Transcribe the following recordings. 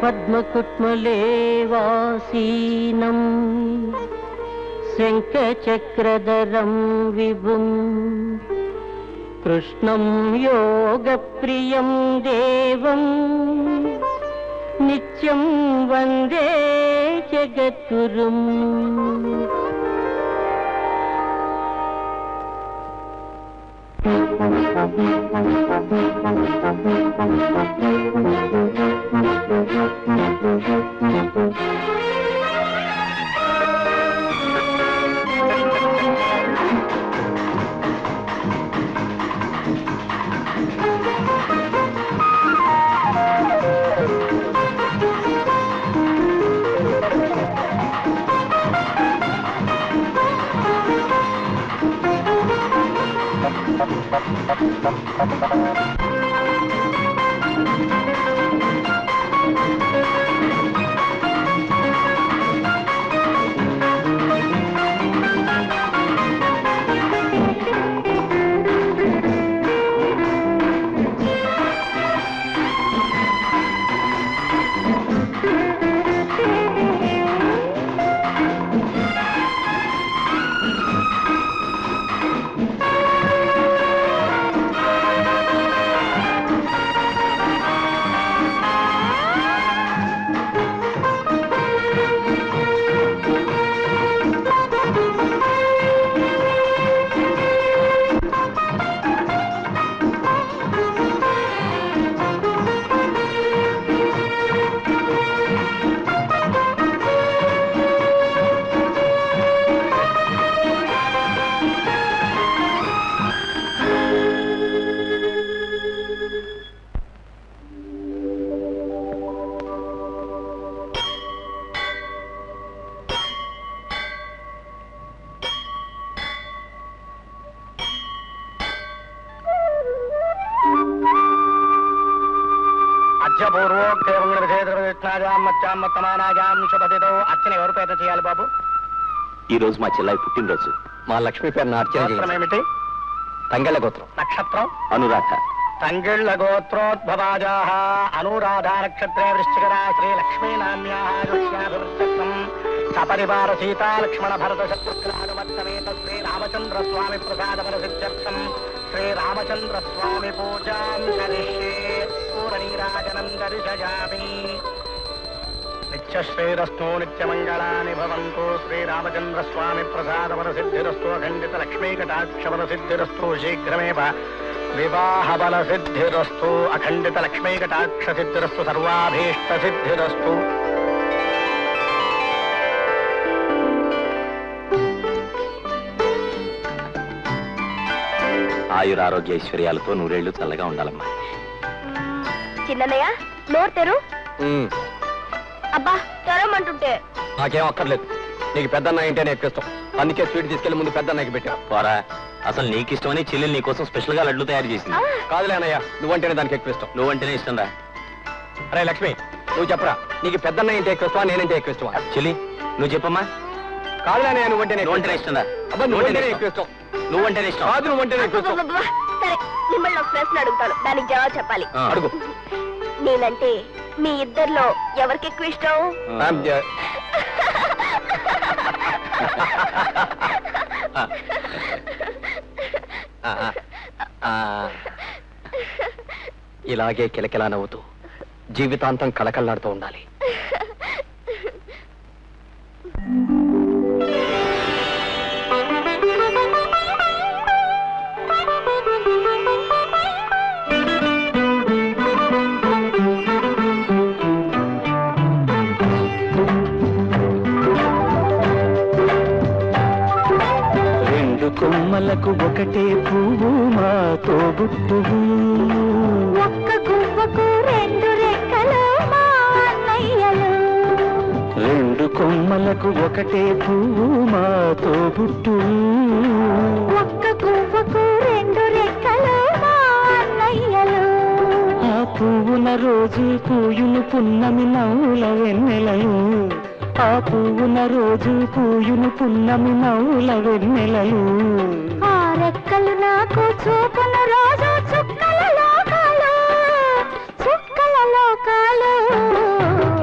పద్మకుట్మలేవాసీనం శంఖచక్రధరం విభుం కృష్ణం యోగప్రియం దేవం నిత్యం వందే జగద్గురుం అద్యపూర్వోక్తేవంగళవిషేదృష్ణాయాం శుభతితో అర్చన ఎవరి పేరు చేయాలి బాబు ఈ రోజు మా చెల్లాయి పుట్టినరోజు మా లక్ష్మి పేరున అర్చన గోత్రం చేయించు. ఏమిటి తంగళ్ళ గోత్రం నక్షత్రం అనురాధ తంగిళ్ళ గోత్రోద్భవాజా అనురాధ నక్షత్రే వృశ్చిక రాశ్రీ లక్ష్మీ నామ్యాభివృద్ధం సపరివార సీతా లక్ష్మణ భరత శత్రుఘ్నానుమత్తమేత శ్రీ రామచంద్ర స్వామి ప్రసాద సిద్ధ్యర్థం శ్రీ రామచంద్ర స్వామి పూజాం కరిష్యే పూర్ణీరాజనం దర్శయామి నిత్యశ్రీరస్తు నిత్యమంగళాని భవంతు శ్రీరామచంద్ర స్వామి ప్రసాదవర సిద్ధిరస్తు అఖండిత లక్ష్మీ కటాక్షవర సిద్ధిరస్తు శీఘ్రమేవ వివాహ బల సిద్ధిరస్తు అఖండిత లక్ష్మీ కటాక్ష సిద్ధిరస్తు సర్వాభీష్ట సిద్ధిరస్తు ఆయురారోగ్య ఐశ్వర్యాలతో నూరేళ్లు చల్లగా ఉండాలమ్మా చిన్నయ్య నోరు తెరు ఉమ్, అబ్బా తెరమంటుంటే నాకేం అక్కర్లేదు నీకు పెద్దన్న ఏంటనే ఎక్కువ ఇష్టం అందుకే స్వీట్ తీసుకెళ్లి ముందు పెద్దన్నకి పెట్టావు పోరా అసలు నీకు ఇష్టమని చెల్లెలు నీకోసం స్పెషల్ గా లడ్లు తయారు చేసింది కాదులే అన్నయ్య నువ్వంటేనే దానికి ఎక్కువ ఇష్టం నువ్వంటేనే ఇష్టం రా అరే లక్ష్మి నువ్వు చెప్పరా నీకు పెద్దన్న ఏంటి ఎక్కువ ఇష్టమా నేనంటే ఎక్కువ ఇష్టమా చెల్లి నువ్వు చెప్పమ్మా కాదులే అన్నయ్య నువ్వంటేనే ఎక్కువ నువ్వంటేనే ఇష్టం రా అబ్బా నువ్వంటేనే ఎక్కువ ఇష్టం నువ్వంటేనే ఇష్టం కాదు నువ్వంటేనే ఎక్కువ ఇష్టం అబ్బబ్బబ్బా. సరే మిమ్మల్ని ఒక ప్రశ్న అడుగుతాను దానికి జవాబు చెప్పాలి ఆ. అడుగు నేనంటే మీ ఇద్దర్లో ఎవరికి ఎక్కువ ఇష్టం ఆ. ఆమ్, జ- ఆ, ఆ, ఆ. ఇలాగే కిలకిలా నవ్వుతూ జీవితాంతం కళకళలాడుతూ ఉండాలి రెండు కొమ్మలకు ఒకటే పువ్వు మా తోబుట్టువు ఒక్క గువ్వకు రెండు రెక్కలు మా అన్నయ్యలు రెండు కొమ్మలకు ఒకటే పువ్వు మా తోబుట్టువు ఒక్క గువ్వకు రెండు రెక్కలు మా అన్నయ్యలు ఆ పువ్వున రోజు పూయును పున్నమి నవ్వుల వెన్నెలలు ఆ పువ్వున రోజు పూయును పున్నమి నవ్వుల వెన్నెలలు ఆ రెక్కలు నాకు చూపున రోజు చుక్కల లోకాలు చుక్కల లోకాలు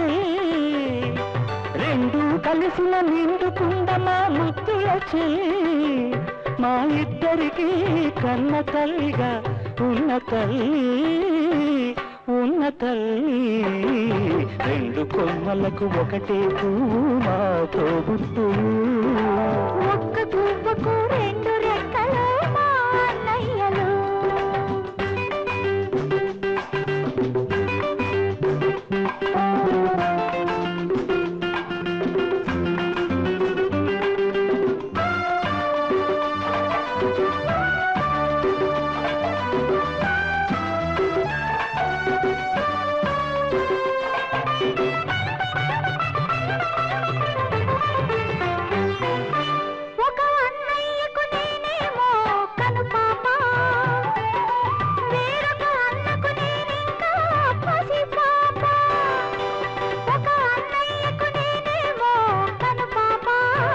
రెండు కలిసిన నిండుకుండ మా ముద్దుల చెల్లి మా ఇద్దరికి కన్న తల్లిగా ఉన్న తల్లి ఉన్న తల్లి రెండు కొమ్మలకు ఒకటే పువ్వు మా తోబుట్టు ఒక్క పువ్వుకు రెండు రెక్కలు మా అన్నయ్యలు ఒక అన్నయ్యకు నేనేమో కనుపాప వేరొక అన్నకు నేనింకా పసిపాప ఒక అన్నయ్యకు నేనేమో కనుపాప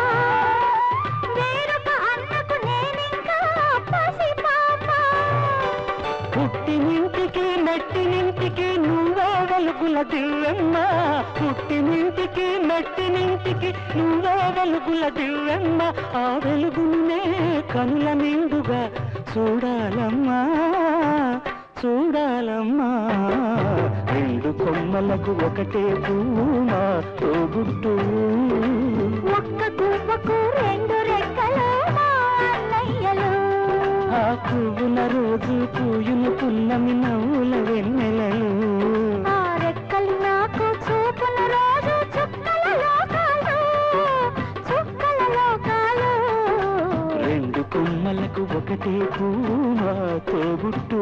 వేరొక అన్నకు నేనింకా పసిపాప పుట్టినింటికి మెట్టినింటికి నువ్వే వెలుగుల దివ్వెమ్మ పుట్టినింటికి మెట్టినింటికి నువ్వే వెలుగుల దివ్వెమ్మ ఆ వెలుగునే కనుల నిండుగా చూడాలమ్మా చూడాలమ్మా రెండు కొమ్మలకు ఒకటే పువ్వు మా తోబుట్టు ఒక్క పువ్వుకు రెండు రెక్కలు మా అన్నయ్యలు ఆ పువ్వుల రోజు పూయును పున్నమి నవ్వుల వెన్నెలలు ఆ రెక్కలు నాకు చూపున రోజు చుక్కల లోకాలు చుక్కల లోకాలు రెండు కొమ్మలకు ఒకటే పువ్వు మా తోబుట్టు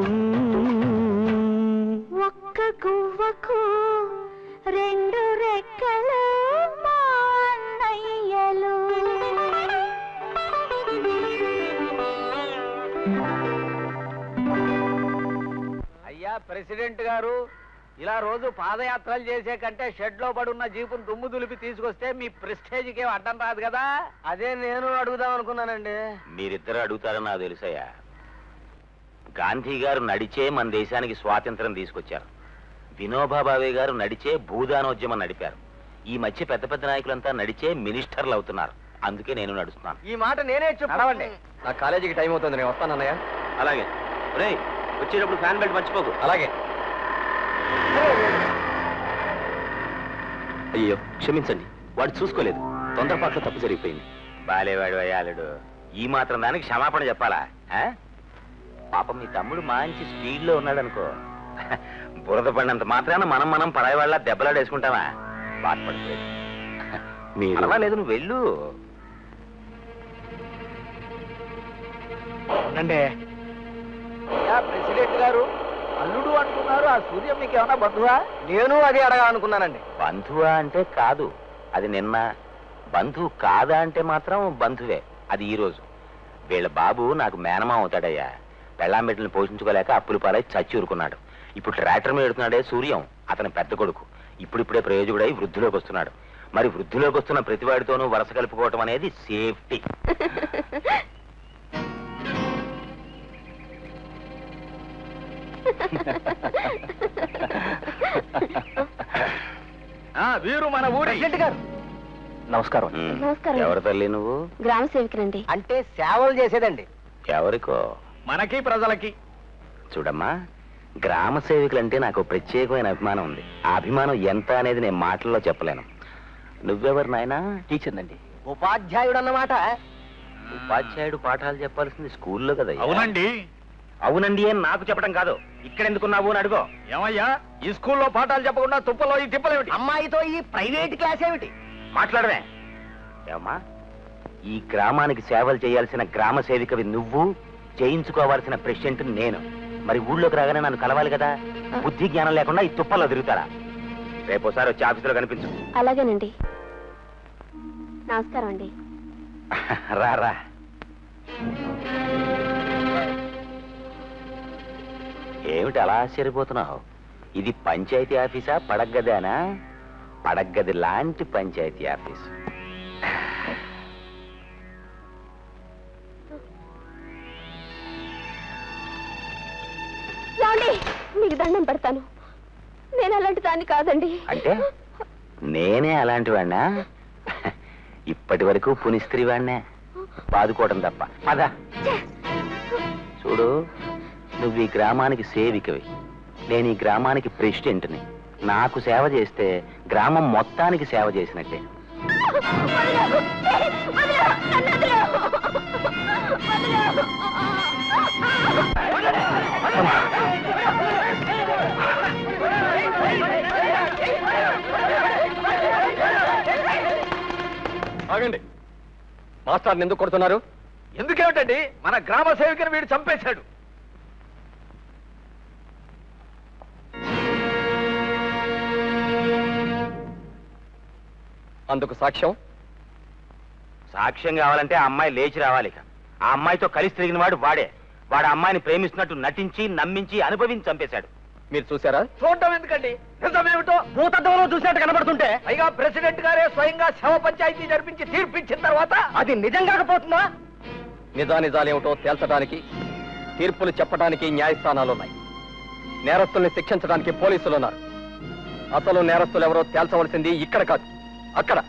ఒక్క గువ్వకు రెండు రెక్కలు మా అన్నయ్యలు అయ్యా ప్రెసిడెంట్ గారు ఇలా రోజు పాదయాత్రలు చేసే కంటే షెడ్ లో పడున్న జీపును దుమ్ము దులిపి తీసుకొస్తే మీ ప్రెస్టేజ్కి ఏం అడ్డం రాదు కదా అదే నేను అడుగుదాం అనుకున్నానండి మీరిద్దరు అడుగుతారని నాకు తెలుసయ్యా గాంధీ గారు నడిచే మన దేశానికి స్వాతంత్రం తీసుకొచ్చారు వినోబా భావే గారు నడిచే భూదానోద్యమం నడిపారు ఈ మధ్య పెద్ద పెద్ద నాయకులంతా నడిచే మినిస్టర్లు అవుతున్నారు అందుకే నేను నడుస్తున్నాను ఈ మాట నేనే చెప్పండి నా కాలేజీకి టైం అవుతుంది నేను వస్తాను అన్నయ్య అలాగే రే వచ్చేటప్పుడు ఫ్యాన్ బెల్ట్ మర్చిపోకు అలాగే అయ్యో క్షమించండి వాడు చూసుకోలేదు తొందరపాట్లో తప్పు జరిగిపోయింది బాలేవాడు అయ్యాలుడు ఈ మాత్రం దానికి క్షమాపణ చెప్పాలా ఆ? పాపం మీ తమ్ముడు మంచి స్పీడ్ లో ఉన్నాడు అనుకో బురద పడినంత మాత్రాన మనం మనం పడాయి వాళ్ళ దెబ్బలాడేసుకుంటావా బాధపడిపోయేది మీరు పర్వాలేదు నువ్వు వెళ్ళు అవునండి అయ్యా ప్రెసిడెంట్ గారు అల్లుడు అంటున్నారు ఆ సూర్యం మీకు ఏమన్నా బంధువా నేను అదే అడగాలనుకున్నానండి బంధువా అంటే కాదు అది నిన్న బంధువు కాదా అంటే మాత్రం బంధువే అది ఈ రోజు వీళ్ళ బాబు నాకు మేనమా అవుతాడయ్యా పెళ్ళాం బిడ్డలను పోషించుకోలేక అప్పులు పాలై చచ్చి ఊరుకున్నాడు ఇప్పుడు ట్రాక్టర్ మీద ఎడుతున్నాడే సూర్యం అతని పెద్ద కొడుకు ఇప్పుడిప్పుడే ప్రయోజకుడై వృద్ధిలోకి వస్తున్నాడు మరి వృద్ధిలోకి వస్తున్న ప్రతివాడితోనూ వరస కలుపుకోవటం అనేది సేఫ్టీ వీరు మన ఊరి ప్రెసిడెంట్ గారు నమస్కారం ఉమ్. నమస్కారం. ఎవరి తల్లి నువ్వు గ్రామ సేవకునండి అంటే సేవలు చేసేదండి ఎవరికో మనకి ప్రజలకి చూడమ్మా గ్రామ సేవకులంటే నాకు ప్రత్యేకమైన అభిమానం ఉంది ఆ అభిమానం ఎంత అనేది నేను మాటల్లో చెప్పలేను నువ్వెవరు నాయనా టీచర్ అండి ఉపాధ్యాయుడు అన్నమాట ఉపాధ్యాయుడు పాఠాలు చెప్పాల్సింది స్కూల్లో కదా అవునండి అవునండి అని నాకు చెప్పడం కాదు ఇక్కడ ఎందుకున్నావు అని అడుగో ఏమయ్యా ఈ స్కూల్లో పాఠాలు చెప్పకుండా తుప్పలో ఈ తిప్పలేమిటి అమ్మాయితో ఈ ప్రైవేట్ క్లాస్ ఏమిటి మాట్లాడవే ఏమమ్మా ఈ గ్రామానికి సేవలు చేయాల్సిన గ్రామ సేవికవి నువ్వు చేయించుకోవాల్సిన ప్రెసిడెంట్ నేను మరి ఊళ్ళోకి రాగానే నన్ను కలవాలి కదా బుద్ధి జ్ఞానం లేకుండా ఈ తుప్పల్లో తిరుగుతారా రేపోసారి వచ్చి ఆఫీసులో కనిపించు అలాగేనండి నమస్కారం అండి రా రా ఏమిటి అలా ఆశ్చర్యపోతున్నావు ఇది పంచాయతీ ఆఫీసా పడగ్గదేనా పడగ్గది లాంటి పంచాయతీ ఆఫీస్ ఏమండి మీకు దండం పెడతాను నేను అలాంటి దాన్ని కాదండి అంటే నేనే అలాంటి వాడినా ఇప్పటి వరకు పునిస్త్రీ వాడినే బాదుకోవడం తప్ప పద చూడు నువ్వు ఈ గ్రామానికి సేవికవి నేను ఈ గ్రామానికి ప్రెసిడెంట్ని నాకు సేవ చేస్తే గ్రామం మొత్తానికి సేవ చేసినట్టే ఆగండి మాస్టర్ని ఎందుకు కొడుతున్నారు ఎందుకేమిటండి మన గ్రామ సేవకుని వీడు చంపేశాడు అందుకు సాక్ష్యం సాక్ష్యం కావాలంటే ఆ అమ్మాయి లేచి రావాలి ఇక. ఆ అమ్మాయితో కలిసి తిరిగిన వాడు వాడే వాడు ఆ అమ్మాయిని ప్రేమిస్తున్నట్టు నటించి నమ్మించి అనుభవించి చంపేశాడు మీరు చూసారా చూడటం ఎందుకండి నిజమేమిటో భూతత్వంలో చూసినట్టు కనబడుతుంటే పైగా ప్రెసిడెంట్ గారే స్వయంగా శవ పంచాయతీ జరిపించి తీర్పిచ్చిన తర్వాత అది నిజం కాకపోతుందా నిజానిజాలేమిటో తేల్చడానికి తీర్పులు చెప్పడానికి న్యాయస్థానాలున్నాయి నేరస్తుల్ని శిక్షించడానికి పోలీసులు ఉన్నారు అసలు నేరస్తులు ఎవరో తేల్చవలసింది ఇక్కడ కాదు అక్కడ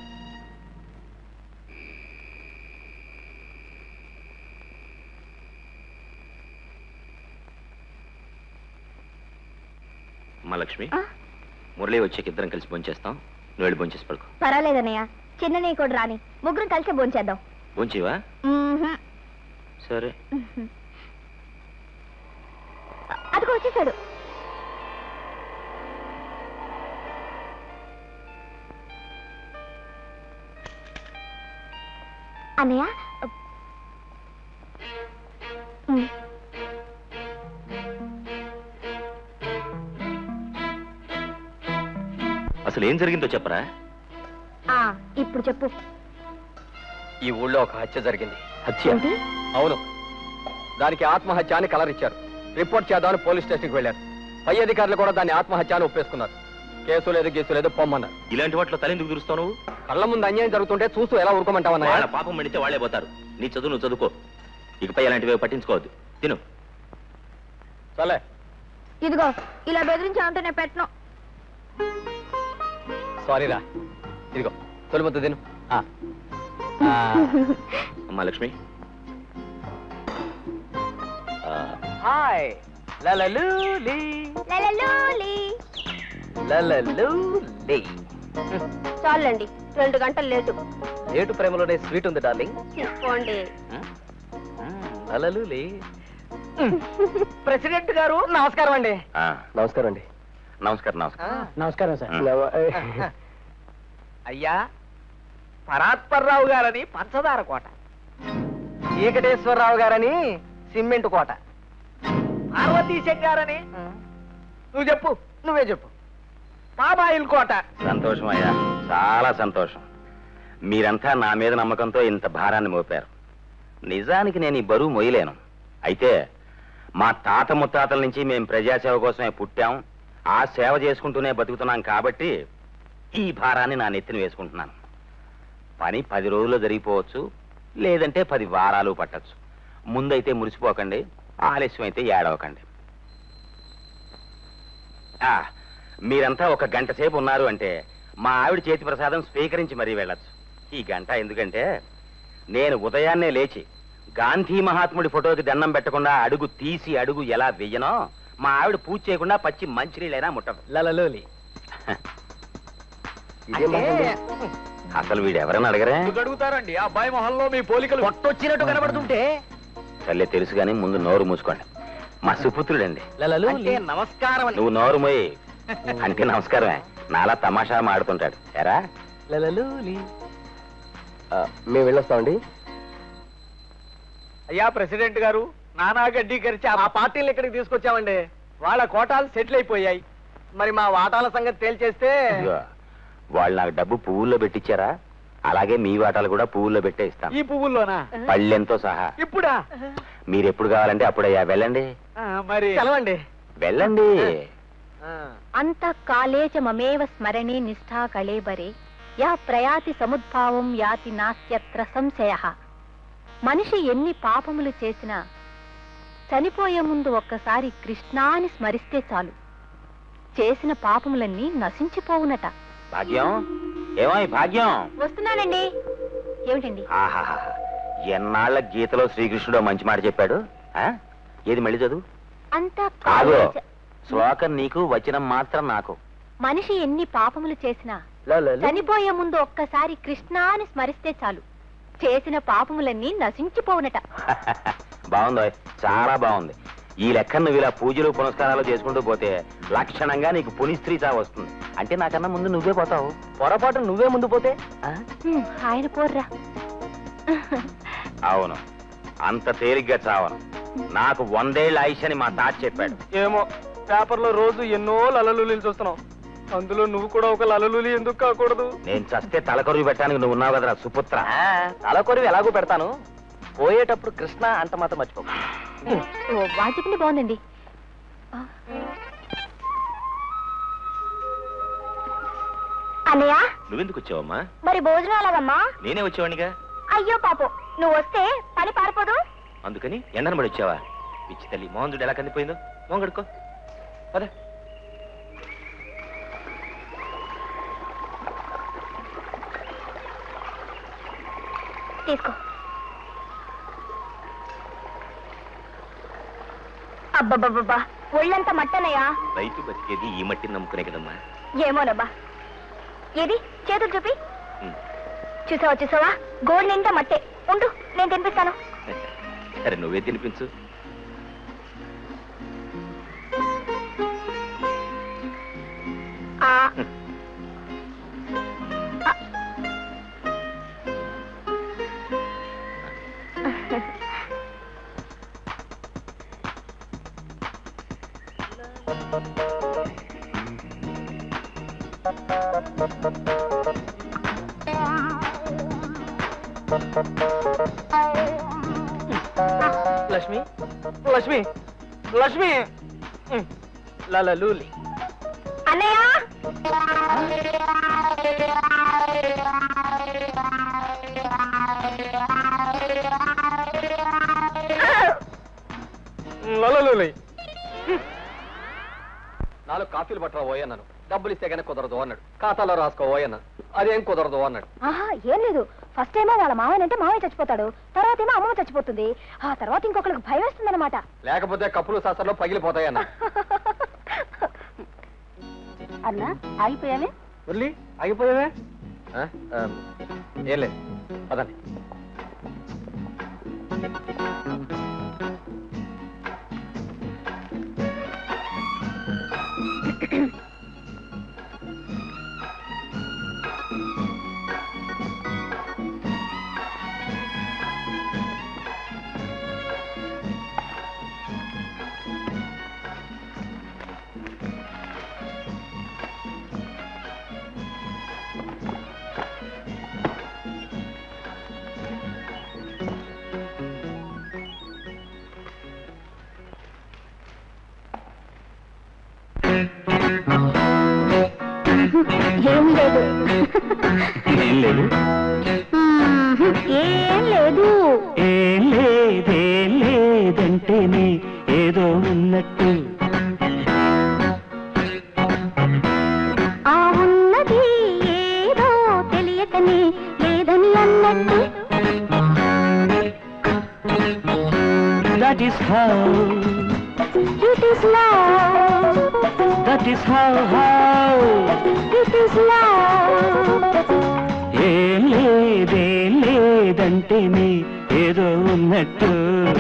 అమ్మా లక్ష్మి ఆ? మురళి వచ్చాక ఇద్దరం కలిసి భోంచేస్తాం నువ్వు వెళ్ళి భోంచేసి పడుకో పర్వాలేదన్నయ్య చిన్న నీ కూడా రాని ముగ్గురం కలిసి భోంచేద్దాం భోంచేవా మ్మ్హ్మ్. సరే అదిగో వచ్చేసాడు అన్నయ్య మ్, అసలు ఏం జరిగిందో చెప్పరా ఆ, ఇప్పుడు చెప్పు ఈ ఊళ్ళో ఒక హత్య జరిగింది హత్య ఏంటి అవును దానికి ఆత్మహత్య అని కలర్ ఇచ్చారు రిపోర్ట్ చేద్దామని పోలీస్ స్టేషన్కి వెళ్ళారు పై అధికారులు కూడా దాన్ని ఆత్మహత్య అని ఒప్పేసుకున్నారు కేసు లేదు గీసు లేదు పొమ్మన్నారు ఇలాంటి వాటిలో తలెందుకు దురుస్తావు నువ్వు కళ్ళ ముందు అన్యాయం జరుగుతుంటే చూస్తూ ఎలా వాళ్ళ ఊరుకోమంటావన్నా పాపం పండితే వాళ్ళే పోతారు నీ చదువు నువ్వు చదువుకో ఇకపై ఇలాంటివి పట్టించుకోవద్దు తిను సరే ఇదిగో ఇలా బెదిరించామంటే నేను పెట్టను సారీరా ఇదిగో తొలిముద్ద తిను ఆ. ఆ, అమ్మా లక్ష్మి ఆ, హాయ్ లలలూలి లలలూలి. లలలూలి చాలండి రెండు గంటలు లేటు ఏటు ప్రేమలోనే స్వీట్ ఉంది డార్లింగ్ తీసుకోండి లలలూలి ప్రెసిడెంట్ గారు నమస్కారం అండి ఆ, నమస్కారం అండి నమస్కారం నమస్కారం నమస్కారం ఆ. అయ్యా పరాత్పర్రావు గారని పంచదార కోట చీకటేశ్వరరావు గారని సిమెంట్ కోట పార్వతీశం గారని నువ్వు చెప్పు నువ్వే చెప్పు పామాయిల్ కోట సంతోషం అయ్యా చాలా సంతోషం మీరంతా నా మీద నమ్మకంతో ఇంత భారాన్ని మోపారు నిజానికి నేను ఈ బరువు మొయ్యలేను అయితే మా తాత ముత్తాతల నుంచి మేము ప్రజాసేవ కోసమే పుట్టాం ఆ సేవ చేసుకుంటూనే బతుకుతున్నాం కాబట్టి ఈ భారాన్ని నా నెత్తిన వేసుకుంటున్నాను పని పది రోజుల్లో జరిగిపోవచ్చు లేదంటే పది వారాలు పట్టచ్చు ముందైతే మురిసిపోకండి ఆలస్యం అయితే ఏడవకండి ఆ, మీరంతా ఒక గంట సేపు ఉన్నారు అంటే మా ఆవిడ చేతి ప్రసాదం స్వీకరించి మరీ వెళ్ళొచ్చు ఈ గంట ఎందుకంటే నేను ఉదయాన్నే లేచి గాంధీ మహాత్ముడి ఫోటోకి దండం పెట్టకుండా అడుగు తీసి అడుగు ఎలా వెయ్యనో మా ఆవిడ పూజ చేయకుండా పచ్చి మంచినీళ్ళైనా ముట్టదు లలలోలి అసలు వీడు ఎవరైనా అడగరే ఎందుకు అడుగుతారండి ఆ అబ్బాయి మొహంలో మీ పోలికలు కొట్టొచ్చినట్టు కనబడుతుంటే సర్లే తెలుసు కానీ ముందు నోరు మూసుకోండి మా సుపుత్రుడండి అంటే నమస్కారం అని నువ్వు నోరు మోయి అంటే నమస్కారమే నాలా తమాషా మాడుతుంటాడు ఎరా లలలోలి ఆ, మేము వెళ్ళొస్తామండి అయ్యా ప్రెసిడెంట్ గారు నానా గడ్డి కరిచి ఆ పార్టీలు ఇక్కడికి తీసుకొచ్చామండి వాళ్ళ కోటాలు సెటిల్ అయిపోయాయి మరి మా వాటాల సంగతి తేల్చేస్తే ఇదిగో, వాళ్ళు నాకు డబ్బు పువ్వుల్లో పెట్టించారా అలాగే మీ వాటాలు కూడా పువ్వుల్లో పెట్టే ఇస్తాను ఈ పువ్వుల్లోనా పళ్ళెంతో సహా ఇప్పుడా మీరు ఎప్పుడు కావాలంటే అప్పుడయ్యా వెళ్ళండి ఆ, మరి సెలవండి వెళ్ళండి అంతఃకాలే చ మమేవ స్మరణే నిష్ఠా కళేబరే యా ప్రయాతి సముద్భావం యాతి నాస్త్యత్ర సంశయ మనిషి ఎన్ని పాపములు చేసినా చనిపోయే ముందు ఒక్కసారి కృష్ణాని స్మరిస్తే చాలు చేసిన పాపములన్నీ నశించిపోవునట భాగ్యం ఏమో ఈ భాగ్యం వస్తున్నానండి ఏమిటండి ఆహాహా ఎన్నాళ్ళ గీతలో శ్రీకృష్ణుడు మంచి మాట చెప్పాడు ఆ? ఏది మళ్ళీ చదువు అంతా కాదు కాలేజ- శ్లోకం నీకు వచనం మాత్రం నాకు మనిషి ఎన్ని పాపములు చేసినా చనిపోయే ముందు ఒక్కసారి కృష్ణ అని స్మరిస్తే చాలు చేసిన పాపములన్నీ నశించిపోవునట బాగుంది చాలా బాగుంది ఈ లెక్క నువ్వు ఇలా పూజలు పునస్కారాలు చేసుకుంటూ పోతే లక్షణంగా నీకు పునిస్త్రీ చా వస్తుంది అంటే నాకన్నా ముందు నువ్వే పోతావు పొరపాటు నువ్వే ముందు పోతే ఆ? హ్మ్, ఆయన పోర్రా అవును అంత తేలిగ్గా చావను నాకు వందేళ్ళ ఆయుష్ అని మా తాత చెప్పాడు ఏమో పేపర్లో రోజు ఎన్నో లలలులీలు చూస్తున్నాం అందులో నువ్వు కూడా ఒక లలలులి ఎందుకు కాకూడదు నేను చస్తే తలకొరువు పెట్టడానికి నువ్వు ఉన్నావు కదరా సుపుత్ర తలకొరివి ఎలాగో పెడతాను పోయేటప్పుడు కృష్ణ అంత మాత్రం మర్చిపో ఓ వాళ్ళు చెప్పింది బాగుందండి ఆ. అన్నయ్య నువ్వెందుకు వచ్చావమ్మా మరి భోజనం ఎలాగమ్మా నేనే వచ్చేవాడిగా అయ్యో పాపం నువ్వు వస్తే పని పారిపోదు అందుకని ఎండను పడి వచ్చావా పిచ్చి తల్లి మోహన్ చూడు ఎలా కందిపోయిందో మోహన్ కడుకో పద తీసుకో అబ్బబ్బబ్బబ్బా ఒళ్ళంతా మట్టనయ్యా రైతు బతికేది ఈ మట్టిని నమ్ముకునే కదమ్మా ఏమోనబ్బా ఏది చేతులు చూపి ఉమ్. చూసావా చూసావా గోల్డ్ నిండా మట్టే ఉండు నేను తినిపిస్తాను సరే నువ్వే తినిపించు ఆ లక్ష్మి లక్ష్మి లక్ష్మి లలలులి అన్నయ్య లలలులి నాలుగు కాఫీలు పట్టరా ఓయ్ అన్నాను డబ్బులు ఇస్తే కానీ కుదరదు అన్నాడు ఖాతాలో రాసుకో ఓయ్ అన్నాను అదేం కుదరదు అన్నాడు ఆహా ఏం లేదు ఫస్ట్ ఏమో వాళ్ళ మామయ్య అంటే మామయ్య చచ్చిపోతాడు తర్వాత ఏమో అమ్మమ్మ చచ్చిపోతుంది ఆ తర్వాత ఇంకొకరికి భయం వేస్తుంది అనమాట లేకపోతే కప్పులు సాసర్లో పగిలిపోతాయి అన్నాడు అన్నా ఆగిపోయావే మురళి ఆగిపోయావే ఆ? ఆ, ఏం లేదు అదండి ఏం లేదు ఏం లేదు ఏం లేదు ఏం లేదేం లేదంటేనే ఏదో ఉన్నట్టు ఆ ఉన్నది ఏదో తెలియకనే లేదని అన్నట్టు that is how it is love that is how how it is love ఏం లేదేం లేదంటేనే ఏదో ఉన్నట్టు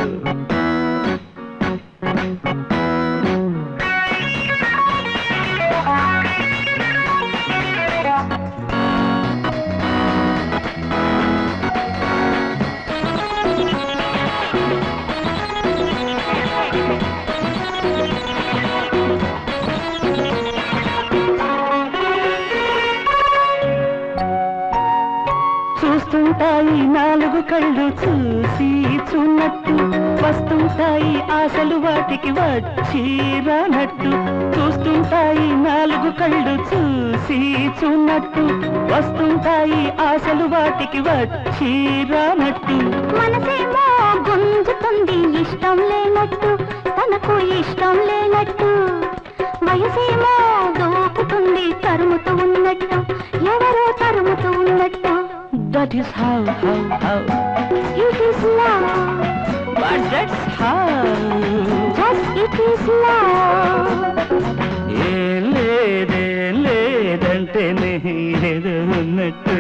చూస్తుంటాయి నాలుగు కళ్ళు చూసి చూన్నట్టు వస్తుంటాయి ఆశలు వాటికి వచ్చి రానట్టు చూస్తుంటాయి నాలుగు కళ్ళు చూసి చూన్నట్టు వస్తుంటాయి ఆశలు వాటికి వచ్చి రానట్టు మనసేమో గుంజుతుంది ఇష్టం లేనట్టు తనకు ఇష్టం లేనట్టు వయసేమో దూకుతుంది తరుముతూ ఉన్నట్టు ఎవరో తరుము పాడుతూ ఉన్నట్టు that is how how how it is love but that's how just it is love ఏ లేదే లేదంటే ఏదో ఉన్నట్టు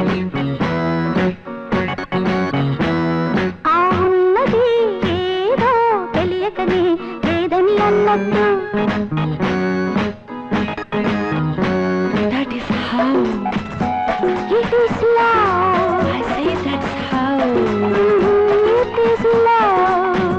ఆ ఉన్నది ఏదో తెలియకనే లేదని అన్నట్టు that is how it is love I say that's how it is love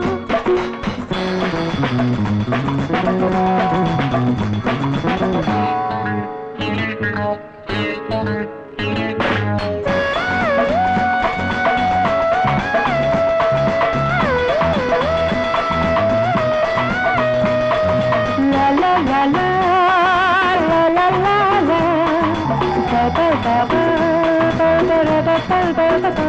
La la la la la la la la ba ba ba ba ba ba ba ba ba ba ba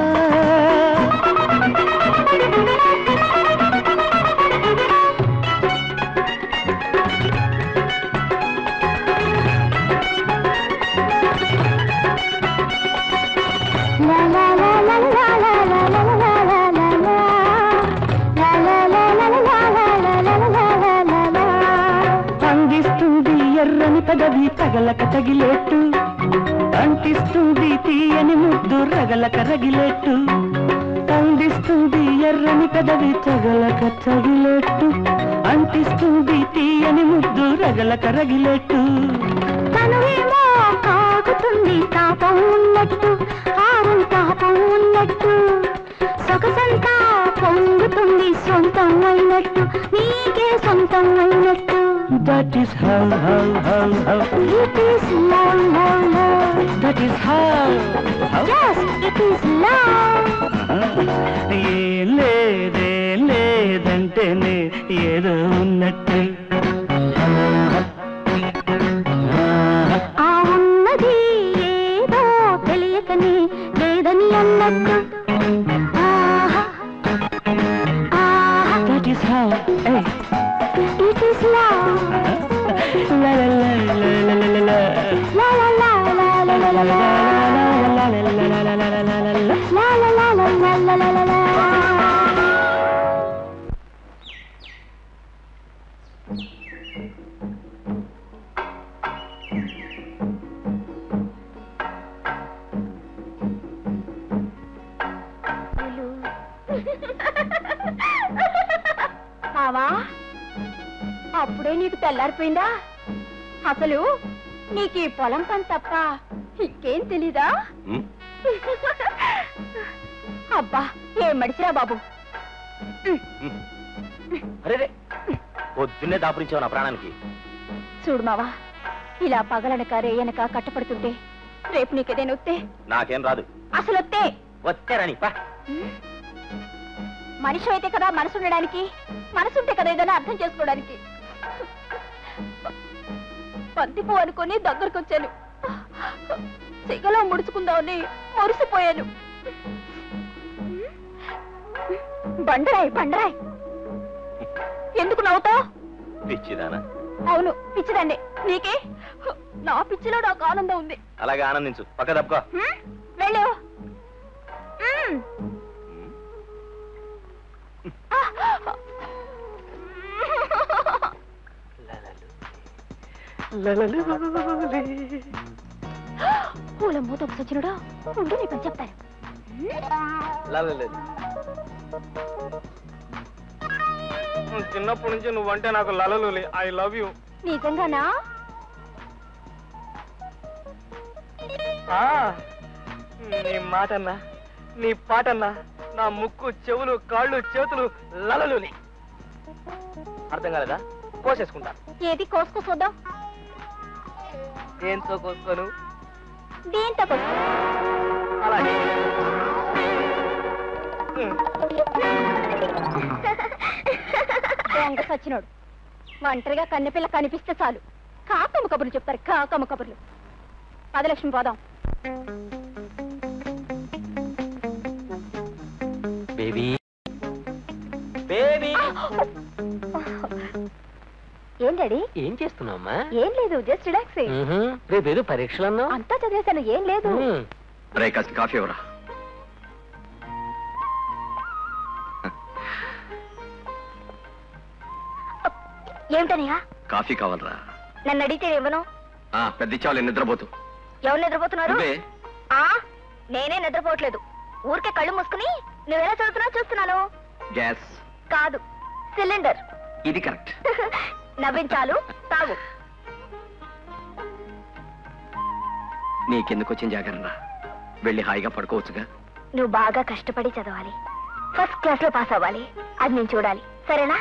La la la la la la la la la la la la la. La la la la la la la la la la la la la. అందిస్తుంది ఎర్రని పెదవి తగలక తగిలేట్టు అంటిస్తుంది తీయని ముద్దు రగలక రగిలేట్టు అందిస్తుంది ఎర్రని పెదవి తగలక తగిలేట్టు అంటిస్తుంది తీయని ముద్దు రగలక రగిలేట్టు తనువేమో కాగుతుంది తాపం ఉన్నట్టు ఆరం తాపం ఉన్నట్టు సొగసంతా పొంగుతుంది సొంతం అయినట్టు నీకే సొంతం అయినట్టు that is how how how how it is love love love that is how how yes it is love ఏం లేదే లేదంటేనే ఏదో ఉన్నట్టు ఆ ఉన్నది ఏదో తెలియకనే లేదని అన్నట్టు ఆహా ఆహా that is how it is love la la la la la la la లా లా లా లా లా లా లా లా la la la la la la la la la la లా లా లా లా లా లా లా లా బావా అప్పుడే నీకు తెల్లారిపోయిందా అసలు నీకు ఈ పొలం పని తప్ప ఇంకేం తెలీదా ఉమ్, అబ్బా ఏం మడిచిరా బాబు అరే రే పొద్దున్నే దాపురించావు నా ప్రాణానికి చూడు మావా ఇలా పగలనక రేయనక కట్టపడుతుంటే రేపు నీకేదైనా వస్తే నాకేం రాదు అసలు వస్తే వచ్చారని పా మనిషి అయితే కదా మనసు ఉండడానికి మనసు ఉంటే కదా ఏదైనా అర్థం చేసుకోవడానికి బంతిపూ అనుకొని దగ్గరకు వచ్చాను సిగలో ముడుచుకుందామని మురిసిపోయాను బండరాయ్ బండరాయ్ ఎందుకు నవ్వుతావు పిచ్చిదానా అవును పిచ్చిదండి నీకే నా పిచ్చిలో నాకు ఆనందం ఉంది అలాగే ఆనందించు పక్క తప్పుకో హ్మ్? వెళ్ళు హ్మ్. పూల మూత సచ్చినుడా ఉండు నీ పని చెప్తాను చిన్నప్పటి నుంచి నువ్వంటే నాకు లలలు ఐ లవ్ యూ నిజంగానా నీ మాటన్నా నీ పాటన్నా నా ముక్కు చెవులు కాళ్ళు చేతులు లలలుని అర్థం కాలేదా కోసేసుకుంటా ఏది కోసుకో చూద్దాం దేంతో కోసుకోను దీంతో కోసుకో అలాగే దొంగ సచ్చినోడు ఒంటరిగా కన్నెపిల్ల కనిపిస్తే చాలు కాకమ్మ కబుర్లు చెప్తారు కాకమ్మ కబుర్లు పదలక్ష్మి పోదాం బేబీ బేబీ ఏం డాడీ ఏం చేస్తున్నావమ్మా ఏం లేదు జస్ట్ రిలాక్స్ రేపేదో పరీక్షలు అన్నావు అంతా చదివేశాను ఏం లేదు రే కాస్త కాఫీ ఇవ్వరా ఏమిటనయ్యా కాఫీ కావాలరా నన్ను అడిగితే ఇవ్వను ఆ, పెద్ద ఇచ్చావులే నిద్రపోతూ ఎవరు నిద్రపోతున్నారు నువ్వే ఆ నేనే నిద్రపోవట్లేదు ఊరికే కళ్ళు మూసుకుని నువ్వెలా చదువుతున్నావు చూస్తున్నాను గ్యాస్ కాదు సిలిండర్ ఇది కరెక్ట్ నవ్వించాలు తాగు నీకెందుకు వచ్చిన జాగరణ వెళ్ళి హాయిగా పడుకోవచ్చుగా నువ్వు బాగా కష్టపడి చదవాలి ఫస్ట్ క్లాస్ లో పాస్ అవ్వాలి అది నేను చూడాలి సరేనా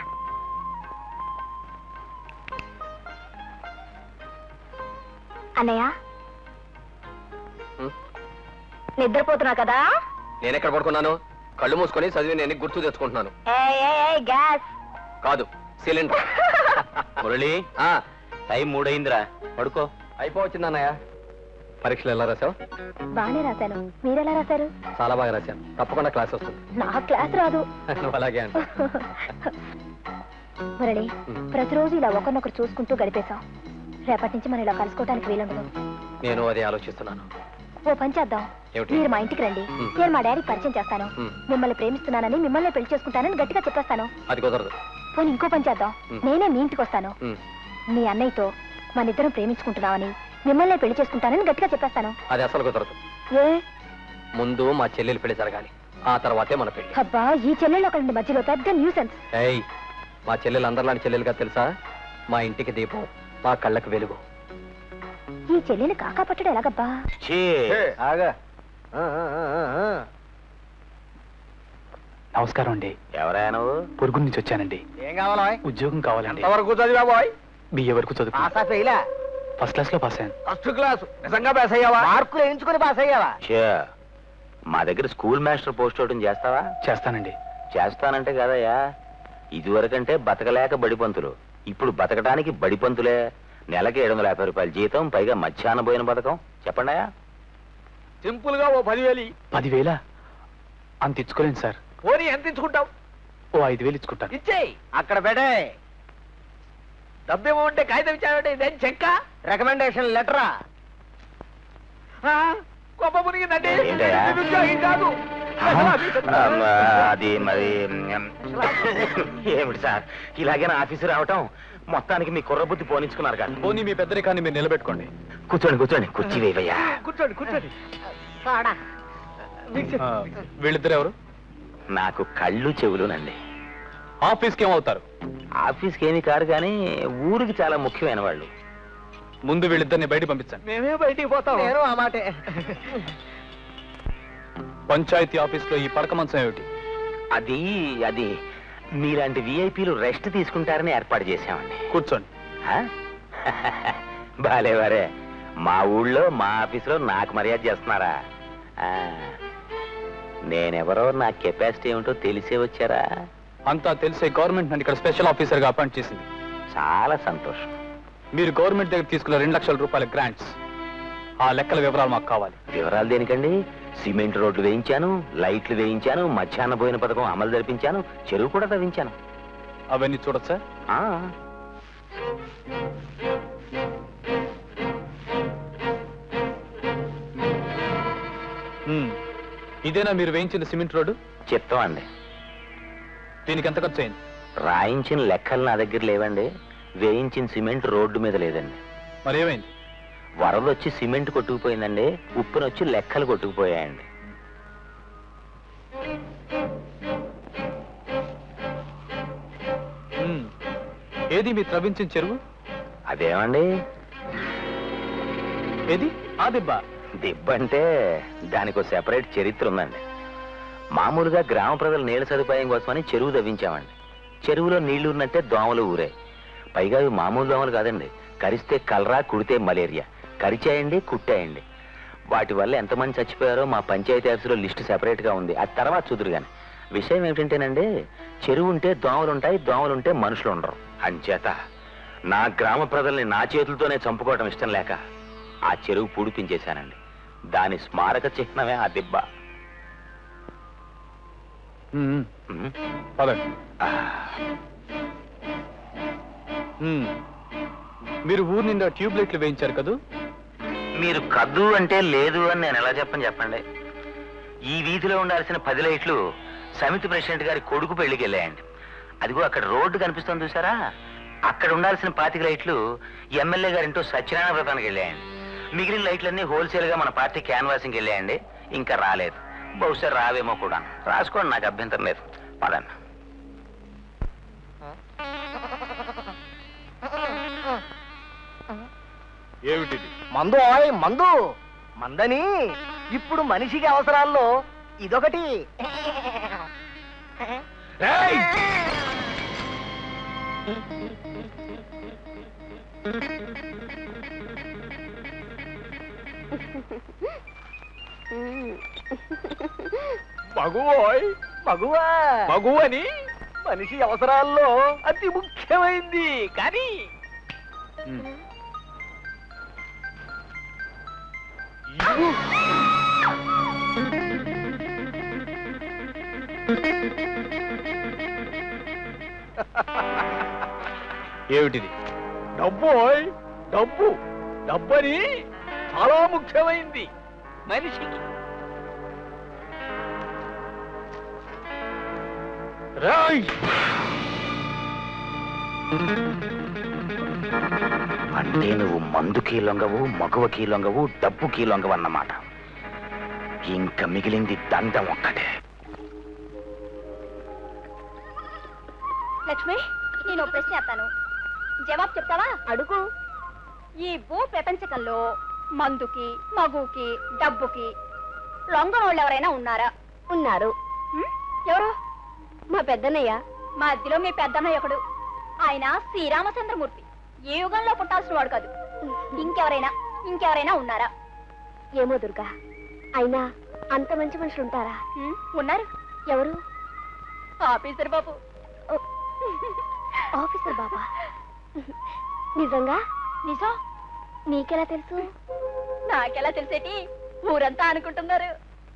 అన్నయ్య హ్మ్? నిద్రపోతున్నా కదా నేను ఎక్కడ పడుకున్నాను కళ్ళు మూసుకొని చదివి నేను గుర్తు తెచ్చుకుంటున్నాను ఏయ్, ఏయ్, ఏయ్, గ్యాస్ కాదు సిలిండర్ మురళి ఆ, టైం మూడైందిరా పడుకో అయిపోవచ్చింది అన్నయ్య పరీక్షలు ఎలా రాసావు బానే రాశాను మీరెలా రాశారు చాలా బాగా రాశాను తప్పకుండా క్లాస్ వస్తుంది నా క్లాస్ రాదు నువ్వు అలాగే అంట మురళి హ్మ్. ప్రతిరోజు ఇలా ఒకరినొకరు చూసుకుంటూ గడిపేశాం రేపటి నుంచి మనం ఇలా కలుసుకోవడానికి వీలుండదు నేను అదే ఆలోచిస్తున్నాను ఓ పని చేద్దాం ఏమిటి? మీరు మా ఇంటికి రండి హ్మ్. నేను మా డాడీకి పరిచయం చేస్తాను హ్మ్. మిమ్మల్ని ప్రేమిస్తున్నానని మిమ్మల్ని పెళ్లి చేసుకుంటానని గట్టిగా చెప్పేస్తాను అది కుదరదు పోనీ ఇంకో పని చేద్దాం హ్మ్. నేనే మీ ఇంటికి వస్తాను ఉమ్, మీ అన్నయ్యతో మన ఇద్దరం ప్రేమించుకుంటున్నామని మిమ్మల్ని పెళ్లి చేసుకుంటానని గట్టిగా చెప్పేస్తాను అది అసలు కుదరదు ఏ ముందు మా చెల్లెలు పెళ్లి జరగాలి ఆ తర్వాతే మన పెళ్లి అబ్బా ఈ చెల్లెళ్ళు ఒకరి మధ్యలో పెద్ద న్యూసెన్స్ ఏయ్ మా చెల్లెలు అందరిలాంటి చెల్లెలుగా తెలుసా మా ఇంటికి దీపం మా కళ్ళకు వెలుగు ఈ చెల్లెలు కాకా పట్టడం ఎలాగబ్బా ఛీ, ఆగా నమస్కారం అండి ఎవరా నువ్వు పొరుగు నుంచి వచ్చానండి ఏం కావాలా ఉద్యోగం కావాలండి ఎంతవరకు చదివా బాయ్ బిఏ వరకు చదువు పాసా ఫెయిలా ఫస్ట్ క్లాస్ లో పాస్ అయ్యాను ఫస్ట్ క్లాస్ నిజంగా పాస్ అయ్యావా మార్కులు ఎంచుకుని పాస్ అయ్యావా ఛే, మా దగ్గర స్కూల్ మాస్టర్ పోస్ట్ అవడం చేస్తావా చేస్తానండి చేస్తానంటే కదయ్యా ఇదివరకంటే బతకలేక బడిపంతులు ఇప్పుడు బతకడానికి బడిపంతులే నెలకి ఏడు వందల యాభై రూపాయల జీతం పైగా మధ్యాహ్న భోజన పథకం చెప్పండియా సింపుల్ గా ఓ పదివేలు పదివేల అంత ఇచ్చుకోలేను సార్ పోనీ ఎంత ఇచ్చుకుంటావు ఓ ఐదు వేలు ఇచ్చుకుంటాను ఇచ్చేయి అక్కడ పెట్టే డబ్బేమో ఉంటే కాగితం ఇచ్చావంటే ఇదేం చెక్క రికమెండేషన్ లెటరా గొప్ప మునిగిందండి ఏంటయ్యా? ఇది ఉద్యోగం కాదు అమ్మ, అది మరి మ్, ఏమిటి సార్ ఇలాగైనా ఆఫీసు రావటం మొత్తానికి మీ కుర్రబుద్ధి పోనించుకున్నారు కదా పోనీ మీ పెద్దరికాన్ని మీరు నిలబెట్టుకోండి కూర్చోండి కూర్చోండి కుర్చీ వేవయ్యా కూర్చోండి కూర్చోండి ఆ, వీళ్ళిద్దరు ఎవరు నాకు కళ్ళు చెవులునండి ఆఫీస్కి ఏమవుతారు ఆఫీస్కి ఏమీ కారు కానీ ఊరికి చాలా ముఖ్యమైన వాళ్ళు ముందు వీళ్ళిద్దరిని బయట పంపించండి మేమే బయటికి పోతాం నేను ఆ మాటే పంచాయతీ ఆఫీస్ లో ఈ పడక మంచం ఏమిటి అది అది మీలాంటి విఐపీలు రెస్ట్ తీసుకుంటారని ఏర్పాటు చేశామండి కూర్చోండి ఆ? బాలేవారే మా ఊళ్ళో మా ఆఫీసులో నాకు మర్యాద చేస్తున్నారా ఆ, నేనెవరో నా కెపాసిటీ ఏమిటో తెలిసే వచ్చారా అంతా తెలిసే గవర్నమెంట్ నన్ను ఇక్కడ స్పెషల్ ఆఫీసర్ గా అపాయింట్ చేసింది చాలా సంతోషం మీరు గవర్నమెంట్ దగ్గర తీసుకున్న రెండు లక్షల రూపాయల గ్రాంట్స్ ఆ లెక్కల వివరాలు మాకు కావాలి వివరాలు దేనికండి సిమెంట్ రోడ్లు వేయించాను లైట్లు వేయించాను మధ్యాహ్న భోజన పథకం అమలు జరిపించాను చెరువు కూడా తవ్వించాను అవన్నీ చూడొచ్చా ఆ, ఉమ్. ఇదేనా మీరు వేయించిన సిమెంట్ రోడ్డు చెప్తాం అండి దీనికి ఎంత ఖర్చు అయింది రాయించిన లెక్కలు నా దగ్గర లేవండి వేయించిన సిమెంట్ రోడ్డు మీద లేదండి మరి ఏమైంది వరద వచ్చి సిమెంట్ కొట్టుకుపోయిందండి ఉప్పునొచ్చి లెక్కలు కొట్టుకుపోయాయండి ఉమ్. ఏది మీరు త్రవించిన చెరువు అదేమండి ఏది ఆ దెబ్బ దిబ్బంటే దానికి ఒక సెపరేట్ చరిత్ర ఉందండి మామూలుగా గ్రామ ప్రజల నీళ్ళ సదుపాయం కోసమని చెరువు తవ్వించామండి చెరువులో నీళ్లు ఉన్నట్టే దోమలు ఊరే పైగా ఇవి మామూలు దోమలు కాదండి కరిస్తే కలరా కుడితే మలేరియా కరిచాయండి కుట్టాయండి వాటి వల్ల ఎంతమంది చచ్చిపోయారో మా పంచాయతీ ఆఫీసులో లిస్టు సెపరేట్ గా ఉంది అది తర్వాత చూదురు గాని విషయం ఏమిటంటేనండి చెరువు ఉంటే దోమలు ఉంటాయి దోమలు ఉంటే మనుషులు ఉండరు అంచేత నా గ్రామ ప్రజల్ని నా చేతులతోనే చంపుకోవడం ఇష్టం లేక ఆ చెరువు పూడిపించేశానండి దాని స్మారక చిహ్నమే ఆ దిబ్బ ఉమ్. ఉమ్. పదండి ఆ, ఉమ్. మీరు ఊరు నిండా ట్యూబ్ లైట్లు వేయించారు కదూ మీరు కద్దు అంటే లేదు అని నేను ఎలా చెప్పని చెప్పండి ఈ వీధిలో ఉండాల్సిన పది లైట్లు సమితి ప్రెసిడెంట్ గారి కొడుకు పెళ్లికి వెళ్ళాయండి అదిగో అక్కడ రోడ్డు కనిపిస్తుంది చూసారా అక్కడ ఉండాల్సిన పాతిక లైట్లు ఎమ్మెల్యే గారింటో సత్యనారాయణ వ్రతానికి వెళ్ళాయండి మిగిలిన లైట్లన్నీ హోల్సేల్ గా మన పార్టీ క్యాన్వాసింగ్ వెళ్ళాయండి ఇంకా రాలేదు బహుశా రావేమో కూడా రాసుకోండి నాకు అభ్యంతరం లేదు పదండి ఏమిటిది మందు ఓయ్ మందు మందని ఇప్పుడు మనిషికి అవసరాల్లో ఇదొకటి మగువోయ్ మగువా మగు అని మనిషి అవసరాల్లో అతి ముఖ్యమైంది కానీ ఏమిటిది డబ్బు ఓయ్, డబ్బు డబ్బని చాలా ముఖ్యమైంది మనిషికి రాయ్ అంటే నువ్వు మందుకి లొంగవు మగువకి లొంగవు డబ్బుకి లొంగవు అన్నమాట ఇంకా మిగిలింది దండం ఒక్కటే లక్ష్మి నేను ఓ ప్రశ్న వేస్తాను జవాబు చెప్తావా అడుగు ఈ భూ ప్రపంచకంలో మందుకి మగుకి డబ్బుకి లొంగనోళ్ళు ఎవరైనా ఉన్నారా ఉన్నారు ఎవరు మా పెద్దన్నయ్య మా అద్దిలో మీ పెద్దన్నయ్య ఒకడు ఆయన శ్రీరామచంద్రమూర్తి ఏ యుగంలో పుట్టాల్సిన వాడు కాదు ఇంకెవరైనా ఇంకెవరైనా ఉన్నారా ఏమో దుర్గా అయినా అంత మంచి మనుషులు ఉంటారా ఉన్నారు ఎవరు ఆఫీసర్ బాబు ఆఫీసర్ బాబా నిజంగా నిజం నీకెలా తెలుసు నాకెలా తెలిసేటి ఊరంతా అనుకుంటున్నారు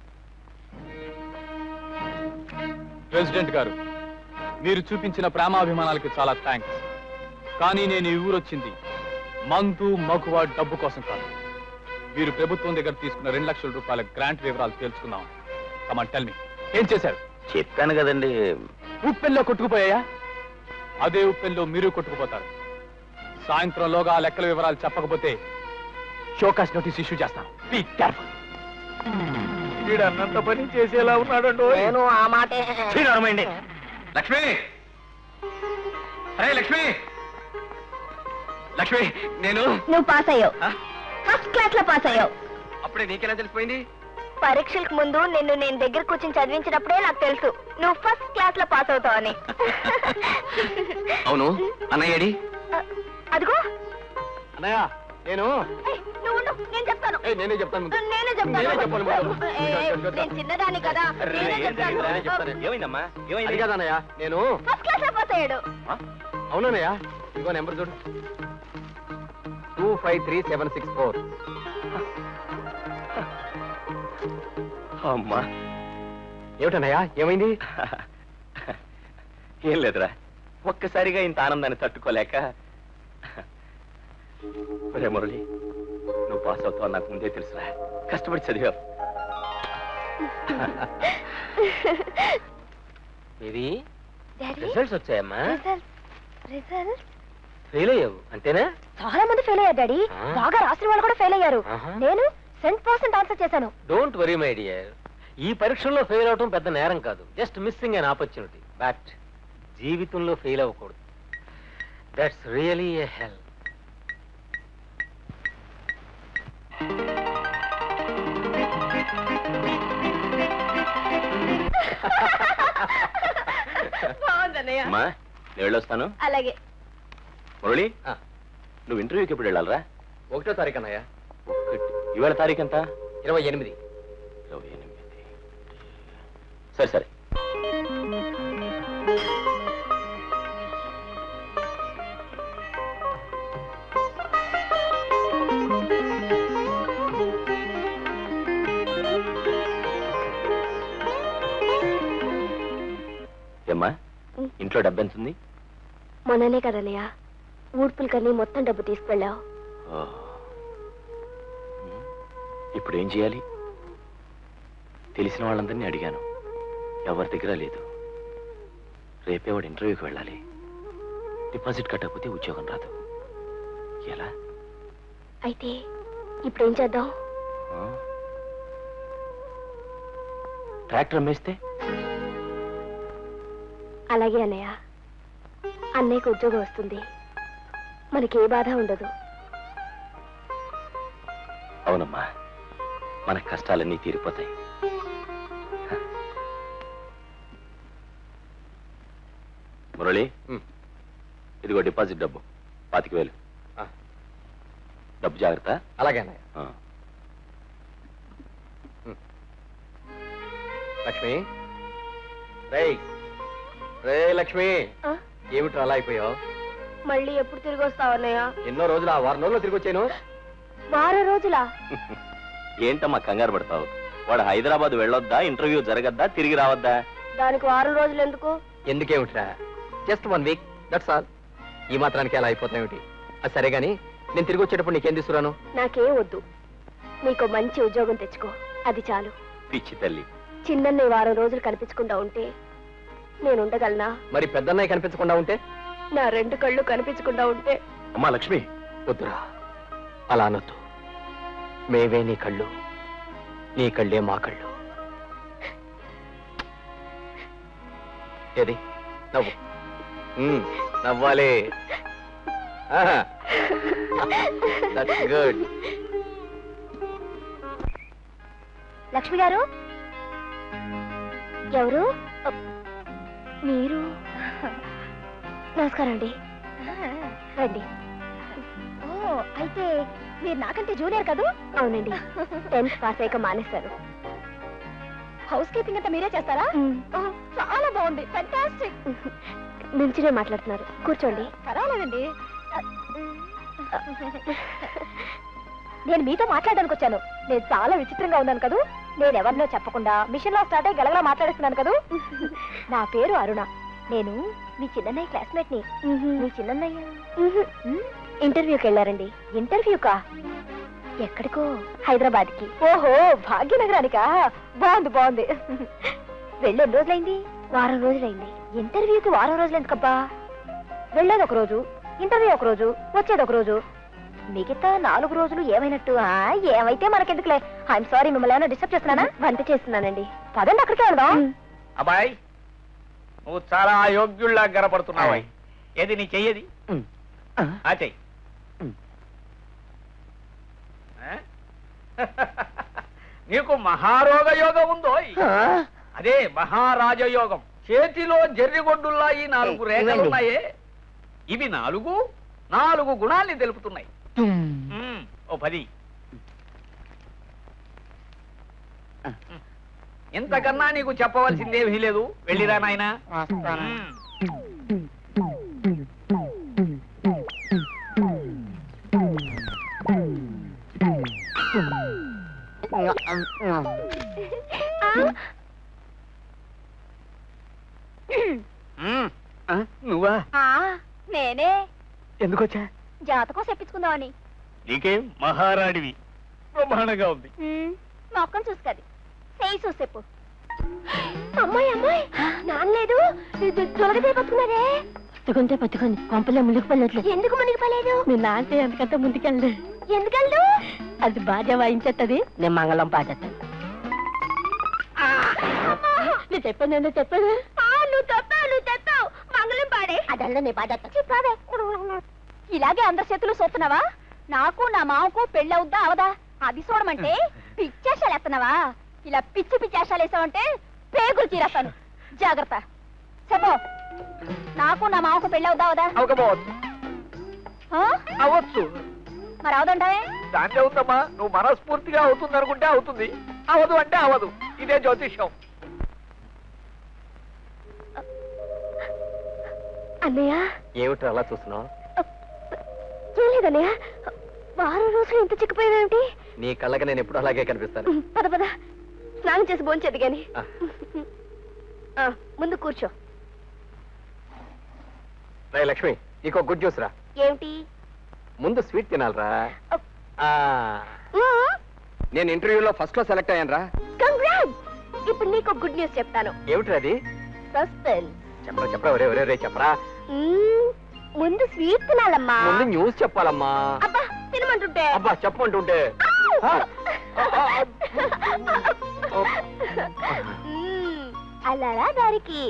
ప్రెసిడెంట్ గారు మీరు చూపించిన ప్రేమాభిమానాలకి చాలా థ్యాంక్స్ కానీ నేను ఈ ఊరొచ్చింది మందు మగువ డబ్బు కోసం కాదు మీరు ప్రభుత్వం దగ్గర తీసుకున్న రెండు లక్షల రూపాయల గ్రాంట్ వివరాలు తెలుసుకుందాం కమాన్ టెల్ మీ ఏం చేశారు చెప్పాను కదండి ఉప్పెల్లో కొట్టుకుపోయాయా అదే ఉప్పెల్లో మీరు కొట్టుకుపోతారు సాయంత్రంలోగా ఆ లెక్కల వివరాలు చెప్పకపోతే షోకాస్ నోటీస్ ఇష్యూ చేస్తాను బీ కేర్ఫుల్ వీడన్నంత పని చేసేలా ఉన్నాడు నేను ఆ మాటే లక్ష్మి అరే లక్ష్మి లక్ష్మి నేను నువ్వు పాస్ అయ్యావు ఆ? ఫస్ట్ క్లాస్ లో పాస్ అయ్యావు అప్పుడే నీకెలా తెలిసిపోయింది పరీక్షలకు ముందు నిన్ను నేను దగ్గర కూర్చొని చదివించినప్పుడే నాకు తెలుసు నువ్వు ఫస్ట్ క్లాస్ లో పాస్ అవుతావని అవును అన్నయ్యడి అదిగో అన్నయ్య నేను ఏయ్, నువ్వు ఉండు, నేను చెప్తాను ఏయ్, నేనే చెప్తాను ముందు. నేనే నేనే చెప్పాలి చెప్తాను ముందు. ఏయ్, నేను చిన్నదాన్ని కదా నేనే చెప్తాను నేనే చెప్తాను. ఏమైందమ్మా అది కాదన్నయ్య నేను ఫస్ట్ క్లాస్ లో పాస్ అయ్యాడు అవునన్నయ్య ఇదిగో నెంబర్ చూడు two five three seven six four అమ్మా ఏమిటన్నయ్య ఏమైంది ఏం లేదురా ఒక్కసారిగా ఇంత ఆనందాన్ని తట్టుకోలేక ఒరే మురళి నువ్వు పాస్ అవుతావు నాకు ముందే తెలుసురా కష్టపడి చదివావు ఇది డాడీ రిజల్ట్స్ వచ్చాయమ్మా రిజల్ట్ రిజల్ట్ ఫెయిల్ అయ్యావు అంతేనా చాలా మంది ఫెయిల్ అయ్యారు డాడీ ఆ? బాగా రాసిన వాళ్ళు కూడా ఫెయిల్ అయ్యారు ఆహా. నేను సెంట్ పర్సెంట్ ఆన్సర్ చేశాను డోంట్ వరీ మై డియర్ ఈ పరీక్షల్లో ఫెయిల్ అవటం పెద్ద నేరం కాదు just missing an opportunity but జీవితంలో ఫెయిల్ అవ్వకూడదు దట్స్ రియలీ ఏ హెల్ బాగుందన్నయ్య అమ్మా నేను వెళ్ళొస్తాను అలాగే మురళి ఆ. నువ్వు ఇంటర్వ్యూకి ఎప్పుడు వెళ్ళాలరా ఒకటో తారీఖు అన్నయ్య ఒకటి ఇవాళ తారీఖు ఎంత ఇరవై ఎనిమిది ఇరవై ఎనిమిది సరే సరే ఏమ్మా ఇంట్లో డబ్బు ఎంత ఉంది మొన్ననే కదన్నయ్య ఊడ్పులకన్నీ మొత్తం డబ్బు తీసుకెళ్ళావు ఓ. ఇప్పుడు ఏం చేయాలి తెలిసిన వాళ్ళందరినీ అడిగాను ఎవరి దగ్గర లేదు రేపే వాడు ఇంటర్వ్యూకి వెళ్ళాలి డిపాజిట్ కట్టకపోతే ఉద్యోగం రాదు ఎలా అయితే ఇప్పుడు ఏం చేద్దాం ఆ? ట్రాక్టర్ అమ్మేస్తే అలాగే అన్నయ్య అన్నయ్యకు ఉద్యోగం వస్తుంది మనకి ఏ బాధ ఉండదు అవునమ్మా మన కష్టాలన్నీ తీరిపోతాయి మురళి ఉమ్. ఇదిగో డిపాజిట్ డబ్బు పాతిక వేలు ఆ. డబ్బు జాగ్రత్త అలాగే అన్నయ్య ఆ. లక్ష్మి రే రే లక్ష్మి ఆ? ఏమిట్రా అలా అయిపోయావు మళ్ళీ ఎప్పుడు తిరిగి వస్తావు అన్నయ్య ఎన్నో రోజులు ఆ వారం రోజులు తిరిగి వచ్చాను వారం రోజులా ఏంటమ్మా కంగారు పడతావు వాడు హైదరాబాద్ వెళ్ళొద్దా ఇంటర్వ్యూ జరగద్దా తిరిగి రావద్దా దానికి వారం రోజులు ఎందుకు ఎందుకేమిట్రా just one week that's all ఈ మాత్రానికి అలా అయిపోతాయేమిటి అది సరే గాని నేను తిరిగి వచ్చేటప్పుడు నీకేం తీసుకురాను నాకేం వద్దు నీకు మంచి ఉద్యోగం తెచ్చుకో అది చాలు పిచ్చి తల్లి చిన్నన్నయ్య వారం రోజులు కనిపించకుండా ఉంటే నేను ఉండగలనా మరి పెద్దన్నయ్య కనిపించకుండా ఉంటే నా రెండు కళ్ళు కనిపించకుండా ఉంటే అమ్మా లక్ష్మి వద్దురా అలా అనొద్దు మేవే నీ కళ్ళు నీ కళ్ళే మా కళ్ళు ఏది నవ్వు మ్మ్, నవ్వాలి దట్స్ గుడ్ లక్ష్మి గారు ఎవరు అ, మీరు నమస్కారం అండి రండి ఓ అయితే మీరు నాకంటే జూనియర్ కదూ అవునండి టెన్త్ పాస్ అయ్యాక మానేశారు హౌస్ కీపింగ్ అంతా మీరే చేస్తారా చాలా బాగుంది ఫెంటాస్టిక్ నుంచినే మాట్లాడుతున్నారు కూర్చోండి పర్వాలేదండి నేను మీతో మాట్లాడడానికి వచ్చాను నేను చాలా విచిత్రంగా ఉన్నాను కదూ నేను ఎవరినో చెప్పకుండా మిషన్ లో స్టార్ట్ అయ్యి గలగలా మాట్లాడుతున్నాను కదూ నా పేరు అరుణ నేను మీ చిన్నన్నయ్య క్లాస్మేట్ ని మీ చిన్నన్నయ్య ఇంటర్వ్యూకి వెళ్ళారండి ఇంటర్వ్యూకా ఎక్కడికో హైదరాబాద్ కి ఓహో భాగ్యనగరానికా బాగుంది బాగుంది వెళ్ళి ఎన్ని రోజులైంది వారం రోజులైంది ఇంటర్వ్యూకి వారం రోజులు ఎందుకబ్బా వెళ్ళేది ఒక రోజు ఇంటర్వ్యూ ఒక రోజు వచ్చేది ఒక రోజు మిగతా నాలుగు రోజులు ఏమైనట్టు ఆ, ఏమైతే మనకెందుకులే ఐఎమ్ సారీ మిమ్మల్ని ఏమైనా డిస్టర్బ్ చేస్తున్నానా వంట చేస్తున్నానండి పదండి అక్కడికే వెళ్దాం అబ్బాయి నువ్వు చాలా అయోగ్యుల్లా గనపడుతున్నావు ఏది నీ చెయ్యది ఆ చెయ్యి ఆ? నీకు మహారోగ యోగం ఉందో అదే మహారాజ యోగం చేతిలో జర్రిగొడ్డుల్లా ఈ నాలుగు రేఖలు ఉన్నాయే ఇవి నాలుగు నాలుగు గుణాల్ని తెలుపుతున్నాయి మ్మ్. ఓ పది ఇంతకన్నా నీకు చెప్పవలసిందేమీ లేదు వెళ్ళిరా నాయనా మ్మ్. మ్మ్. ఆ, నువ్వా నేనే ఎందుకొచ్చా జాతకం చెప్పించుకుందామని నీకేం మహారాణివి బ్రహ్మాండంగా ఉంది మా అక్కను చూసుకోది చేయి చూసి చెప్పు అమ్మాయి అమ్మాయి నాన్నలేదు త్వరగా పట్టుకున్నారే పట్టుకుంటే పట్టుకుంది కొంపలో మునిగి పడలేదు ఎందుకు మునిగి పడలేదు మీ నాన్న ఎందుకంటే ముందుకెళ్ళదు ఎందుకెళ్ళదు అది బాజా వాయించేస్తుంది నేను మంగళం పాడతాను నువ్వు చెప్పాను నేను చెప్పాను నువ్వు చెప్పావు నువ్వు చెప్పావు మంగళం పాడే అదల్లా నీ పాడతా చెప్పావే ఇలాగే అందరి చేతులు చూస్తున్నావా నాకు నా మామకు పెళ్ళవుద్దా అవదా అది చూడమంటే పిచ్చేషాలు వేస్తున్నావా ఇలా పిచ్చి పిచ్చేషాలు వేసావంటే పేగులు చీరేస్తాను జాగ్రత్త చెప్పు నాకు నా మామకు పెళ్ళవుద్దా అవదా అవకపోవచ్చు ఆ? అవ్వచ్చు మరి అవదంటావే దాంట్లో ఉందమ్మా నువ్వు మనస్ఫూర్తిగా అవుతుంది అనుకుంటే అవుతుంది అవదు అంటే అవదు ఇదే జ్యోతిష్యం అన్నయ్య ఏమిట్రా అలా చూస్తున్నావు ఏం లేదన్నయ్య వారం రోజులు ఇంత చిక్కిపోయావేమిటి నీ కళ్ళకి నేను ఎప్పుడు అలాగే కనిపిస్తాను పద పద స్నానం చేసి భోంచేది గాని ఆ. ఆ, ముందు కూర్చో రే లక్ష్మి నీకు గుడ్ న్యూస్ రా ఏమిటి ముందు స్వీట్ తినాలరా ఆ, నేను ఇంటర్వ్యూలో ఫస్ట్ లో సెలెక్ట్ అయ్యాను రా కంగ్రాట్స్ ఇప్పుడు నీకు గుడ్ న్యూస్ చెప్తాను ఏమిటి అది సస్పెన్స్ చెప్పరా చెప్పరా ఒరే ఒరే ఒరే చెప్పరా ముందు స్వీట్ తినాలమ్మా ముందు న్యూస్ చెప్పాలమ్మా అబ్బా తినమంటుంటే అబ్బా చెప్పమంటుంటే ఆ, ఆ, ఆ, ఆ. మ్మ్, అలారా దారికి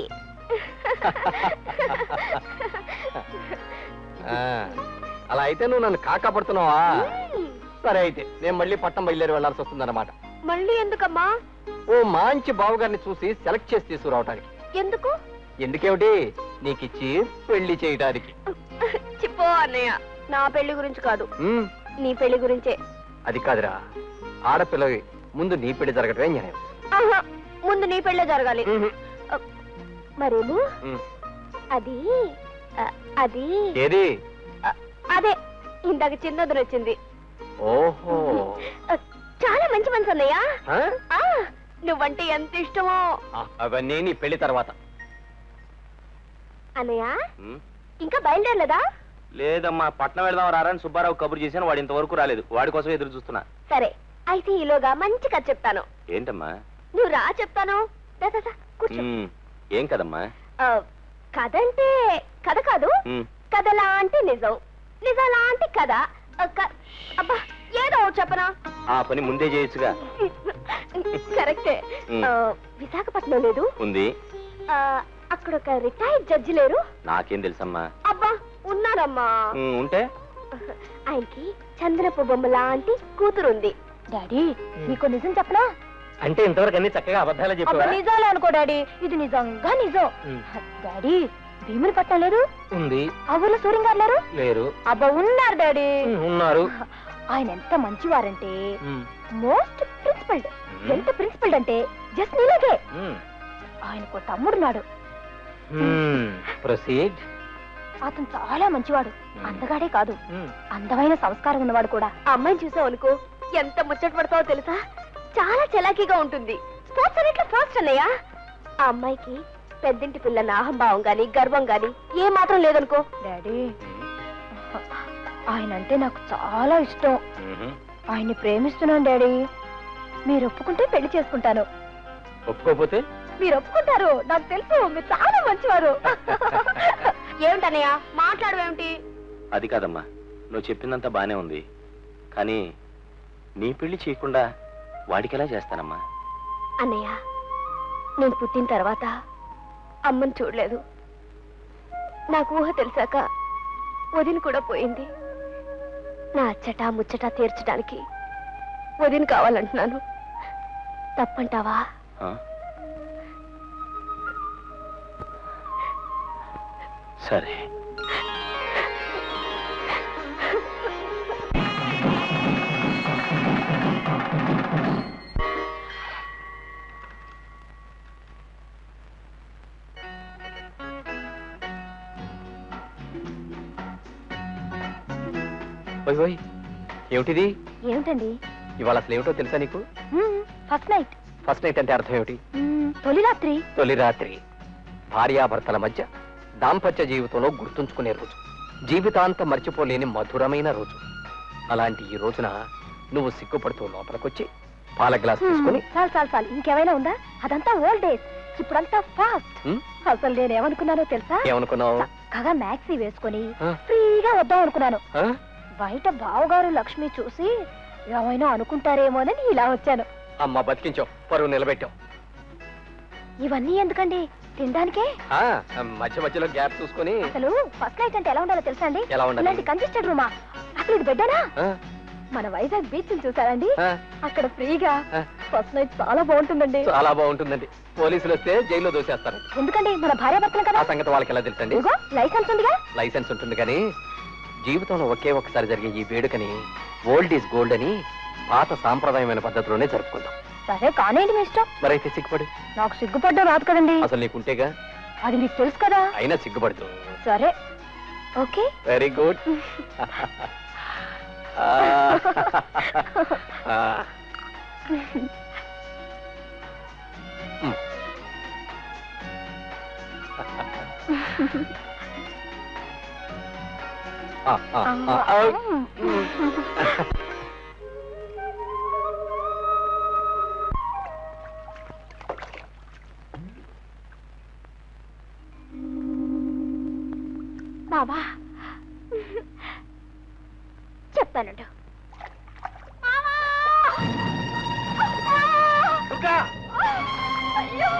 ఆ, అలా అయితే నువ్వు నన్ను కాకాపడుతున్నావా మ్మ్, సరే అయితే నేను మళ్ళీ పట్టణం బయలుదేరి వెళ్లాల్సి వస్తుందన్నమాట మళ్ళీ ఎందుకమ్మా ఓ మంచి బావగారిని చూసి సెలెక్ట్ చేసి తీసుకురావటానికి ఎందుకు ఎందుకేమిటి నీకిచ్చి పెళ్లి చేయటానికి చిప్పో అన్నయ్య నా పెళ్లి గురించి కాదు ఉమ్, నీ పెళ్లి గురించే అది కాదురా ఆడపిల్లవి ముందు నీ పెళ్లి జరగటమే న్యాయం ఆహా, ముందు నీ పెళ్ళే జరగాలి ఉహు. మరేమో ఉమ్. అది ఆ, అది ఏది ఆ, అదే ఇందాక చిన్నది వచ్చింది ఓహో ఆ, చాలా మంచి మనసు అన్నయ్య ఆ? ఆ, నువ్వంటే ఎంత ఇష్టమో ఆ, అవన్నీ నీ పెళ్లి తర్వాత అన్నయ్య ఉమ్, ఇంకా బయలుదేరలేదా లేదమ్మా పట్నం వెళదాం రారని సుబ్బారావు కబురు చేశాను వాడు ఇంతవరకు రాలేదు వాడి కోసం ఎదురు చూస్తున్నా సరే అయితే ఈలోగా మంచి కథ చెప్తాను ఏంటమ్మా నువ్వు రా చెప్తాను దా, దా, దా, కూర్చో ఉమ్, ఏం కదమ్మా ఆ, కథ అంటే కథ కాదు ఉమ్, కథలా అంటే నిజం నిజాలా అంటే కథ ఆ, క- అబ్బా ఏదో ఒకటి చెప్పనా ఆ పని ముందే చేయొచ్చుగా కరెక్టే ఉమ్. ఆ, విశాఖపట్నం లేదు ఉంది ఆ, అక్కడ ఒక రిటైర్డ్ జడ్జి లేరు నాకేం తెలుసమ్మా అబ్బా ఉన్నారమ్మా ఉమ్, ఉంటే ఆయనకి చంద్రపు బొమ్మ లాంటి కూతురు ఉంది డాడీ నీకు నిజం చెప్పనా అంటే ఇంతవరకు అన్ని చక్కగా అబద్ధాలు అబ్బా నిజాలే అనుకో డాడీ ఇది నిజంగా నిజం ఉమ్. డాడీ భీముని పట్నం లేదు ఉంది ఆ ఊర్లో సూర్యం గారు లేరు లేరు అబ్బా ఉన్నారు డాడీ ఉమ్, ఉన్నారు ఆయన ఎంత మంచివారంటే ఉమ్, మోస్ట్ ప్రిన్సిపల్డ్ ఉమ్, ఎంత ప్రిన్సిపల్డ్ అంటే జస్ట్ నీలాగే ఉమ్, ఆయనకు తమ్ముడున్నాడు ఉమ్, ప్రొసీడ్ అతను చాలా మంచివాడు ఉమ్. అందగాడే కాదు ఉమ్, అందమైన సంస్కారం ఉన్నవాడు కూడా ఆ అమ్మాయిని చూసావు అనుకో ఎంత ముచ్చట పడతావో తెలుసా చాలా చలాకీగా ఉంటుంది స్పోర్ట్స్ అన్నిట్లో ఫస్ట్ అన్నయ్య ఆ అమ్మాయికి పెద్దింటి పిల్లన్న అహంభావం గాని గర్వం గాని ఏ మాత్రం లేదనుకో డాడీ ఆయన అంటే నాకు చాలా ఇష్టం ఉమ్. ఆయన్ని ప్రేమిస్తున్నాను డాడీ మీరు ఒప్పుకుంటే పెళ్లి చేసుకుంటాను ఒప్పుకోపోతే మీరు ఒప్పుకుంటారు నాకు తెలుసు మీరు చాలా మంచివారు ఏమిటన్నయ్య మాట్లాడవేమిటి అది కాదమ్మా నువ్వు చెప్పిందంతా బానే ఉంది కానీ నీ పెళ్లి చేయకుండా వాడికి ఎలా చేస్తానమ్మా అన్నయ్య నేను పుట్టిన తర్వాత అమ్మని చూడలేదు నాకు ఊహ తెలిసాక వదిన కూడా పోయింది నా అచ్చట ముచ్చట తీర్చడానికి వదిన కావాలంటున్నాను తప్పంటావా ఆ? సరే ఓయ్ ఓయ్ ఏమిటిది ఏమిటండి ఇవాళ అసలు ఏమిటో తెలుసా నీకు ఫస్ట్ నైట్ ఫస్ట్ నైట్ అంటే అర్థం ఏమిటి తొలి రాత్రి తొలి రాత్రి భార్యాభర్తల మధ్య దాంపత్య జీవితంలో గుర్తుంచుకునే రోజు జీవితాంతం మర్చిపోలేని మధురమైన రోజు అలాంటి ఈ రోజున నువ్వు సిగ్గుపడుతూ లోపలికొచ్చి పాల గ్లాస్ తీసుకుని చాలు చాలు చాలు ఇంకేమైనా ఉందా అదంతా ఓల్డ్ డేస్ ఇప్పుడంతా ఫాస్ట్ ఉమ్, అసలు నేను ఏమనుకున్నానో తెలుసా ఏమనుకున్నావు చక్కగా మ్యాక్సీ వేసుకొని ఆ? ఫ్రీగా వద్దాం అనుకున్నాను ఆ? బయట బావగారు లక్ష్మి చూసి ఏమైనా అనుకుంటారేమోనని ఇలా వచ్చాను అమ్మ బతికించావు పరువు నిలబెట్టావు ఇవన్నీ ఎందుకండి తినడానికే ఆ, మధ్య మధ్యలో గ్యాప్ చూసుకొని అసలు ఫస్ట్ నైట్ అంటే ఎలా ఉండాలో తెలుసా అండి ఎలా ఉండాలి? ఇలాంటి కంజెస్టెడ్ రూమా అసలు ఇది బెడ్డనా ఆ, మన వైజాగ్ బీచ్ చూసారండి ఆ, అక్కడ ఫ్రీగా ఆ. ఫస్ట్ నైట్ చాలా బాగుంటుందండి చాలా బాగుంటుందండి పోలీసులు వస్తే జైల్లో దోసేస్తారు ఎందుకండి మన భార్య భర్తలు కదా ఆ సంగతి వాళ్ళకి ఎలా తెలుసండి ఇదిగో లైసెన్స్ ఉందిగా లైసెన్స్ ఉంటుంది కానీ జీవితంలో ఒకే ఒక్కసారి జరిగే ఈ వేడుకని ఓల్డ్ ఈజ్ గోల్డ్ అని పాత సాంప్రదాయమైన పద్ధతిలోనే జరుపుకుందాం సరే కానివ్వండి మీ ఇష్టం మరైతే సిగ్గుపడు నాకు సిగ్గుపడ్డం రాదు కదండి అసలు నీకుంటేగా అది మీకు తెలుసు కదా అయినా సిగ్గుపడుతూ సరే ఓకే వెరీ గుడ్ బావా చెప్తానండు అయ్యో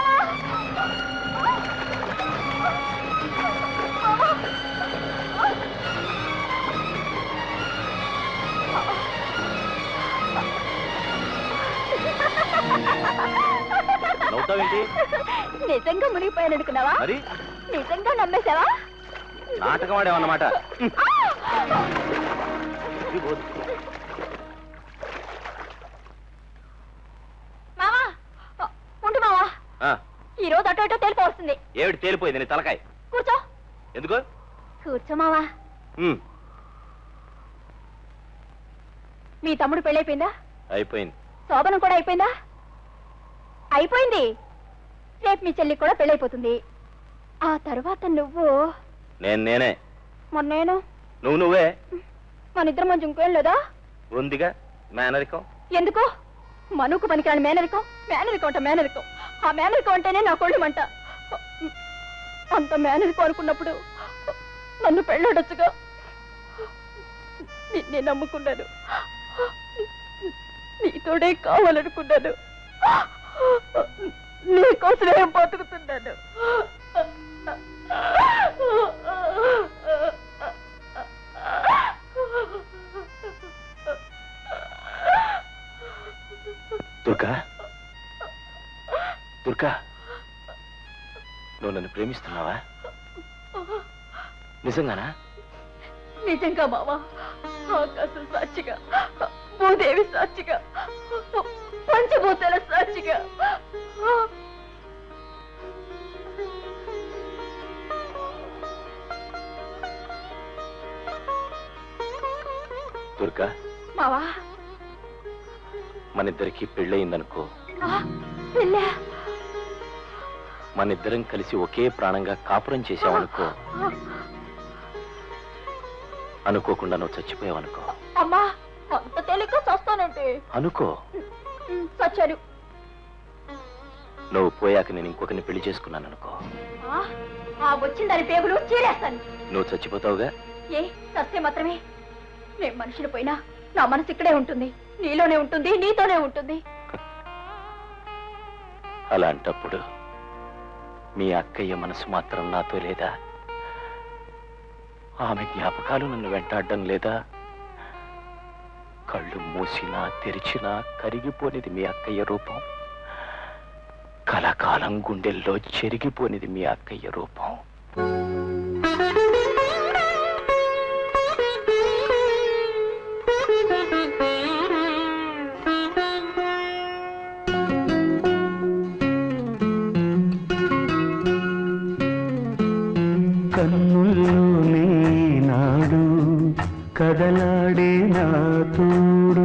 నవ్వుతావేంటి నిజంగా మునిగిపోయాను అనుకున్నావా మరి నిజంగా నమ్మేశావా నాటకం ఆడేవన్నమాట మావా ఉండు మావా ఈ రోజు అటో ఇటో తెలిపి వస్తుంది ఏమిటి తేలిపోయింది నీ తలకాయ కూర్చో ఎందుకు కూర్చో మావా ఉమ్, మీ తమ్ముడు పెళ్ళైపోయిందా అయిపోయింది శోభనం కూడా అయిపోయిందా అయిపోయింది రేపు మీ చెల్లికి కూడా పెళ్ళైపోతుంది ఆ తర్వాత నువ్వు నేను నేనే మొన్న నేను నువ్వు నువ్వే మన ఇద్దరం మంచి ఇంకేం లేదా ఉందిగా మేనరికం ఎందుకు మనుకు పనికిరాని మేనరికం మేనరికం అంట మేనరికం ఆ మేనరికం అంటేనే నా కొళ్ళు మంట అంత మేనరికం అనుకున్నప్పుడు నన్ను పెళ్ళాడొచ్చుగా నిన్నే నమ్ముకున్నాను నీతోడే కావాలనుకున్నాను నీకోసమే బతుకుతున్నాను దుర్గా దుర్గా నువ్వు నన్ను ప్రేమిస్తున్నావా నిజంగానా నిజంగా మావా ఆకాశం సాక్షిగా భూదేవి సాక్షిగా పంచభూతాల సాక్షిగా దుర్గా మావా మన ఇద్దరికి పెళ్ళయిందనుకో ఆ, పెళ్ళా? మన ఇద్దరం కలిసి ఒకే ప్రాణంగా కాపురం చేసావనుకో అనుకోకుండా నువ్వు చచ్చిపోయావనుకో అమ్మా అంత తేలిక చస్తానంటే అనుకో ఉమ్, చచ్చాను నువ్వు పోయాక నేను ఇంకొకరిని పెళ్లి చేసుకున్నాను అనుకో ఆ, ఆ వచ్చిందని పేగులు చీరేస్తాను నువ్వు చచ్చిపోతావుగా ఏ సస్తే మాత్రమే నేను మనిషిని పోయినా నా మనసు ఇక్కడే ఉంటుంది నీలోనే ఉంటుంది నీతోనే ఉంటుంది అలాంటప్పుడు మీ అక్కయ్య మనసు మాత్రం నాతో లేదా ఆమె జ్ఞాపకాలు నన్ను వెంటాడడం లేదా కళ్ళు మూసినా తెరిచినా కరిగిపోనిది మీ అక్కయ్య రూపం కలకాలం గుండెల్లో చెరిగిపోనిది మీ అక్కయ్య రూపం కన్నుల్లోనే నాడు కదలాడే నా తోడు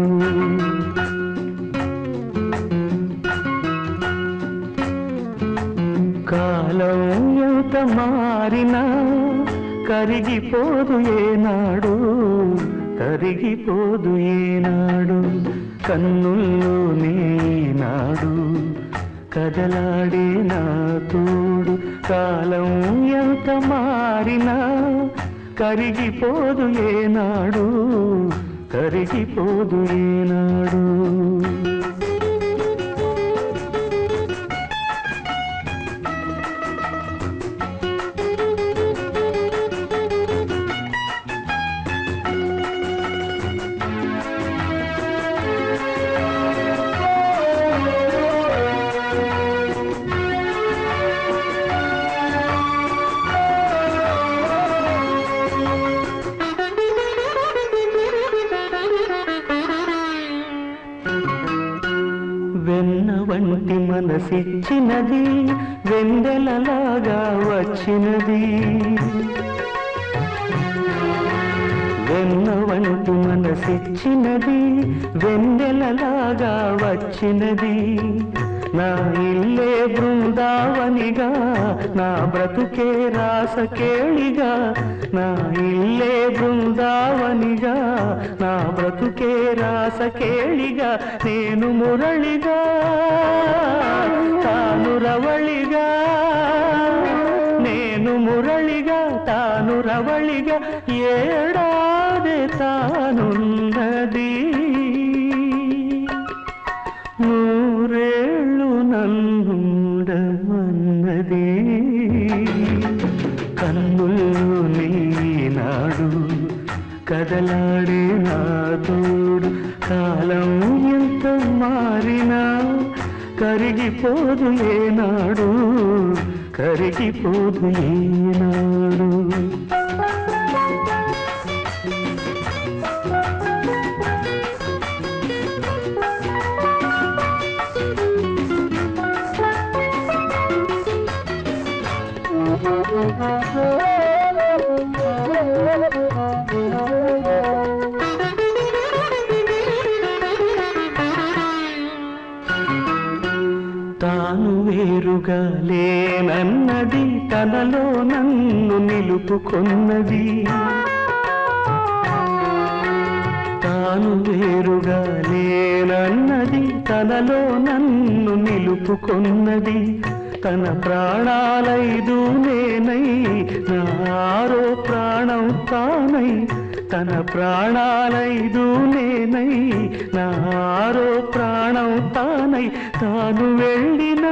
కాలం ఎంత మారినా కరిగిపోదు ఏనాడు కరిగిపోదు ఏనాడు కన్నుల్లోనే నాడు కదలాడే నా తోడు కాలం ఎంత మారినా కరిగిపోదు ఏనాడు కరిగిపోదు ఏనాడు వెన్న వంటి మనసిచ్చినది వెందెలలాగా వచ్చినది వెన్న వంటి మనసిచ్చినది వెన్నెలలాగా వచ్చినది నా ఇల్లే బృందావనిగా నా బ్రతుకే రాసకేళిగా నా ఇల్లే బృందావనిగా నా బ్రతుకే రాసకేళిగా నేను మురళిగా తాను రవళిగా నేను మురళిగా తాను వరవళిగా ఏడాది తానున్నది నూరేళ్ళు నన్నుండమన్నది కన్నుల్లో నీనాడు కదలాడే నా తోడు కాలం ఎంత మారినా కరిగిపోదు ఏనాడు కరిగిపోదు ఏనాడు తాను వేరుగా లేనన్నది తనలో నన్ను నిలుపుకొన్నది తాను వేరుగా లేనన్నది తనలో నన్ను నిలుపుకొన్నది తన ప్రాణాలైదు నేనై నారో ప్రాణం తానై తన ప్రాణాలైదు నేనై నారో ప్రాణం తానై తాను వెళ్ళినా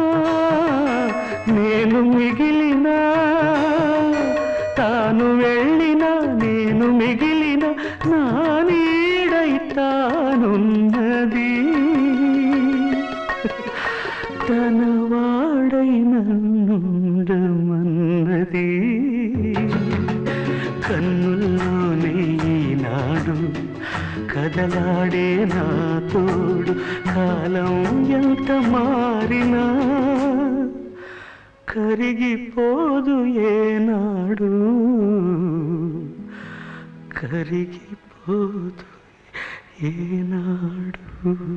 నేను మిగిలినా తాను వెళ్ళినా నేను మిగిలిన నా నీడై తానున్నది తన వాడై నన్నుండమన్నది కన్నుల్లోనే ఈనాడు కదలాడే నా తోడు కాలం ఎంత మారినా కరిగిపోదు ఏనాడు కరిగిపోదు ఏనాడు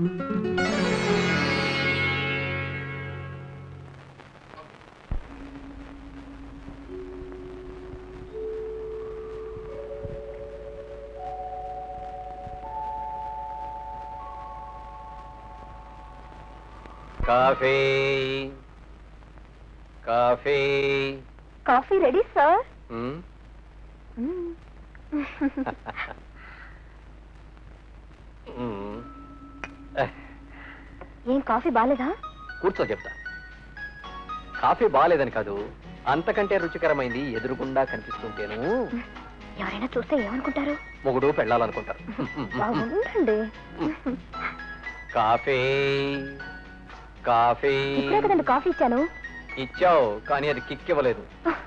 coffee coffee coffee ready sir um, um. ఏం కాఫీ బాలేదా కూర్చో చెప్తా కాఫీ బాగాలేదని కాదు అంతకంటే రుచికరమైంది ఎదురుగుండా కనిపిస్తుంటేను ఎవరైనా చూస్తే ఏమనుకుంటారు మొగుడు పెళ్ళాలనుకుంటారు బాగుండండి కాఫీ కాఫీ ఇప్పుడే కదండి కాఫీ ఇచ్చాను ఇచ్చావు కానీ అది కిక్ ఇవ్వలేదు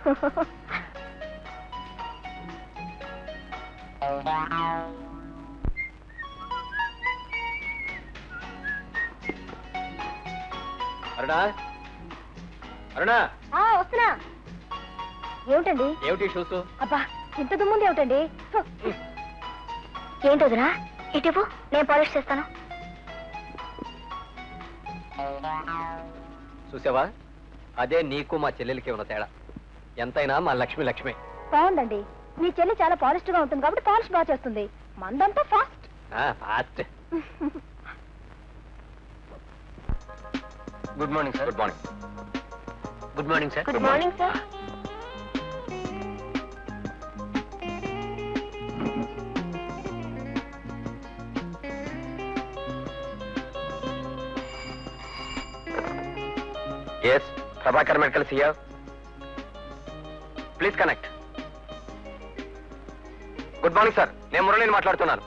అరుణా అరుణా ఆ, వస్తున్నా ఏమిటండి ఏమిటి షూస్ అబ్బా ఇంత దుమ్ముంది ఏమిటండి హ. ఏంటి వదినా ఇటు నేను పాలిష్ చేస్తాను చూసావా అదే నీకు మా చెల్లెలికి ఉన్న తేడా ఎంతైనా మా లక్ష్మి లక్ష్మి బాగుందండి మీ చెల్లి చాలా పాలిష్డ్ గా ఉంటుంది కాబట్టి పాలిష్ బాగా చేస్తుంది మందంతా fast fast good morning sir good morning good morning sir good morning sir yes Prabhakar medical సియా please connect good morning sir నేను మురళిని మాట్లాడుతున్నాను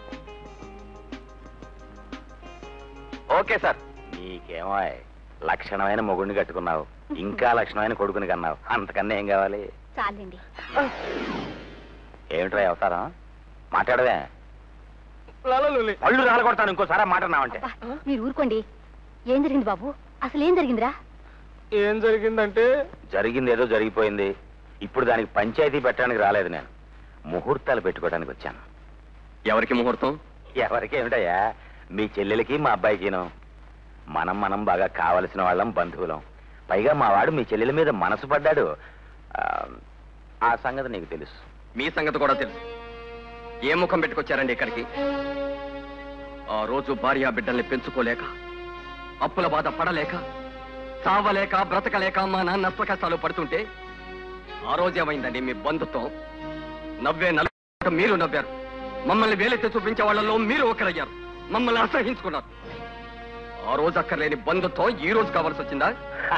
ఓకే సార్ నీకేమో లక్షణమైన మొగుడిని కట్టుకున్నావు ఇంకా లక్షణమైన కొడుకుని కన్నావు అంతకన్నా ఏం కావాలి చాలండి ఏమిట్రా అవతారం మాట్లాడవే పళ్ళు రాలగొడతాను ఇంకోసారి మాట్లాడినావంటే అబ్బా, మీరు ఊరుకోండి ఏం జరిగింది బాబు అసలు ఏం జరిగిందిరా ఏం జరిగిందంటే జరిగింది ఏదో జరిగిపోయింది ఇప్పుడు దానికి పంచాయతీ పెట్టడానికి రాలేదు నేను ముహూర్తాలు పెట్టుకోవడానికి వచ్చాను ఎవరికి ముహూర్తం ఎవరికి ఏమిటయ్యా మీ చెల్లెలకి మా అబ్బాయికిను మనం మనం బాగా కావలసిన వాళ్ళం బంధువులం పైగా మా వాడు మీ చెల్లెల మీద మనసు పడ్డాడు ఆ, ఆ సంగతి నీకు తెలుసు మీ సంగతి కూడా తెలుసు ఏ ముఖం పెట్టుకొచ్చారండి ఇక్కడికి ఆ రోజు భార్యా బిడ్డల్ని పెంచుకోలేక అప్పుల బాధ పడలేక చావలేక బ్రతకలేక మా నాన్న నష్ట కష్టాలు పడుతుంటే ఆ రోజు ఏమైందండి మీ బంధుత్వం నవ్వే నలుక మీరు నవ్వారు మమ్మల్ని వేలెత్తి చూపించే వాళ్ళలో మీరు ఒకరయ్యారు మమ్మల్ని అసహించుకున్నారు ఆ రోజు అక్కర్లేని బంధుత్వం ఈ రోజు కావాల్సి వచ్చిందా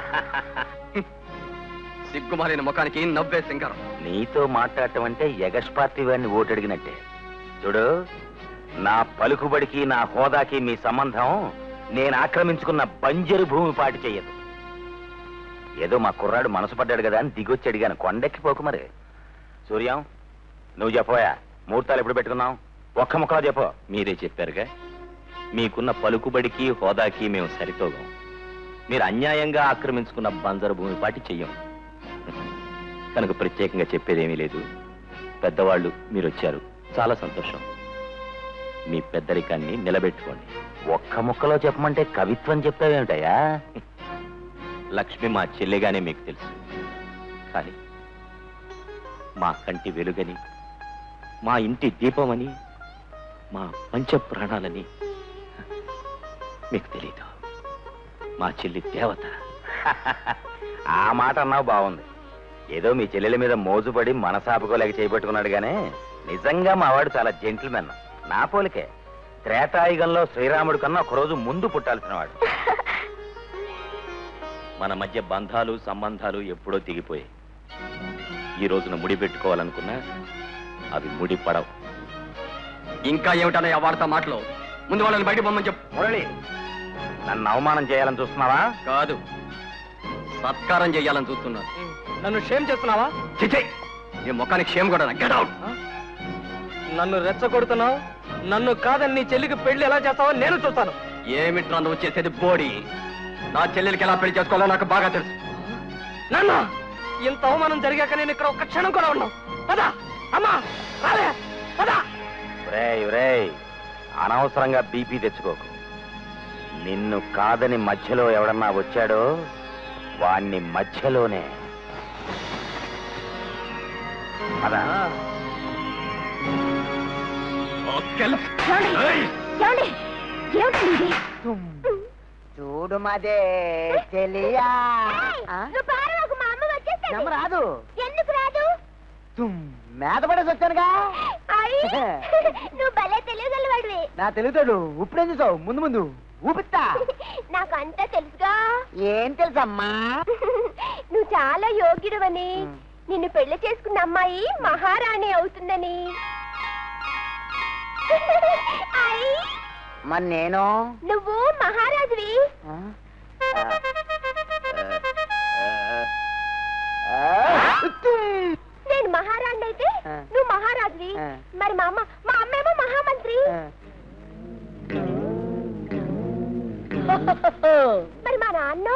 సిగ్గుమాలిన ముఖానికి నవ్వే సింగారం నీతో మాట్లాడటం అంటే ఎగస్ పార్టీ వాడిని ఓటు అడిగినట్టే చూడు నా పలుకుబడికి నా హోదాకి మీ సంబంధం నేను ఆక్రమించుకున్న బంజరు భూమి పాటి చెయ్యదు ఏదో మా కుర్రాడు మనసు పడ్డాడు కదా అని దిగొచ్చి అడిగాను కొండెక్కిపోకు మరి సూర్యం నువ్వు చెప్పోయా ముహూర్తాలు ఎప్పుడు పెట్టుకున్నావు ఒక్క ముక్కలో చెప్పు మీరే చెప్పారుగా మీకున్న పలుకుబడికి హోదాకి మేము సరితోగం మీరు అన్యాయంగా ఆక్రమించుకున్న బంజరు భూమి పాటి చెయ్యం కనుక ప్రత్యేకంగా చెప్పేదేమీ లేదు పెద్దవాళ్ళు మీరు వచ్చారు చాలా సంతోషం మీ పెద్దరికాన్ని నిలబెట్టుకోండి ఒక్క ముక్కలో చెప్పమంటే కవిత్వం చెప్తావేమిటయా లక్ష్మి మా చెల్లిగానే మీకు తెలుసు కానీ మా కంటి వెలుగని మా ఇంటి దీపమని మా పంచ ప్రాణాలని మీకు తెలీదు మా చెల్లి దేవత ఆ మాట అన్నావు బాగుంది ఏదో మీ చెల్లెల మీద మోజుపడి మనసాపుకోలేక చేపట్టుకున్నాడు గానే నిజంగా మా వాడు చాలా జెంటిల్మెన్ నా పోలికే త్రేతాయుగంలో శ్రీరాముడి కన్నా ఒకరోజు ముందు పుట్టాల్సిన వాడు మన మధ్య బంధాలు సంబంధాలు ఎప్పుడో దిగిపోయాయి ఈ రోజున ముడి పెట్టుకోవాలనుకున్నా అవి ముడి పడవు ఇంకా ఏమిటనే వాడతా మాటలు ముందు వాళ్ళని బయట పొమ్మని చెప్పు మురళి నన్ను అవమానం చేయాలని చూస్తున్నావా కాదు సత్కారం చెయ్యాలని చూస్తున్నాను నన్ను షేమ్ చేస్తున్నావా చిచ్చే నీ ముఖానికి క్షేమ కూడా గెట్ అవుట్ నన్ను రెచ్చగొడుతున్నావు నన్ను కాదని నీ చెల్లికి పెళ్లి ఎలా చేస్తావో నేను చూస్తాను ఏమిట్రా నువ్వు చేసేది బోడి నా చెల్లెలకి ఎలా పెళ్లి చేసుకోవాలో నాకు బాగా తెలుసు నాన్న ఇంత అవమానం జరిగాక నేను ఇక్కడ ఒక్క క్షణం కూడా ఉన్నావు పదా అమ్మా రాలే పదా ఒరేయ్ ఒరేయ్ అనవసరంగా బీపీ తెచ్చుకోకు నిన్ను కాదని మధ్యలో ఎవడన్నా వచ్చాడో వాణ్ణి మధ్యలోనే పదా ఏమండి ఏమిటండి ఇది చూడు మదే చెలియా ఆ? నువ్వు పారు నాకు మా అమ్మ వచ్చేస్తుంది నమ్మ రాదు ఎందుకు రాదు తుమ్, మేత పడేసి వచ్చానుగా అయ్యి నువ్వు భలే తెలియగలవాడివి నా తెలుగుతాడు ఇప్పుడేం చూసావు ముందు ముందు ఊపిస్తా నాకు అంతా తెలుసుగా ఏం తెలుసమ్మా నువ్వు చాలా యోగ్యుడవని నిన్ను పెళ్లి చేసుకున్న అమ్మాయి మహారాణి అవుతుందని అయ్యి మరి నేను నువ్వు మహారాజువి ఆ? ఆ, ఆ, ఉత్తి. నేను మహారాణి అయితే ఆ. నువ్వు మహారాజువి ఆ. మరి మా అమ్మ మా అమ్మేమో మహామంత్రి ఆ. మరి మా నాన్న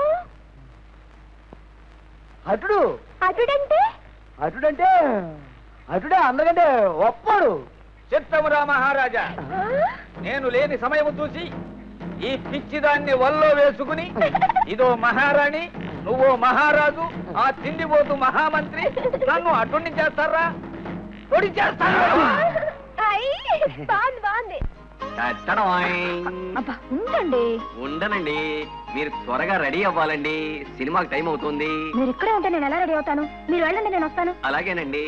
అటుడు అటుడంటే అటుడంటే అటుడే అందరికంటే ఒప్పడు చిత్తమురా మహారాజా ఆ? నేను లేని సమయం చూసి ఈ పిచ్చిదాన్ని వల్లో వేసుకుని ఇదో మహారాణి నువ్వో మహారాజు ఆ తిండిపోతు మహామంత్రి నన్ను అటుండి చేస్తారా తొడి చేస్తారా అయ్యి బాగుంది బాగుంది అబ్బా ఉండండి ఉండనండి మీరు త్వరగా రెడీ అవ్వాలండి సినిమాకి టైం అవుతుంది మీరు ఇక్కడే ఉంటే నేను ఎలా రెడీ అవుతాను మీరు వెళ్ళండి నేను వస్తాను అలాగేనండి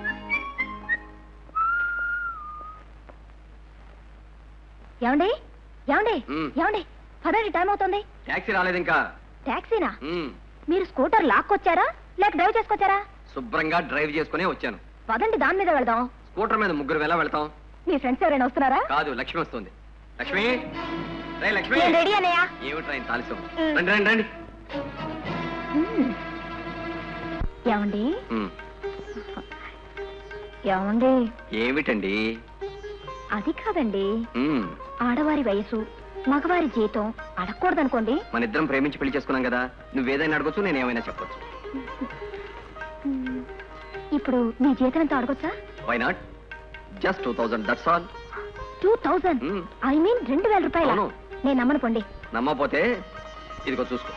ఏమండి ఏమండి మ్. ఏమండి పదండి టైం అవుతుంది ట్యాక్సీ రాలేదు ఇంకా టాక్సీనా మ్మ్. మీరు స్కూటర్ లాక్కొచ్చారా లేక డ్రైవ్ చేసుకొచ్చారా శుభ్రంగా డ్రైవ్ చేసుకునే వచ్చాను పదండి దాని మీద వెళ్దాం స్కూటర్ మీద ముగ్గురు ఎలా వెళ్తాం మీ ఫ్రెండ్స్ ఎవరైనా వస్తున్నారా కాదు లక్ష్మి వస్తుంది లక్ష్మి రే లక్ష్మి నేను రెడీ అన్నయ్య ఏమిటి ట్రైన్ తాలిసం రండి రండి రండి మ్. ఏమండి మ్మ్. ఏమండి ఏమిటండి అది కాదండి మ్మ్. ఆడవారి వయసు మగవారి జీతం అడగకూడదనుకోండి మన ఇద్దరం ప్రేమించి పెళ్లి చేసుకున్నాం కదా నువ్వేదైనా అడగొచ్చు నేను ఏమైనా చెప్పొచ్చు మ్. ఇప్పుడు మీ జీతం ఎంత అడగొచ్చా why not just two thousand that's all two thousand I mean రెండు వేల రూపాయలు అవును. నేను నమ్మను పొండి నమ్మపోతే ఇదిగో చూసుకో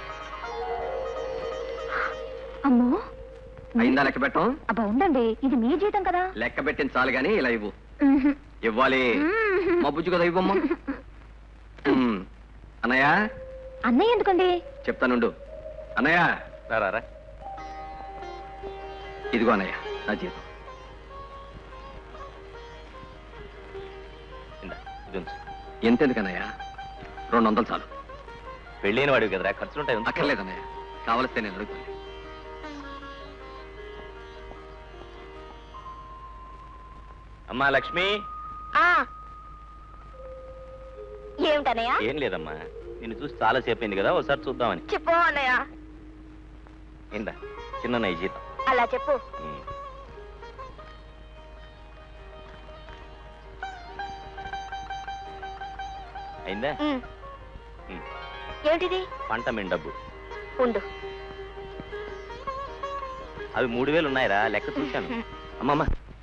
అమ్మో అయిందా లెక్క పెట్టం అబ్బా ఉండండి ఇది మీ జీతం కదా లెక్క పెట్టిన చాలు గానీ ఇలా ఇవ్వు మ్హ్. ఇవ్వాలి మ్హ్. మా బుజ్జు కదా ఇవ్వమ్మా మ్మ్. అన్నయ్య అన్నయ్య ఎందుకండి చెప్తానుండు అన్నయ్య రారా ఇదిగో అన్నయ్య నా జీతం దించు ఎంతెందుకన్నయ్య రెండు వందలు చాలు పెళ్ళైన వాడివి కదరా ఖర్చులుంటాయి ఉంచు. అక్కర్లేదన్నయ్య కావలిస్తే నేను అడుగుతాను అమ్మా లక్ష్మి ఏమిటనయ్య ఏం లేదమ్మా నిన్ను చూసి చాలా సేపు అయింది కదా ఒకసారి చూద్దామని చెప్పు అన్నయ్య ఏందా చిన్న నై జీతం అలా చెప్పు ఉమ్. అయిందా ఉమ్. ఉమ్. ఏమిటిది పంట మీద డబ్బు ఉండు అవి మూడు వేలు ఉన్నాయిరా లెక్క చూశాను అమ్మమ్మ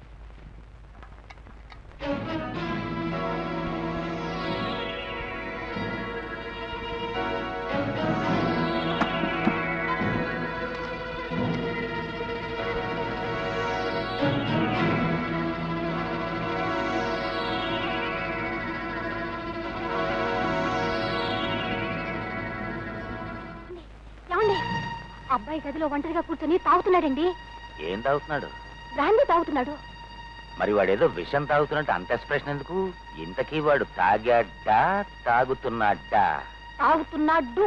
ఏమండి అబ్బాయి గదిలో ఒంటరిగా కూర్చొని తాగుతున్నాడండి ఏం తాగుతున్నాడు బ్రాందీ తాగుతున్నాడు మరి వాడేదో విషం తాగుతున్నట్టు అంత ఎక్స్ప్రెషన్ ఎందుకు ఇంతకీ వాడు తాగాడ్డా తాగుతున్నాడ్డా తాగుతున్నాడు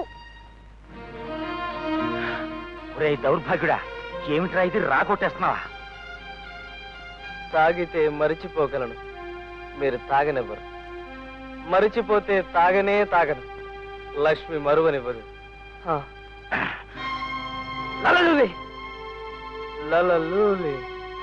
ఒరే దౌర్భాగ్యుడా ఏమిట్రా ఇది రాకొట్టేస్తున్నావా తాగితే మరిచిపోగలను మీరు తాగనివ్వరు మరిచిపోతే తాగనే తాగను లక్ష్మి మరువనివ్వదు ఆ. లలలూలి. లలలూలి.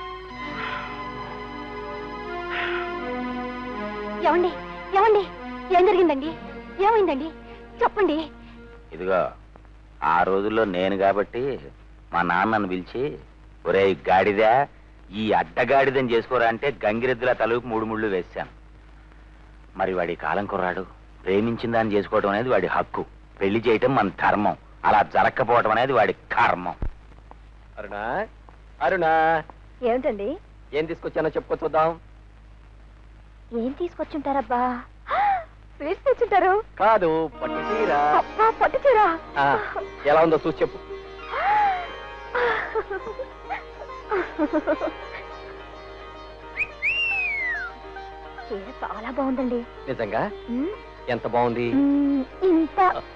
ఏమండి ఏమండి ఏం జరిగిందండి ఏమైందండి చెప్పండి ఇదిగో ఆ రోజుల్లో నేను కాబట్టి మా నాన్న నన్ను పిలిచి ఒరే గాడిదా ఈ అడ్డగాడిదని చేసుకోరా అంటే గంగిరెద్దుల తలుపు మూడు ముళ్ళు వేశాను మరి వాడి కాలం కుర్రాడు ప్రేమించిన దాన్ని చేసుకోవడం అనేది వాడి హక్కు పెళ్లి చేయటం మన ధర్మం అలా జరగకపోవడం అనేది వాడి కర్మం అరుణా అరుణా ఏమిటండి ఏం తీసుకొచ్చానో చెప్పుకో చూద్దాం ఏం తీసుకొచ్చుంటారబ్బా స్వీట్స్ తెచ్చుంటారు కాదు పట్టు చీర అబ్బా పట్టు చీర ఆ, ఎలా ఉందో చూసి చెప్పు చీర చాలా బాగుందండి నిజంగా మ్మ్. ఎంత బాగుంది మ్మ్, ఇంత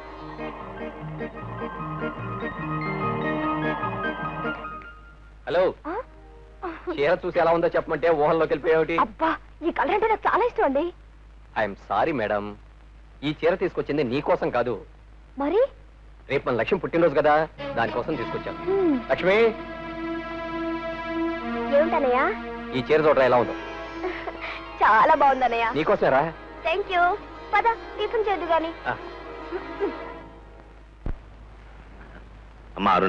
హలో ఆ? చీర చూసి ఎలా ఉందో చెప్పమంటే ఊహల్లోకి వెళ్ళిపోయావుటి అబ్బా ఈ కలర్ అంటే నాకు చాలా ఇష్టం అండి ఐఎమ్ సారీ మేడం ఈ చీర తీసుకొచ్చింది నీ కోసం కాదు మరి రేపు మన లక్ష్మి పుట్టినరోజు కదా దానికోసం తీసుకొచ్చాను మ్మ్, లక్ష్మి ఏమిటన్నయ్య ఈ చీర చూడరా ఎలా ఉందో చాలా బాగుందన్నయ్య నీకోసమేరా థ్యాంక్ యూ పద టిఫిన్ చేద్దు గాని ఆ. అమ్మా అరుణ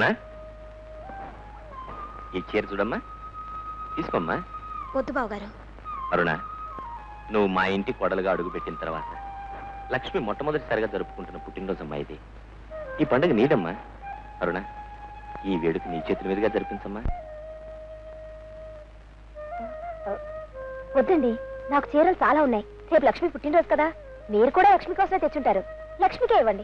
ఈ చీర చూడమ్మా తీసుకోమ్మా వద్దు బావు గారు అరుణ నువ్వు మా ఇంటి కొడలుగా అడుగు పెట్టిన తర్వాత లక్ష్మి మొట్టమొదటిసారిగా జరుపుకుంటున్న పుట్టినరోజు అమ్మా ఇది ఈ పండుగ నీదమ్మా అరుణ ఈ వేడుక నీ చేతుల మీదుగా జరిపించమ్మా వద్దండి నాకు చీరలు చాలా ఉన్నాయి రేపు లక్ష్మి పుట్టినరోజు కదా మీరు కూడా లక్ష్మి కోసమే తెచ్చుంటారు లక్ష్మికే ఇవ్వండి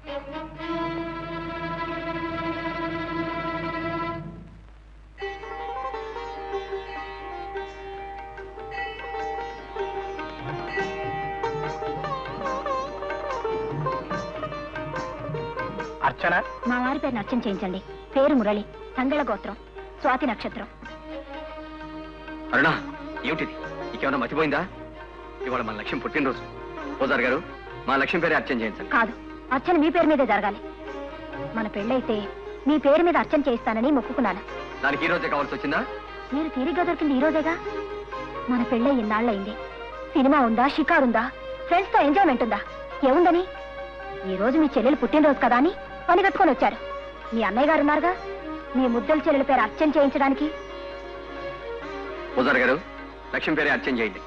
అర్చన మా వారి పేరు నచ్చం చేయించండి పేరు మురళి సంగళ గోత్రం స్వాతి నక్షత్రం అరుణా ఏమిటిది నీకేమైనా మర్చిపోయిందా ఇవాళ మన లక్ష్యం పుట్టినరోజు పూజారి గారు మా లక్ష్యం పేరే అర్చన చేయించండి కాదు అర్చన మీ పేరు మీదే జరగాలి మన పెళ్ళైతే మీ పేరు మీద అర్చన చేయిస్తానని మొక్కుకున్నాను దానికి ఈ రోజే కావాల్సి వచ్చిందా మీరు తీరిగ్గా దొరికింది ఈ రోజేగా మన పెళ్ళై ఇన్నాళ్ళయింది సినిమా ఉందా షికారుందా ఫ్రెండ్స్ తో ఎంజాయ్మెంట్ ఉందా ఏముందని ఈ రోజు మీ చెల్లెలు పుట్టినరోజు కదా అని పని కట్టుకొని వచ్చారు మీ అన్నయ్య గారు ఉన్నారుగా మీ ముద్దల చెల్లెల పేరు అర్చన చేయించడానికి పూజారి గారు లక్ష్యం పేరే అర్చన చేయండి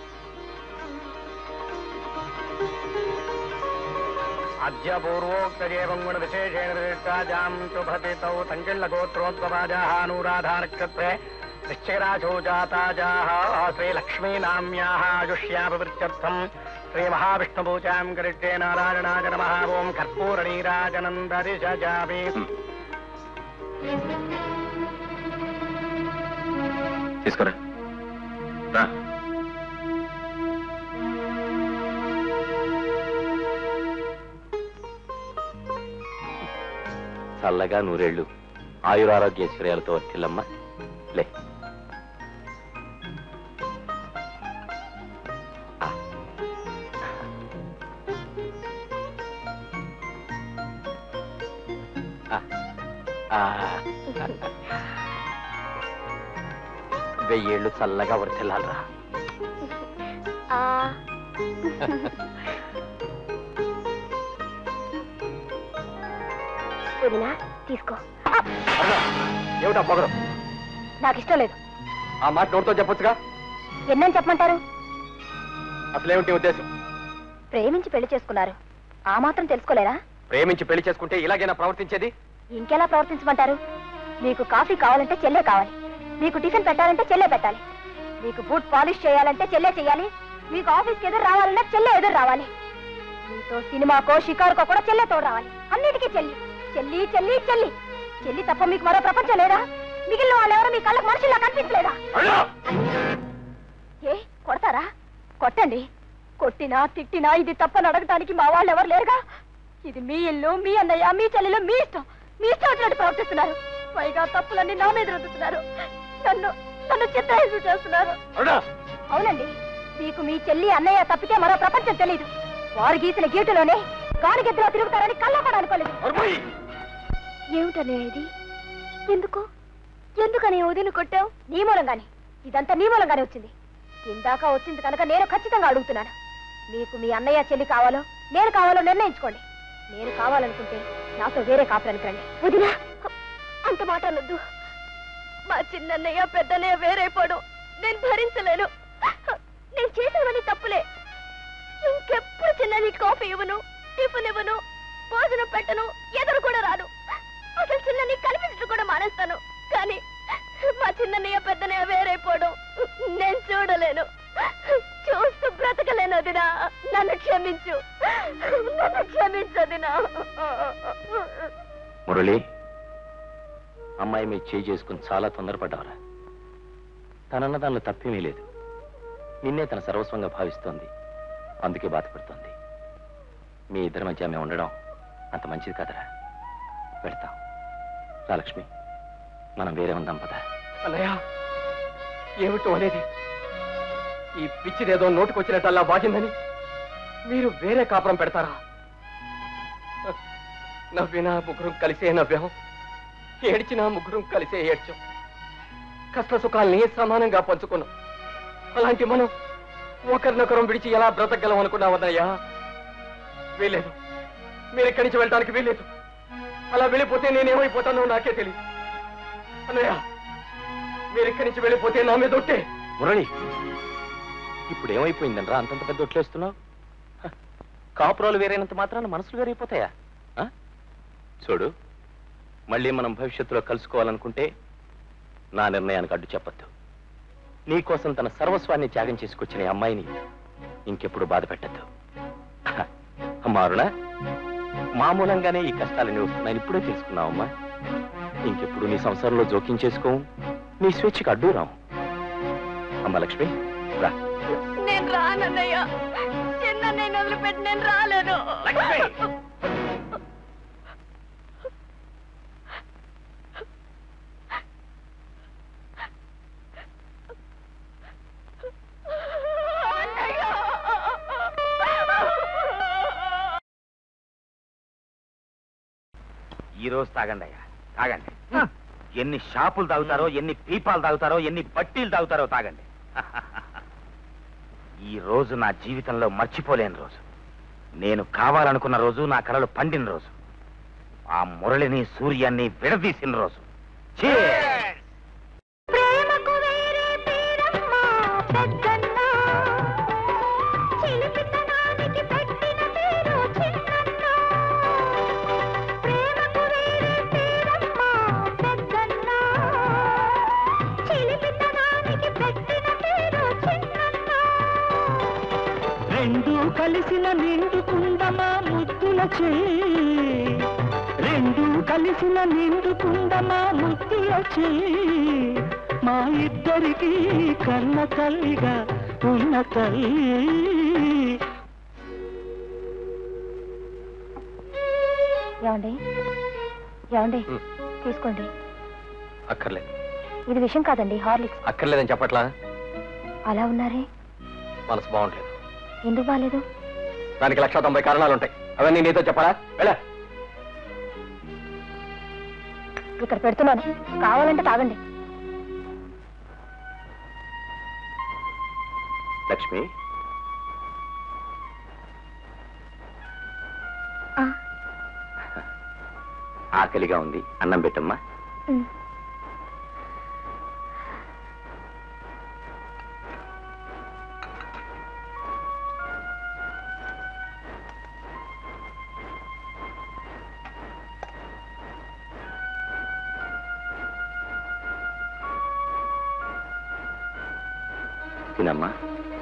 అద్య పూర్వోక్తజేవం గుణ విశేషేణ విశిష్టాజాం శుభతి తౌ తంగిళ్ళ గోత్రోద్భవాజాః అనురాధా నక్షత్రే వృశ్చికరాశో జాతాజాః శ్రీలక్ష్మీనామ్యాः ఆయుష్యాభివృత్యర్థం శ్రీ మహావిష్ణుపూజాం గరిష్టే నారాయణాయ నమః ఓం కర్పూరణీరాజనందరిషజామి తీసుకురా రా చల్లగా నూరేళ్ళు ఆయురారోగ్యశ్వర్యాలతో వర్తిల్లమ్మ లే ఆ. ఆ. ఆ. వెయ్యేళ్ళు చల్లగా వర్తిల్లాలరా ఆ వదినా తీసుకో ఆ, ఏమిటా పొగరు నాకు ఇష్టం లేదు ఆ మాట నోటితో చెప్పొచ్చుగా ఎన్నని చెప్పమంటారు అసలేమిటి ఉద్దేశం ప్రేమించి పెళ్లి చేసుకున్నారు ఆ మాత్రం తెలుసుకోలేరా ప్రేమించి పెళ్లి చేసుకుంటే ఇలాగైనా ప్రవర్తించేది ఇంకెలా ప్రవర్తించమంటారు మీకు కాఫీ కావాలంటే చెల్లే కావాలి మీకు టిఫిన్ పెట్టాలంటే చెల్లే పెట్టాలి మీకు బూట్ పాలిష్ చేయాలంటే చెల్లే చేయాలి మీకు ఆఫీస్కి ఎదురు రావాలన్నా చెల్లె ఎదురు రావాలి మీతో సినిమాకో షికారుకో కూడా చెల్లె తోడు రావాలి అన్నిటికీ చెల్లి చెల్లి చెల్లి చెల్లి చెల్లి తప్ప మీకు మరో ప్రపంచం లేదా మిగిలిన వాళ్ళెవరో మీ కళ్ళకు మనుషుల్లా కనిపించలేదా ఏ కొడతారా కొట్టండి కొట్టినా తిట్టినా ఇది తప్పని అడగటానికి మా వాళ్ళు ఎవరు లేరుగా ఇది మీ ఇల్లు మీ అన్నయ్య మీ చెల్లెలు మీ ఇష్టం మీ ఇష్టం వచ్చినట్టు ప్రవర్తిస్తున్నారు పైగా తప్పులన్నీ నా మీద రుద్దుతున్నారు నన్ను నన్ను చిత్రహింస చేస్తున్నారు అవునండి మీకు మీ చెల్లి అన్నయ్య తప్పితే మరో ప్రపంచం తెలియదు వారు గీసిన గీటులోనే గాలిగెద్దులో తిరుగుతారని కళ్ళ కూడా అనుకోలేదు ఏమిటనే ఇది ఎందుకు ఎందుకని వదిలి కొట్టావు నీ మూలంగానే ఇదంతా నీ మూలంగానే వచ్చింది ఇందాక వచ్చింది కనుక నేను ఖచ్చితంగా అడుగుతున్నాను మీకు మీ అన్నయ్య చెల్లి కావాలో నేను కావాలో నిర్ణయించుకోండి నేను కావాలనుకుంటే నాతో వేరే కాపురానికి రండి వదినా అంత మాట అనొద్దు మా చిన్నన్నయ్య పెద్దన్నయ్య వేరైపోవడం నేను భరించలేను నేను చేసేవని తప్పులే ఇంకెప్పుడు చిన్నది కాఫీ ఇవ్వను టిఫిన్ ఇవ్వను భోజనం పెట్టను ఎదురు కూడా రాను అసలు చిన్నని కనిపించడం కూడా మానేస్తాను కానీ మా చిన్నన్నయ్య పెద్దనయ్య వేరైపోవడం నేను చూడలేను చూస్తూ బ్రతకలేను వదినా నన్ను క్షమించు నన్ను క్షమించు వదినా మురళి అమ్మాయి మీద చేయి చేసుకుని చాలా తొందరపడ్డావరా తనన్న దానిలో తప్పేమీ లేదు నిన్నే తన సర్వస్వంగా భావిస్తోంది అందుకే బాధపడుతోంది మీ ఇద్దరి మధ్య మేము ఉండడం అంత మంచిది కదరా వెళ్తాం రా లక్ష్మి మనం వేరే ఉందాం పదా అన్నయ్య ఏమిటో అనేది ఈ పిచ్చిదేదో నోటుకొచ్చినట్టల్లా బాగిందని మీరు వేరే కాపురం పెడతారా హ, నవ్వినా ముగ్గురం కలిసే నవ్వాం ఏడ్చినా ముగ్గురం కలిసే ఏడ్చాం కష్ట సుఖాల్ని సమానంగా పంచుకున్నాం అలాంటి మనం ఒకరినొకరం విడిచి ఎలా బ్రతకగలం అనుకున్నావన్నయ్యా వీలేదు మీరు ఇక్కడి నుంచి వెళ్ళడానికి వీలేదు అలా వెళ్ళిపోతే నేనేమైపోతానో నాకే తెలియదు అన్నయ్య మీరు ఇక్కడి నుంచి వెళ్ళిపోతే నా మీద ఒట్టే మురళి ఇప్పుడు ఏమైపోయిందనరా అంతంత పెద్ద ఒట్లేస్తున్నావు హ, కాపురాలు వేరైనంత మాత్రాన మనసులు వేరైపోతాయా ఆ? చూడు మళ్ళీ మనం భవిష్యత్తులో కలుసుకోవాలనుకుంటే నా నిర్ణయానికి అడ్డు చెప్పొద్దు నీకోసం తన సర్వస్వాన్ని త్యాగం చేసుకొచ్చిన ఈ అమ్మాయిని ఇంకెప్పుడు బాధ పెట్టద్దు అమ్మా అరుణ మామూలంగానే ఈ కష్టాలని వస్తున్నాయని ఇప్పుడే తెలుసుకున్నావమ్మా ఇంకెప్పుడు నీ సంసారంలో జోక్యం చేసుకోవు నీ స్వేచ్ఛకు అడ్డు రావు అమ్మ లక్ష్మి రా నేను రానన్నయ్య చిన్నన్నయ్య వదిలిపెట్టి నేను రాలేను ఈ రోజు తాగండి అయ్యా తాగండి ఎన్ని షాపులు తాగుతారో ఎన్ని పీపాలు తాగుతారో ఎన్ని బట్టీలు తాగుతారో తాగండి ఈ రోజు నా జీవితంలో మర్చిపోలేని రోజు నేను కావాలనుకున్న రోజు నా కలలు పండిన రోజు ఆ మురళిని సూర్యాన్ని విడదీసిన రోజు Cheers! ప్రేమకు వేరే పేరమ్మా పెద్దన్న చిలిపితనానికి పెట్టిన పేరు చిన్నన్న ప్రేమకు వేరే పేరమ్మా పెద్దన్న చిలిపితనానికి పెట్టిన పేరు చిన్నన్న రెండు కలిసిన నిండు కుండమా ముద్దుల చేయి రెండు కలిసిన నిండు కుండమా ముద్దుల చేయి మా ఇద్దరికి కన్న తల్లిగా ఉన్న తల్లి ఏమండి ఏమండి ఉమ్. తీసుకోండి అక్కర్లేదు ఇది విషయం కాదండి హార్లిక్స్ అక్కర్లేదని చెప్పట్లా అలా ఉన్నారే మనసు బాగుండలేదు ఎందుకు బాగాలేదు దానికి లక్ష తొంభై కారణాలు ఉంటాయి అవన్నీ నీతో చెప్పాలా వెళ్ళా ఇక్కడ పెడుతున్నాను కావాలంటే తాగండి లక్ష్మి ఆ, ఆకలిగా ఉంది అన్నం పెట్టమ్మా ఉమ్. తినమ్మా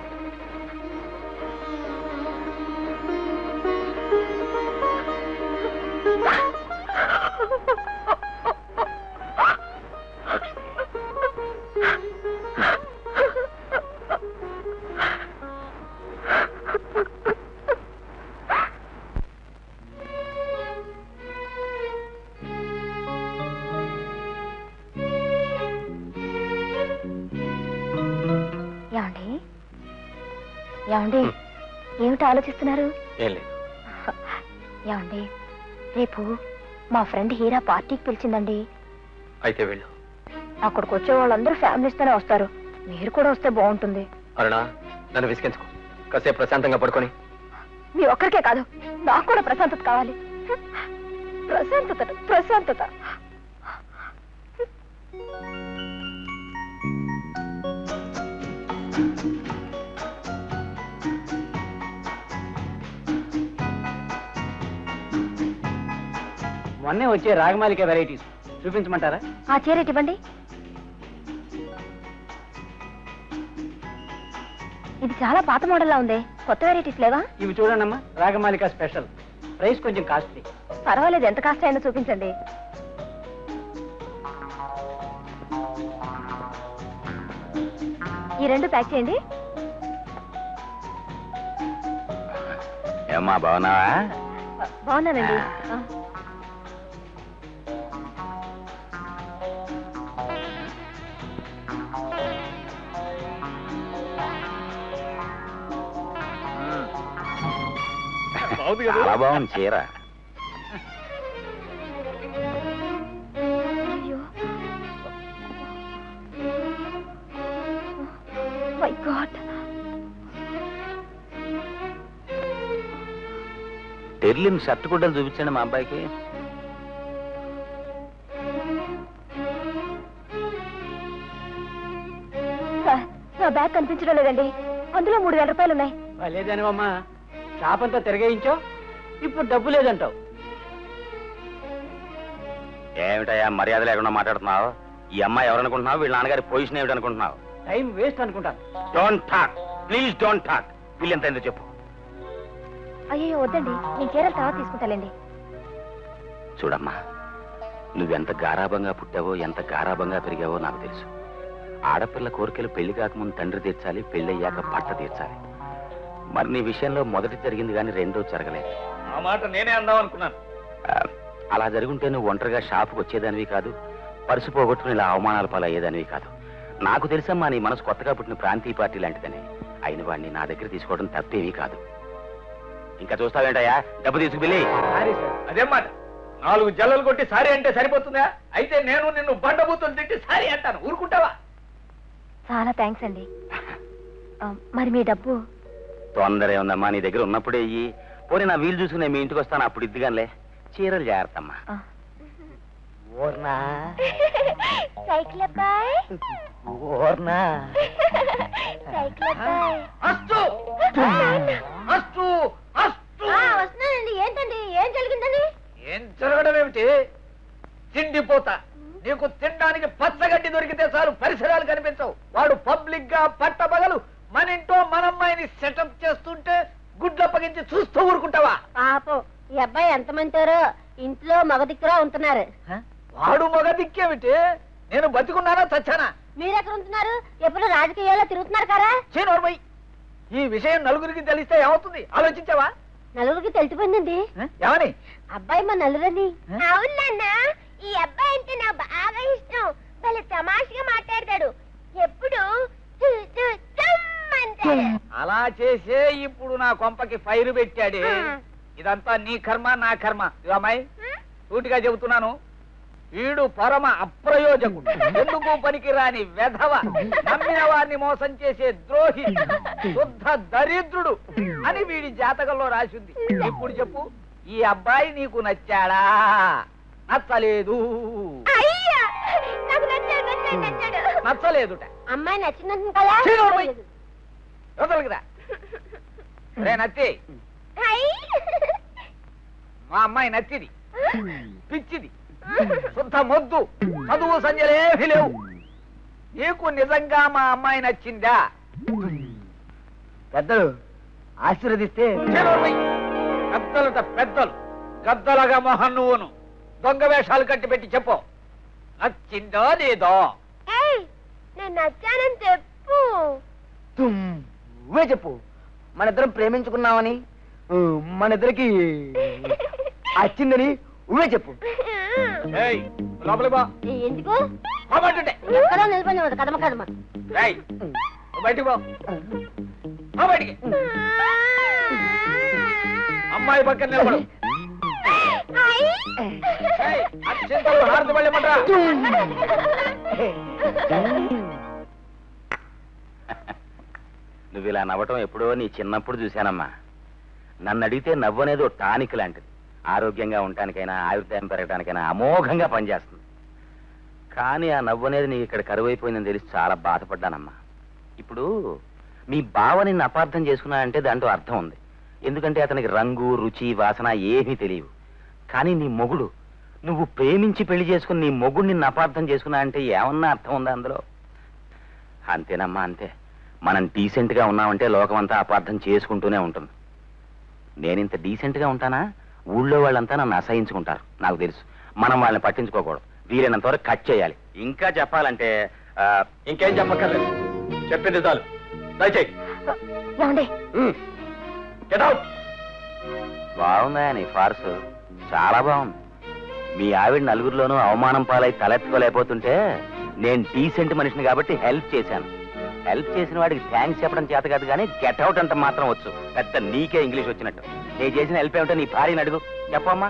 ఏమండి ఏమండి ఏమిటి ఆలోచిస్తున్నారు ఏం లేదు ఏమండి రేపు మా ఫ్రెండ్ హీరా పార్టీకి పిలిచిందండి అయితే వెళ్ళు అక్కడికి వచ్చే వాళ్ళందరూ ఫ్యామిలీస్తోనే వస్తారు మీరు కూడా వస్తే బాగుంటుంది అరుణ నన్ను విసిగించుకో కాసేపు ప్రశాంతంగా పడుకొని మీ ఒక్కరికే కాదు నాకు కూడా ప్రశాంతత కావాలి ప్రశాంతత ప్రశాంతత మొన్నే వచ్చే రాగమాలిక వెరైటీస్ చూపించమంటారా ఆ చీర ఇటు ఇవ్వండి ఇది చాలా పాత మోడల్లా ఉంది కొత్త వెరైటీస్ లేవా ఇవి చూడండమ్మా రాగమాలిక స్పెషల్ ప్రైస్ కొంచెం కాస్ట్లీ పర్వాలేదు ఎంత కాస్ట్ అయిందో చూపించండి ఈ రెండు ప్యాక్ చేయండి ఏమ్మా బాగున్నావా బాగున్నానండి ఆ. చాలా బాగుంది చీర అయ్యో మై గాడ్ టెర్లిన్ షర్ట్ గుడ్డలు చూపించండి మా అబ్బాయికి సార్ నా బ్యాగ్ కనిపించడం లేదండి అందులో మూడు వేల రూపాయలు ఉన్నాయి లేదనివమ్మా షాప్ అంతా తిరగేయించో ఇప్పుడు డబ్బు లేదంటావు ఏమిటయ్యా మర్యాద లేకుండా మాట్లాడుతున్నావు ఈ అమ్మాయి ఎవరనుకుంటున్నావు వీళ్ళ నాన్నగారి పొజిషన్ ఏమిటి అనుకుంటున్నావు టైం వేస్ట్ అనుకుంటాను don't talk please don't talk వీళ్ళెంత అయిందో చెప్పు అయ్యో వద్దండి నేను చీరలు తర్వాత తీసుకుంటానండి చూడమ్మా నువ్వెంత గారాభంగా పుట్టావో ఎంత గారాభంగా పెరిగావో నాకు తెలుసు ఆడపిల్ల కోరికలు పెళ్లి కాకముందు తండ్రి తీర్చాలి పెళ్ళయ్యాక భర్త తీర్చాలి మరి నీ విషయంలో మొదటి జరిగింది కానీ రెండో జరగలేదు ఆ మాట నేనే అందాం అనుకున్నాను ఆ, అలా జరుగుంటే నువ్వు ఒంటరిగా షాపుకి వచ్చేదానివి కాదు పరుసు పోగొట్టుకుని ఇలా అవమానాల పాలయ్యేదానివి కాదు నాకు తెలుసమ్మా నీ మనసు కొత్తగా పుట్టిన ప్రాంతీయ పార్టీ లాంటిదని అయిన వాడిని నా దగ్గర తీసుకోవడం తప్పేమీ కాదు ఇంకా చూస్తావేంటయ్యా డబ్బు తీసుకువెళ్ళి సారీ సార్ అదేం మాట నాలుగు జల్లలు కొట్టి సారీ అంటే సరిపోతుందా అయితే నేను నిన్ను బండబూతులు తిట్టి సారీ అంటాను ఊరుకుంటావా చాలా థ్యాంక్స్ అండి ఆ, మరి మీ డబ్బు తొందర ఏముందమ్మా నీ దగ్గర ఉన్నప్పుడే ఇయ్యి పోనీ నా వీలు చూసుకుని మీ ఇంటికి వస్తాను అప్పుడు ఇద్దిగానిలే చీరలు జాగ్రత్త అమ్మా ఆ. ఓర్నా సైకిల్ అబ్బాయ్ ఓర్నా సైకిల్ అబ్బాయ్ అస్తు అస్తు అస్తు వస్తున్నానండి ఏంటండి ఏం జరిగిందండి ఏం జరగడం ఏమిటి తిండిపోతా నీకు తినడానికి పచ్చగడ్డి దొరికితే చాలు పరిసరాలు కనిపించవు వాడు పబ్లిక్ గా పట్టబగలు మన ఇంట్లో మన అమ్మాయిని సెటప్ చేస్తుంటే గుడ్లప్పగించి చూస్తూ ఊరుకుంటావా పాపం ఈ అబ్బాయి ఎంత మంచారో ఇంట్లో మగ దిక్కురా ఉంటున్నారు వాడు మగ దిక్కేమిటి నేను బతికున్నానా చచ్చానా మీరెక్కడ ఉంటున్నారు ఎప్పుడు రాజకీయాల్లో తిరుగుతున్నారు కదా చీనోర్మై ఈ విషయం నలుగురికి తెలిస్తే ఏమవుతుంది ఆలోచించావా నలుగురికి తెలిసిపోయిందండి ఏమని అబ్బాయి మా నలుగురని అవునన్నా ఈ అబ్బాయి అంటే నా బాగా ఇష్టం భలే తమాషగా మాట్లాడతాడు ఎప్పుడు చు, చు, చమ్ అంటాడు. అలా చేసే ఇప్పుడు నా కొంపకి ఫైర్ పెట్టాడే ఆ. ఇదంతా నీ కర్మ నా కర్మ ఇదిగో అమ్మాయి సూటిగా చెబుతున్నాను వీడు పరమ అప్రయోజకుడు ఎందుకు పనికిరాని వెధవ నమ్మిన వారిని మోసం చేసే ద్రోహి శుద్ధ దరిద్రుడు అని వీడి జాతకంలో రాసింది ఇప్పుడు చెప్పు ఈ అబ్బాయి నీకు నచ్చాడా నచ్చలేదు అయ్యా నాకు నచ్చాడు నచ్చాడు నచ్చాడు నచ్చలేదుట అమ్మాయి నచ్చిందంటుంది కదా చీ, నోర్మై. వదలకురా రే నత్తి అయ్. మా అమ్మాయి నత్తిది పిచ్చిది శుద్ధ మొద్దు చదువు సంజలేవి లేవు నీకు నిజంగా మా అమ్మాయి నచ్చిందా పెద్దలు ఆశీర్వదిస్తే పెద్దలుట పెద్దలు గద్దలగా మొహన్ నువ్వును దొంగ వేషాలు కట్టి పెట్టి చెప్పు నచ్చిందో లేదో ఏయ్, నేను నచ్చానని చెప్పు తుమ్, నువ్వే చెప్పు మన ఇద్దరం ప్రేమించుకున్నామని ఊ, మన ఇద్దరికి వచ్చిందని నువ్వే చెప్పు ఏయ్, లోపలికి పో. ఎందుకు పోమంటుంటే. ఎక్కడో నిలబడి కదమ కదమ ఏయ్, నువ్వు బయటికి పో పో బయటికి అమ్మాయి పక్కన నిలబడు ఏయ్, అత్యంతలు హారతి వెళ్ళమంటారా నువ్వు ఇలా నవ్వటం ఎప్పుడో నీ చిన్నప్పుడు చూశానమ్మా నన్ను అడిగితే నవ్వు అనేది ఓ టానిక్ లాంటిది ఆరోగ్యంగా ఉండటానికైనా ఆయుర్దాయం పెరగడానికైనా అమోఘంగా పనిచేస్తుంది కానీ ఆ నవ్వు అనేది నీకు ఇక్కడ కరువైపోయిందని తెలిసి చాలా బాధపడ్డానమ్మా ఇప్పుడు మీ బావ నిన్ను అపార్థం చేసుకున్నాడంటే దాంట్లో అర్థం ఉంది ఎందుకంటే అతనికి రంగు రుచి వాసన ఏమీ తెలియవు కానీ నీ మొగుడు నువ్వు ప్రేమించి పెళ్లి చేసుకుని నీ మొగుడు నిన్ను అపార్థం చేసుకున్నా అంటే ఏమన్నా అర్థం ఉందా అందులో అంతేనమ్మా అంతే మనం డీసెంట్ గా ఉన్నామంటే లోకమంతా అపార్థం చేసుకుంటూనే ఉంటుంది నేనింత డీసెంట్ గా ఉంటానా ఊళ్ళో వాళ్ళంతా నన్ను అసహించుకుంటారు నాకు తెలుసు మనం వాళ్ళని పట్టించుకోకూడదు వీలైనంత వరకు కట్ చేయాలి ఇంకా చెప్పాలంటే ఆ, ఇంకేం చెప్పక్కర్లేదు చెప్పింది చాలు దయచేయి ఏమండి Get out. బాగుందా నీ ఫార్స్ చాలా బాగుంది మీ ఆవిడ నలుగురిలోనూ అవమానం పాలై తలెత్తుకోలేకపోతుంటే నేను డీసెంట్ మనిషిని కాబట్టి హెల్ప్ చేశాను హెల్ప్ చేసిన వాడికి థ్యాంక్స్ చెప్పడం చేత కాదు కానీ గెట్ అవుట్ అంత మాత్రం వచ్చు పెద్ద నీకే ఇంగ్లీష్ వచ్చినట్టు నేను చేసిన హెల్ప్ ఏమిటో నీ భార్యని అడుగు చెప్పమ్మా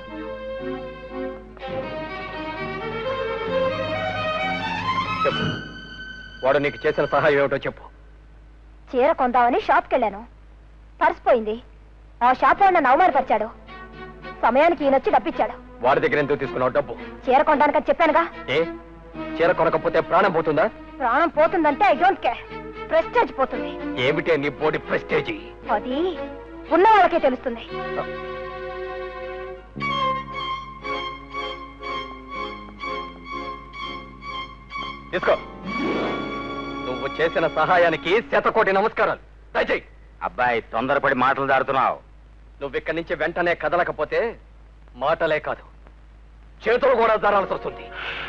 చెప్పు వాడు నీకు చేసిన సహాయం ఏమిటో చెప్పు చీర కొందామని షాప్కి వెళ్ళాను పర్స్ పోయింది ఆ షాప్ లో నన్ను అవమానపరిచాడు సమయానికి ఈయనొచ్చి డబ్బిచ్చాడు వాడి దగ్గర ఎందుకు తీసుకున్నావు డబ్బు చీర కొనడానికని చెప్పానుగా ఏ చీర కొనకపోతే ప్రాణం పోతుందా ప్రాణం పోతుందంటే ఐ డోంట్ కేర్ ప్రెస్టేజ్ పోతుంది ఏమిటే నీ బోడి ప్రెస్టేజీ అది ఉన్న వాళ్ళకే తెలుస్తుంది తీసుకో నువ్వు చేసిన సహాయానికి శతకోటి నమస్కారాలు దయచేయి అబ్బాయి తొందరపడి మాటలు దాడుతున్నావు నువ్వు ఇక్కడి నుంచి వెంటనే కదలకపోతే మాటలే కాదు చేతులు కూడా జారాల్సి వస్తుంది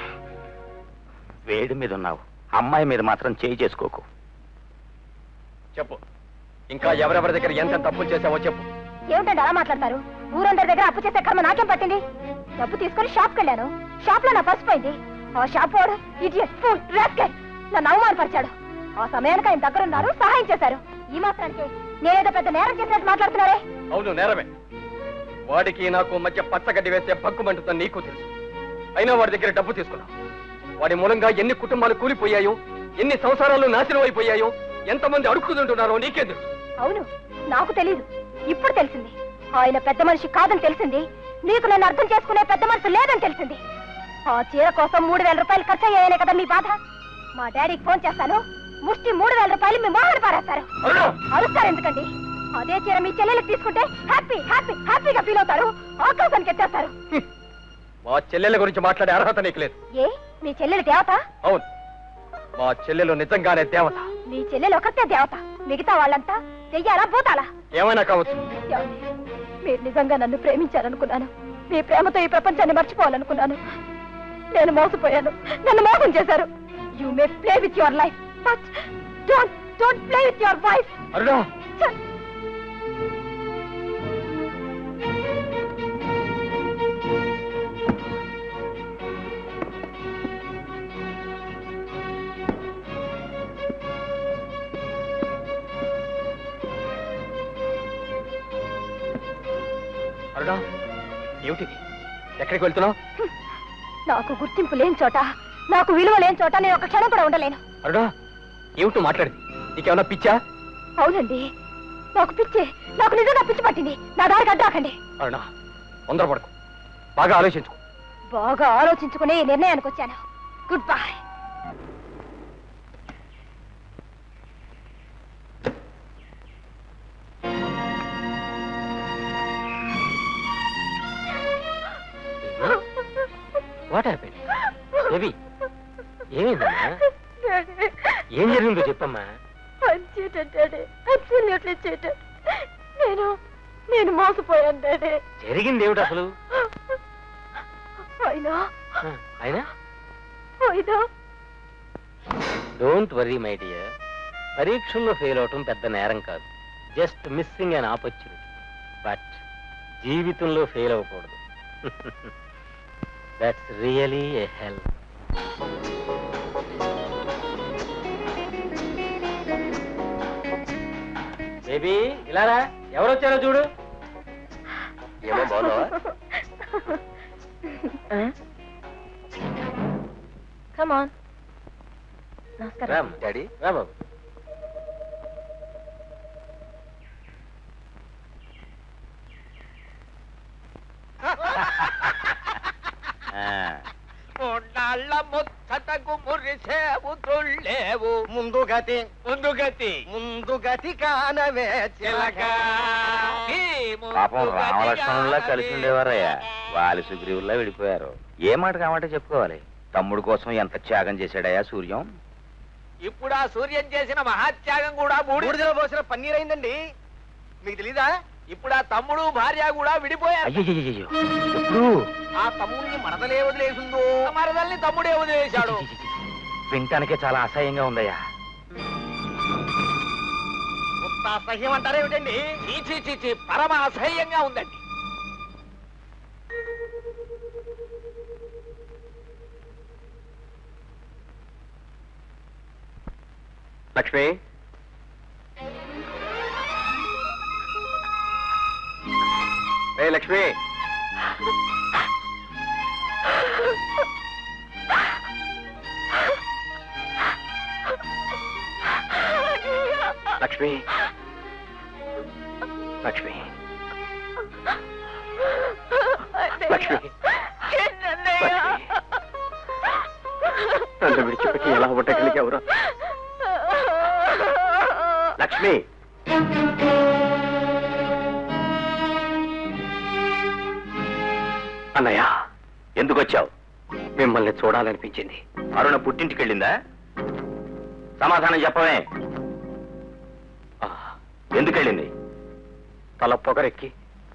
వేడి మీద ఉన్నావు అమ్మాయి మీద మాత్రం చేయి చేసుకోకు చెప్పు ఇంకా ఎవరెవరి దగ్గర ఎంత తప్పులు చేసావో చెప్పు ఏమిటండి అలా మాట్లాడతారు ఊరందరి దగ్గర అప్పు చేసే కర్మ నాకేం పట్టింది డబ్బు తీసుకొని షాప్కి వెళ్ళాను షాప్ లో నా పర్స్ పోయింది ఆ షాప్ వాడు ఇడియట్ ఫుల్ రాస్కెట్ నన్ను అవమానపరిచాడు ఆ సమయానికి ఆయన దగ్గర ఉన్నారు సహాయం చేశారు ఈ మాత్రానికి నేనేదో పెద్ద నేరం చేసినట్టు మాట్లాడుతున్నారే అవును నేరమే వాడికి నాకు మధ్య పచ్చగడ్డి వేసే పక్కుమంటుందని నీకు తెలుసు అయినా వాడి దగ్గర డబ్బు తీసుకున్నావు వాడి మూలంగా ఎన్ని కుటుంబాలు కూలిపోయాయో ఎన్ని సంసారాలు నాశనం అయిపోయాయో ఎంతమంది అడుక్కుతుంటున్నారో నీకే తెలుసు అవును నాకు తెలీదు ఇప్పుడు తెలిసింది ఆయన పెద్ద మనిషి కాదని తెలిసింది నీకు నన్ను అర్థం చేసుకునే పెద్ద మనసు లేదని తెలిసింది ఆ చీర కోసం మూడు వేల రూపాయలు ఖర్చు అయ్యాయనే కదా మీ బాధ మా డాడీకి ఫోన్ చేస్తాను ముష్టి మూడు వేల రూపాయలు మీ మోహన్ పారేస్తారు అరుణా! అరుస్తారు ఎందుకండి అదే చీర మీ చెల్లెలకు తీసుకుంటే హ్యాపీ హ్యాపీ హ్యాపీగా ఫీల్ అవుతారు ఆకాశానికి ఎత్తేస్తారు మా చెల్లెల గురించి మాట్లాడే అర్హత నీకు లేదు ఏ మీ చెల్లెలు దేవత అవును మా చెల్లెలు నిజంగానే దేవత మీ చెల్లెలు ఒకటే దేవత మిగతా వాళ్ళంతా చెయ్యాలా భూతాలా ఏమైనా కావచ్చు ఏమండి? మీరు నిజంగా నన్ను ప్రేమించాలనుకున్నాను మీ ప్రేమతో ఈ ప్రపంచాన్ని మర్చిపోవాలనుకున్నాను నేను మోసపోయాను నన్ను మోసం చేశారు you may play with your life but don't don't play with your wife Aruna Aruna ఏమిటిది ఎక్కడికి వెళ్తున్నావు నాకు గుర్తింపు లేని చోట నాకు విలువ లేని చోట నేను ఒక క్షణం కూడా ఉండలేను అరుణా ఏమిటో మాట్లాడేది నీకేమన్నా పిచ్చా అవునండి నాకు పిచ్చి నాకు నిజంగా పిచ్చి పట్టింది నా దారికి అడ్డాకండి అరుణా తొందరపడకు బాగా ఆలోచించుకో బాగా ఆలోచించుకుని ఈ నిర్ణయానికి వచ్చాను good bye what happen Ravi ఏమైందమ్మా ఏం జరిగిందో చెప్పమ్మా అబ్సల్యూట్లీ చీటెడ్ నేను నేను మోసపోయాను డాడీ జరిగింది ఏమిటి అసలు అయినా ఆ, అయినా అయినా డోంట్ వరీ మై డియర్ పరీక్షల్లో ఫెయిల్ అవటం పెద్ద నేరం కాదు just missing an opportunity but జీవితంలో ఫెయిల్ అవ్వకూడదు that's really a help baby ఇలారా ఎవరు వచ్చారో చూడు ఏమో బాగున్నావా కమ్ ఆన్ నమస్కారం రామ్ డాడీ రా బాబు ఉండాళ్ళ ముచ్చటకు మురిసేవు తుళ్ళేవు ముందు గతి ముందు గతి ముందు గతి కానవే చిలక పాపం రామలక్ష్మణుల్లా కలిసి ఉండేవారయ్యా వాలి సుగ్రీవుల్లా విడిపోయారు ఏ మాట కామంటే చెప్పుకోవాలి తమ్ముడు కోసం ఎంత త్యాగం చేశాడయ్యా సూర్యం ఇప్పుడు ఆ సూర్యం చేసిన మహాత్యాగం కూడా బూడిదలో పోసిన పన్నీర్ అయిందండి మీకు తెలీదా ఇప్పుడు ఆ తమ్ముడు భార్య కూడా విడిపోయారు అయ్యయ్యో ఎప్పుడు ఆ తమ్ముడిని మరదలే వదిలేసిందో మరదల్ని తమ్ముడే వదిలేశాడు వింటానికే చాలా అసహ్యంగా ఉందయ్యా ఉత్త అసహ్యం అంటారేమిటండి చీచి చీచి పరమ అసహ్యంగా ఉందండి లక్ష్మి ఏ లక్ష్మి లక్ష్మి లక్ష్మి లక్ష్మి నన్ను విడిచిపెట్టి ఎలా ఉండగలిగావురా లక్ష్మి అన్నయ్య ఎందుకు వచ్చావు మిమ్మల్ని చూడాలనిపించింది అరుణ పుట్టింటికి వెళ్ళిందా సమాధానం చెప్పవే ఆ, ఎందుకు వెళ్ళింది తల పొగరెక్కి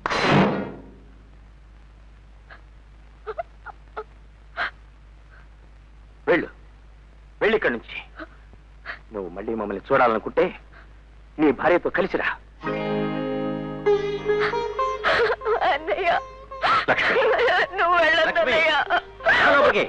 వెళ్ళు వెళ్ళి ఇక్కడి నుంచి నువ్వు మళ్ళీ మమ్మల్ని చూడాలనుకుంటే నీ భార్యతో కలిసిరా అన్నయ్య లక్ష్మి నువ్వు వెళ్ళొద్దు లక్ష్మి. అన్నయ్య లోపలికి.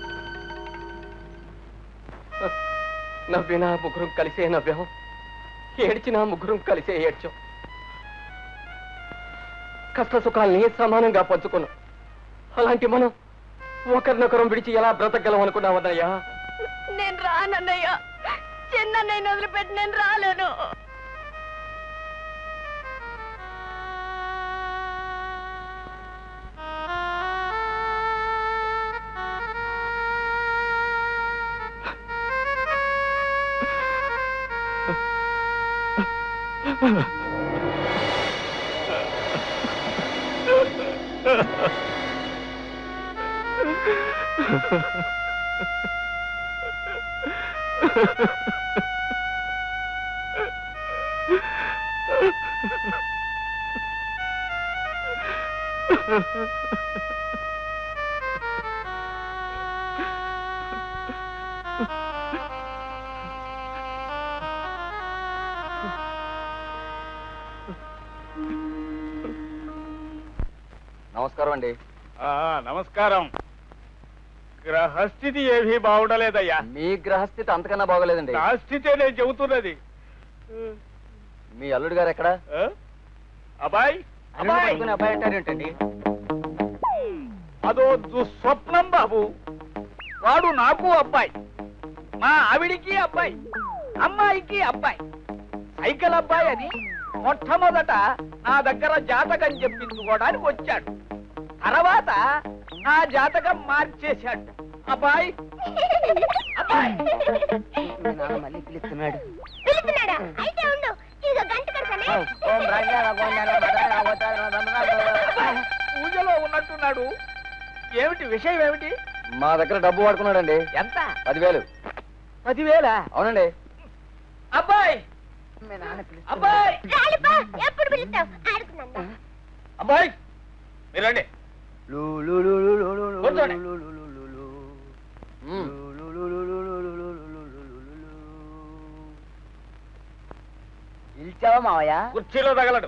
నవ్వినా ముగ్గురం కలిసే నవ్వాం ఏడ్చినా ముగ్గురం కలిసే ఏడ్చాం కష్ట సుఖాల్ని సమానంగా పంచుకున్నాం అలాంటి మనం ఒకరినొకరం విడిచి ఎలా బ్రతకగలం అనుకున్నామన్నయ్యా నేను రానన్నయ్య చిన్నన్నయ్యని వదిలిపెట్టి నేను రాలేను నమస్కారం అండి ఆ, నమస్కారం గ్రహస్థితి ఏమీ బాగుండలేదయ్యా మీ గ్రహస్థితి అంతకన్నా బాగోలేదండి నా స్థితే నేను చెబుతున్నది మీ అల్లుడు గారు ఎక్కడ ఆ? అబ్బాయి అబ్బాయి అబ్బాయి అంటారేంటండి అదో దుస్వప్నం బాబు వాడు నాకు అబ్బాయి మా ఆవిడికి అబ్బాయి అమ్మాయికి అబ్బాయి సైకిల్ అబ్బాయి అని మొట్టమొదట నా దగ్గర జాతకం చెప్పించుకోవడానికి వచ్చాడు తర్వాత నా జాతకం మార్చేశాడు అబ్బాయి అబ్బాయి మీ నాన్న మళ్ళీ పిలుస్తున్నాడు పిలుస్తున్నాడా అయితే ఉండు ఇదిగో గంట కడతానే ఓం రంగ గోండాల మదన అవతార రమణ పూజలో ఉన్నట్టున్నాడు ఏమిటి విషయం ఏమిటి మా దగ్గర డబ్బు వాడుకున్నాడండి ఎంత పదివేలు పదివేల అవునండి అబ్బాయి మీ నాన్న పిలుస్తున్నాడు అబ్బాయి రాలిపా ఎప్పుడు పిలుస్తావు ఆడుకున్నాను అబ్బాయి మీరు రండి లు లు లు లు లు లు లు కూర్చోండి. లు లు లు లు లు. మ్మ్. లు లు లు లు లు లు లు లు లు లు లు లు. పిలిచావా మావయ్య కుర్చీలో తగలడు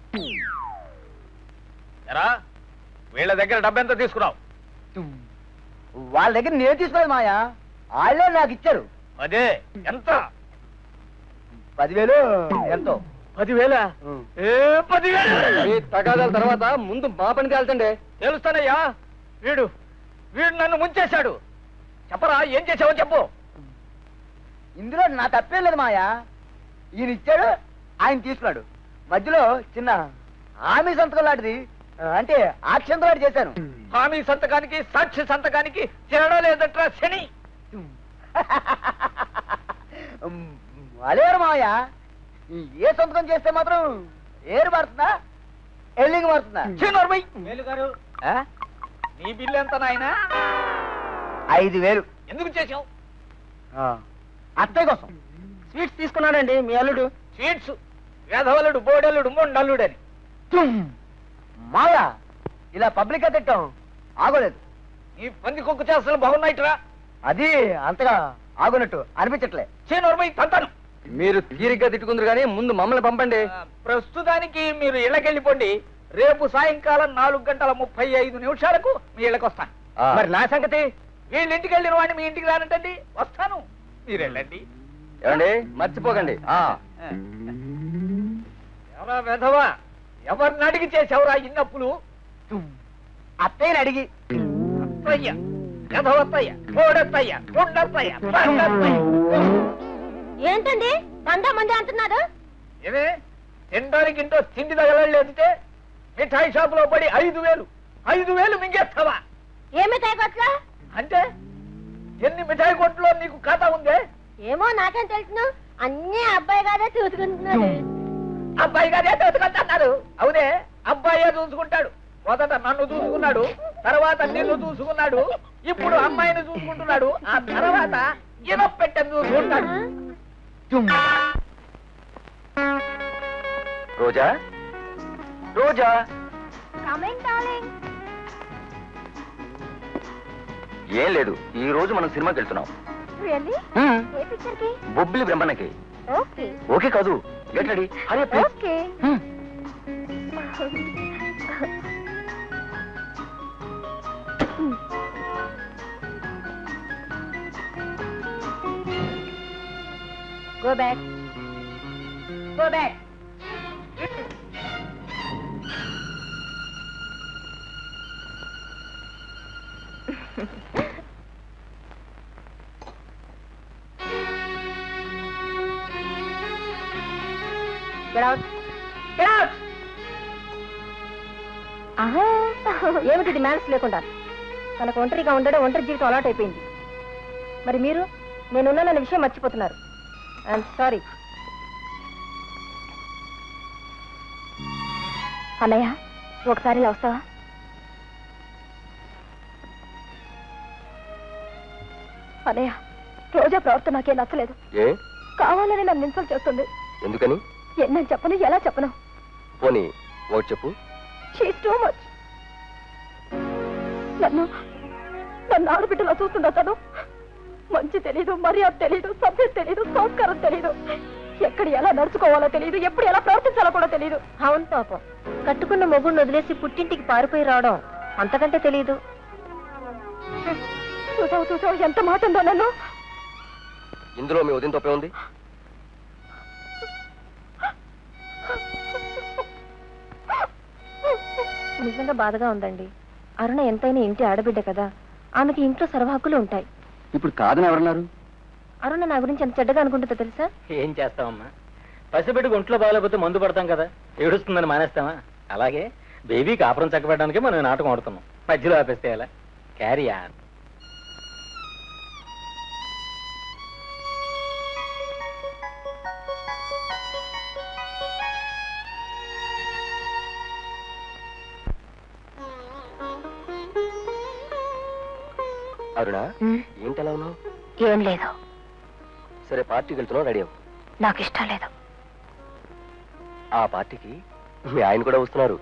ఎరా వీళ్ళ దగ్గర డబ్బెంత తీసుకున్నావు వాళ్ళ దగ్గర నేను తీసుకోలేదు మాయా వాళ్ళే నాకు ఇచ్చారు అదే ఎంత పదివేలు ఎంతో పదివేల ఏ పదివేల మీ తగాదాల తర్వాత ముందు మా పని తేల్చండి తెలుస్తానయ్యా వీడు వీడు నన్ను ముంచేశాడు చెప్పరా ఏం చేసావో చెప్పు ఇందులో నా తప్పేం లేదు మాయా ఈయన ఇచ్చాడు ఆయన తీసుకున్నాడు మధ్యలో చిన్న హామీ సంతకం లాంటిది ఆ, అంటే ఆక్షంతో లాంటి చేశాను హామీ సంతకానికి సాక్షి సంతకానికి తేడా లేదట్రా శని అలేరు మావయ్య ఈ ఏ సంతకం చేస్తే మాత్రం ఏరు మారుతుందా ఎల్లింగ్ మారుతుందా చిన్నోర్మై గారు నీ బిల్లు ఎంత నాయనా ఐదు వేలు ఎందుకు చేసావు ఆ, అత్తయ్య కోసం స్వీట్స్ తీసుకున్నాడండి మీ అల్లుడు స్వీట్స్ వేధవలుడు బోడెల్లుడు మొండల్లుడని మావయ్య ఇలా పబ్లిక్ గా తిట్టాం ఆగోలేదు నీ పంది కుక్క చేస్తలు బాగున్నాయిట్రా అది అంతగా ఆగునట్టు అనిపించట్లే చిన్నోర్మై తంతాను మీరు తీరిగ్గా తిట్టుకుందరు కానీ ముందు మమ్మల్ని పంపండి ఆ, ప్రస్తుతానికి మీరు ఇళ్ళకెళ్ళిపోండి రేపు సాయంకాలం నాలుగు గంటల ముప్పై ఐదు నిమిషాలకు మీ ఇళ్ళకి వస్తాను ఆ. మరి నా సంగతి వీళ్ళ ఇంటికి వెళ్ళిన వాడిని మీ ఇంటికి రానంటండి వస్తాను మీరు వెళ్ళండి ఏమండి మర్చిపోకండి ఆ ఎవరా వెధవా ఎవరిని అడిగి చేసావురా ఇన్నప్పులు అత్తయ్యని అడిగి అత్తయ్య వెధవత్తయ్య కోడత్తయ్య కొండత్తయ్య బండత్తయ్య. ఏంటండి వంద మంది అంటున్నారు ఏమే తినడానికి ఇంట్లో తిండి తగలలేదంటే మిఠాయి షాపులో పడి ఐదు వేలు ఐదు వేలు మింగేస్తావా ఏమి తగ్గట్లా అంటే ఎన్ని మిఠాయి కొట్లో నీకు ఖాతా ఉందే ఏమో నాకేం తెలుసును అన్ని అబ్బాయి గారే చూసుకుంటున్నాడు అబ్బాయి గారే చూసుకుంటున్నారు అవునే అబ్బాయే చూసుకుంటాడు మొదట నన్ను చూసుకున్నాడు తర్వాత నిన్ను చూసుకున్నాడు ఇప్పుడు అమ్మాయిని చూసుకుంటున్నాడు ఆ తర్వాత ఇనప్ పెట్టని చూసుకుంటాడు రోజా రోజా కమెంట్ డార్లింగ్ ఏం లేదు ఈ రోజు మనం సినిమాకి వెళ్తున్నాం రియల్లీ ఏ పిక్చర్ కి బొబ్బిలి బ్రహ్మణకి ఓకే ఓకే కాదు get ready Hari okay go back go back Get out. Get out. ఆహా, ఏమిటి డిమాండ్స్ లేకుండా తనకు ఒంటరిగా ఉండడం ఒంటరి జీవితం అలవాటు అయిపోయింది మరి మీరు నేనున్నానన్న విషయం మర్చిపోతున్నారు ఐఎమ్ సారీ అన్నయ్య ఒకసారి ఇలా వస్తావా అన్నయ్య రోజా ప్రవర్తన నాకేం నచ్చలేదు ఏ కావాలని నన్ను ఇన్సల్ట్ చేస్తుంది ఎందుకని ఎన్నని చెప్పను ఎలా చెప్పను పోనీ ఒకటి చెప్పు షీస్ టూ మచ్ నన్ను నన్ను ఆడబిడ్డలో చూస్తుందా తను మంచి తెలీదు మర్యాద తెలీదు సభ్యత తెలీదు సంస్కారం తెలీదు ఎక్కడ ఎలా నడుచుకోవాలో తెలియదు ఎప్పుడు ఎలా ప్రవర్తించాలో కూడా తెలియదు అవును పాపం కట్టుకున్న మొగుడిని వదిలేసి పుట్టింటికి పారిపోయి రావడం అంతకంటే తెలియదు చూసావు చూసావు ఎంత మాట ఉందో నన్ను ఇందులో మీ ఉదయం తప్పే ఉంది నిజంగా బాధగా ఉందండి అరుణ ఎంతైనా ఇంటి ఆడబిడ్డ కదా ఆమెకి ఇంట్లో సర్వ హక్కులు ఉంటాయి ఇప్పుడు కాదని ఎవరన్నారు అరుణ నా గురించి ఎంత చెడ్డగా అనుకుంటుందో తెలుసా ఏం చేస్తామమ్మా పసిబిడ్డకు ఒంట్లో బాగాలేకపోతే మందు పడతాం కదా ఏడుస్తుందని మానేస్తామా అలాగే బేబీ కాపురం చక్కబెట్టడానికి మనం ఈ నాటకం ఆడుతున్నాం మధ్యలో ఆపేస్తే ఎలా క్యారీ ఆన్ అరుణ ఏంటి అలా ఉన్నావు ఏం లేదు సరే పార్టీకి వెళ్తున్నావు రెడీ అవ్వు నాకు ఇష్టం లేదు ఆ పార్టీకి మీ ఆయన కూడా వస్తున్నారు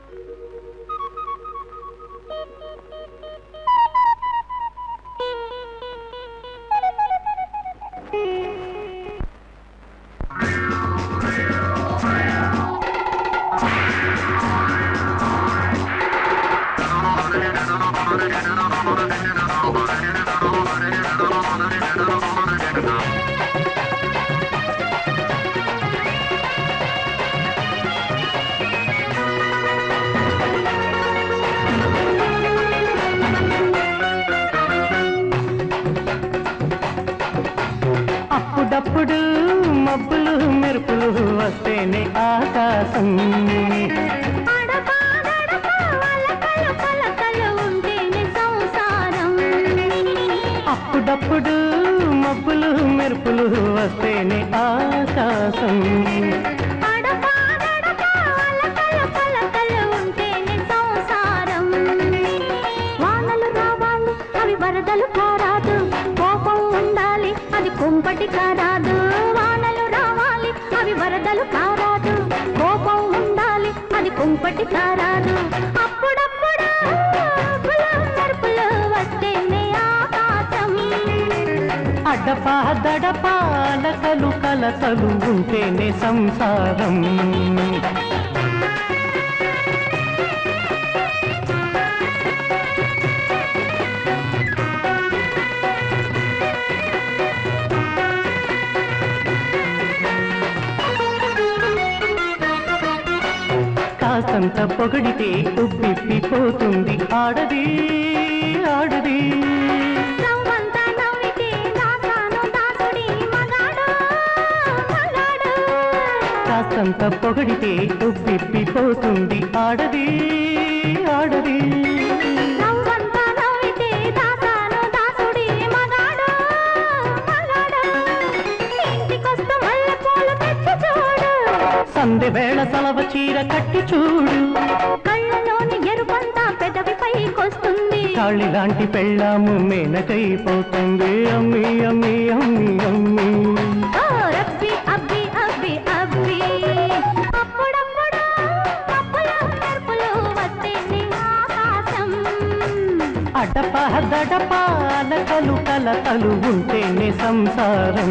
అప్పుడప్పుడు మబ్బులు మెరుపులు వస్తేనే ఆకాశం అప్పుడప్పుడు మబ్బులు మెరుపులు వస్తేనే ఆకాశం వానలు రావాలి అవి వరదలు కారాదు కోపం ఉండాలి అది కుంపటి కారాదు వానలు రావాలి అవి వరదలు కారాదు కోపం ఉండాలి అది కుంపటి కారాదు అప్పుడప్పుడు పులు మెరుపులు వస్తేనే ఆకాశం అడపా దడపా అలకలు కలకలు ఉంటేనే సంసారం కాసంత పొగడితే ఉబ్బిప్పిపోతుంది ఆడది ఆడది రవ్వంతా నవ్వితే దాసాను దాసుడి మగాడు మగాడు కాసంత పొగడితే ఉబ్బిప్పిపోతుంది ఆడది ఆడది రవ్వంతా నవ్వితే దాసాను దాసుడి మగాడు మగాడు ఇంటికొస్త మల్లెపూలు తెచ్చి చూడు సందె వేళ సలవ చీర కట్టి చూడు కళ్ళలోని ఎరుపంతా పెదవి పైకొస్తుంది కాళి లాంటి పెళ్ళాము మేనకైపోతుంది అమ్మి అమ్మి అమ్మి అమ్మి ఓ రబ్బి అబ్బి అబ్బి అబ్బి అప్పుడప్పుడు అప్పులు మెరుపులు వస్తేనే ఆకాశం అడప దడప అలకలు కలకలు ఉంటేనే సంసారం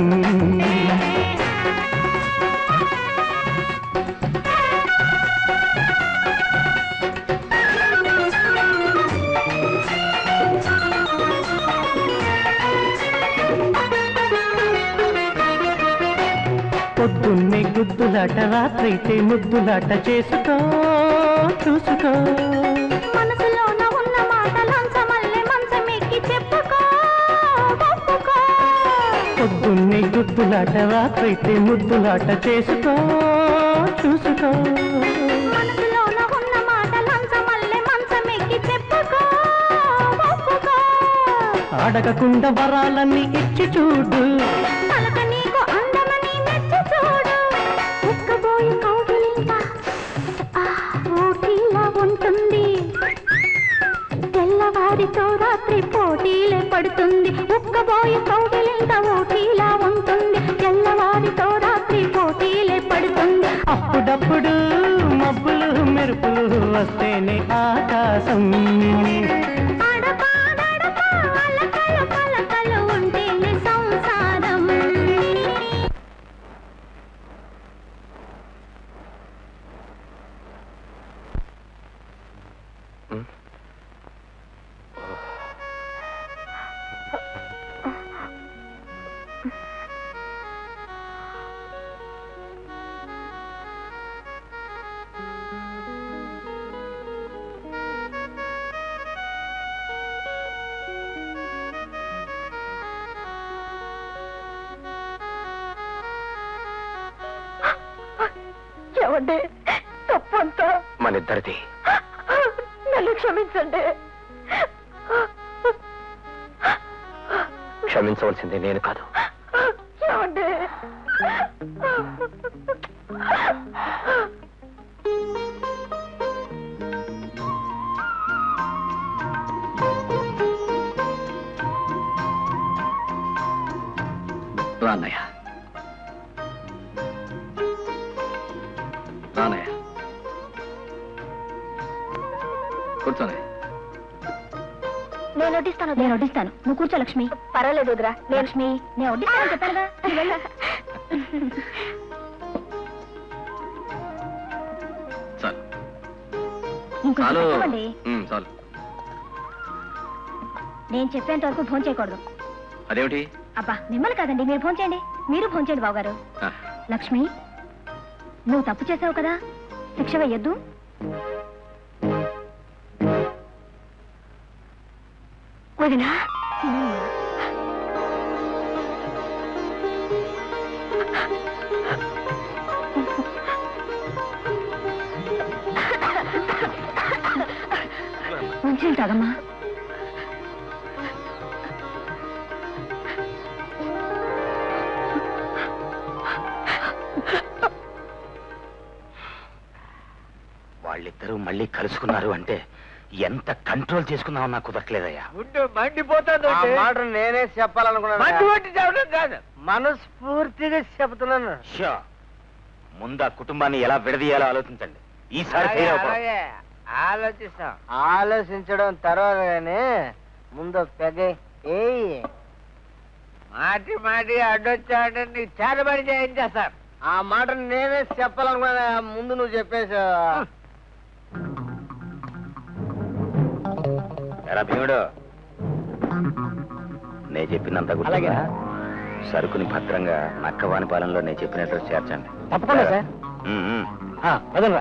పొద్దున్నే గుద్దులాట రాత్రైతే ముద్దులాట చేసుకో చూసుకో మనసులోన ఉన్న మాట లంచమల్లె మంచమెక్కి చెప్పుకో ఒప్పుకో పొద్దున్నే గుద్దులాట రాత్రైతే ముద్దులాట చేసుకో చూసుకో మనసులోన ఉన్న మాట లంచమల్లె మంచమెక్కి చెప్పుకో ఒప్పుకో అడగకుండా వరాలన్నీ ఇచ్చి చూడు పలక నీకు అందమని మెచ్చి చూడు ఉక్కబోయి కౌగిలింత ఆ, ఊటీలా ఉంటుంది తెల్లవారితో రాత్రి పోటీలే పడుతుంది ఉక్కబోయి కౌగిలింత ఊటీలా ఉంటుంది తెల్లవారితో రాత్రి పోటీలే పడుతుంది అప్పుడప్పుడు మబ్బులు మెరుపులు వస్తేనే ఆకాశం అడపా నడపా అలకలు పలకలు ఉంటేనే సంసారం ఏమండి తప్పంతా మన ఇద్దరిది నన్ను క్షమించండి క్షమించవలసింది నేను కాదు ఏమండి రాన్నయ్య రాన్నయ్య కూర్చోనే నేను వడ్డిస్తాను నేను వడ్డిస్తాను నువ్వు కూర్చో లక్ష్మి పర్వాలేదు వదిరా నేను లక్ష్మి నేను వడ్డిస్తాను చెప్పానుగా నువ్వు వెళ్ళు. చాలు ఇంకొంచెం చాలు తక్కువండి. ఉమ్, చాలు నేను చెప్పేంత వరకు ఫోన్ చేయకూడదు అదేమిటి అబ్బా మిమ్మల్ని కాదండి మీరు ఫోన్ చేయండి మీరు ఫోన్ చేయండి బావగారు ఆ, లక్ష్మి నువ్వు తప్పు చేసావు కదా శిక్ష వెయ్యొద్దు వదినా మంచిగా తాగమ్మా వాళ్ళిద్దరూ మళ్ళీ కలుసుకున్నారు అంటే ఎంత కంట్రోల్ చేసుకుందామో నాకు కుదరట్లేదయ్యా గుడ్డు మండిపోతుంది ఆ మాట నేనే చెప్పాలనుకున్నాను మండి కొట్టి చెప్పడం కాదు మనస్ఫూర్తిగా చెప్తున్నాను షో. ముందు ఆ కుటుంబాన్ని ఎలా విడదీయాలో ఆలోచించండి ఈసారి అలాగే, fail అవ్వకూడదు. అలాగే ఆలోచిస్తాం ఆలోచించడం తర్వాత కానీ ముందు పెగ ఏయ్ మాటి మాటి అడ్డొచ్చాడంటే నీకు చేతబడి చేయించేస్తారు ఆ మాట నేనే చెప్పాలనుకున్నా ముందు నువ్వు చెప్పేసా ఎరా భీముడు నే చెప్పినంత గుర్తుగా సరుకుని భద్రంగా నక్కవాని పాలనలో నేను చెప్పిన అడ్రస్ చేర్చండి తప్పకుండా సార్ ఉమ్, ఉమ్. పదంరా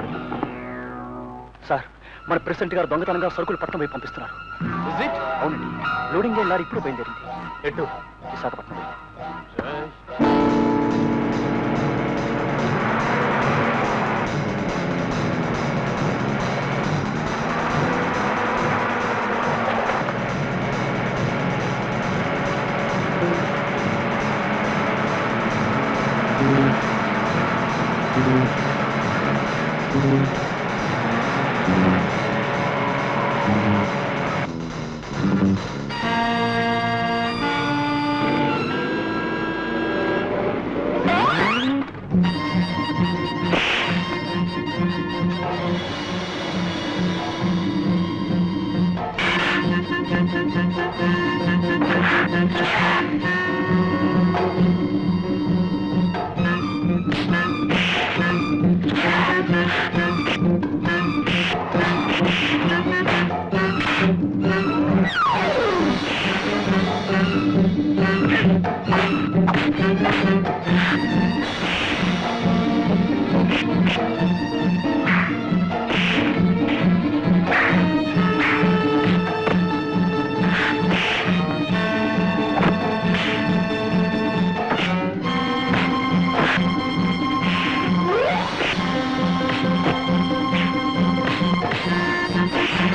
సార్ మన ప్రెసిడెంట్ గారు దొంగతనంగా సరుకులు పట్టణం వైపు పంపిస్తున్నారు అవునండి లోడింగ్ లారీ ఇప్పుడు బయలుదేరింది ఎటు విశాఖపట్నం వైపు.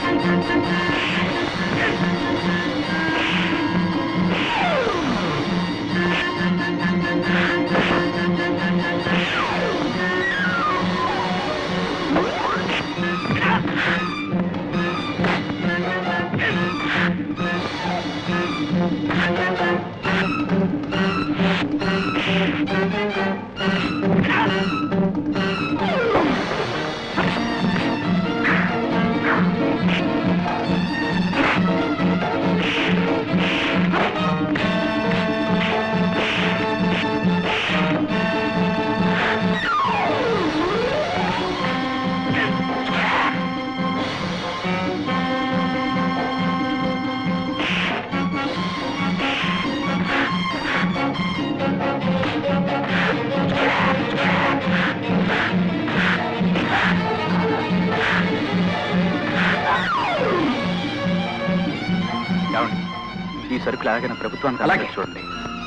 ఏమండి ఈ సరుకులు ఎలాగైనా ప్రభుత్వానికి అలాగే. అలాగే చూడండి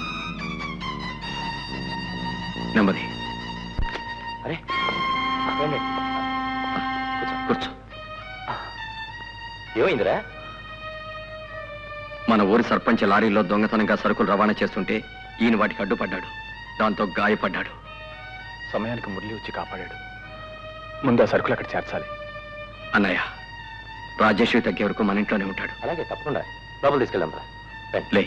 నెమ్మది అరే కూర్చో కూర్చో ఏమైందిరా మన ఊరి సర్పంచ్ లారీలో దొంగతనంగా సరుకులు రవాణా చేస్తుంటే ఈయన వాటికి అడ్డుపడ్డాడు దాంతో గాయపడ్డాడు సమయానికి మురళి వచ్చి కాపాడాడు ముందు ఆ సరుకులు అక్కడ చేర్చాలి అన్నయ్య రాజేష్ తగ్గే వరకు మన ఇంట్లోనే ఉంటాడు అలాగే తప్పకుండా లోపల తీసుకెళ్దాం రా రండి. లే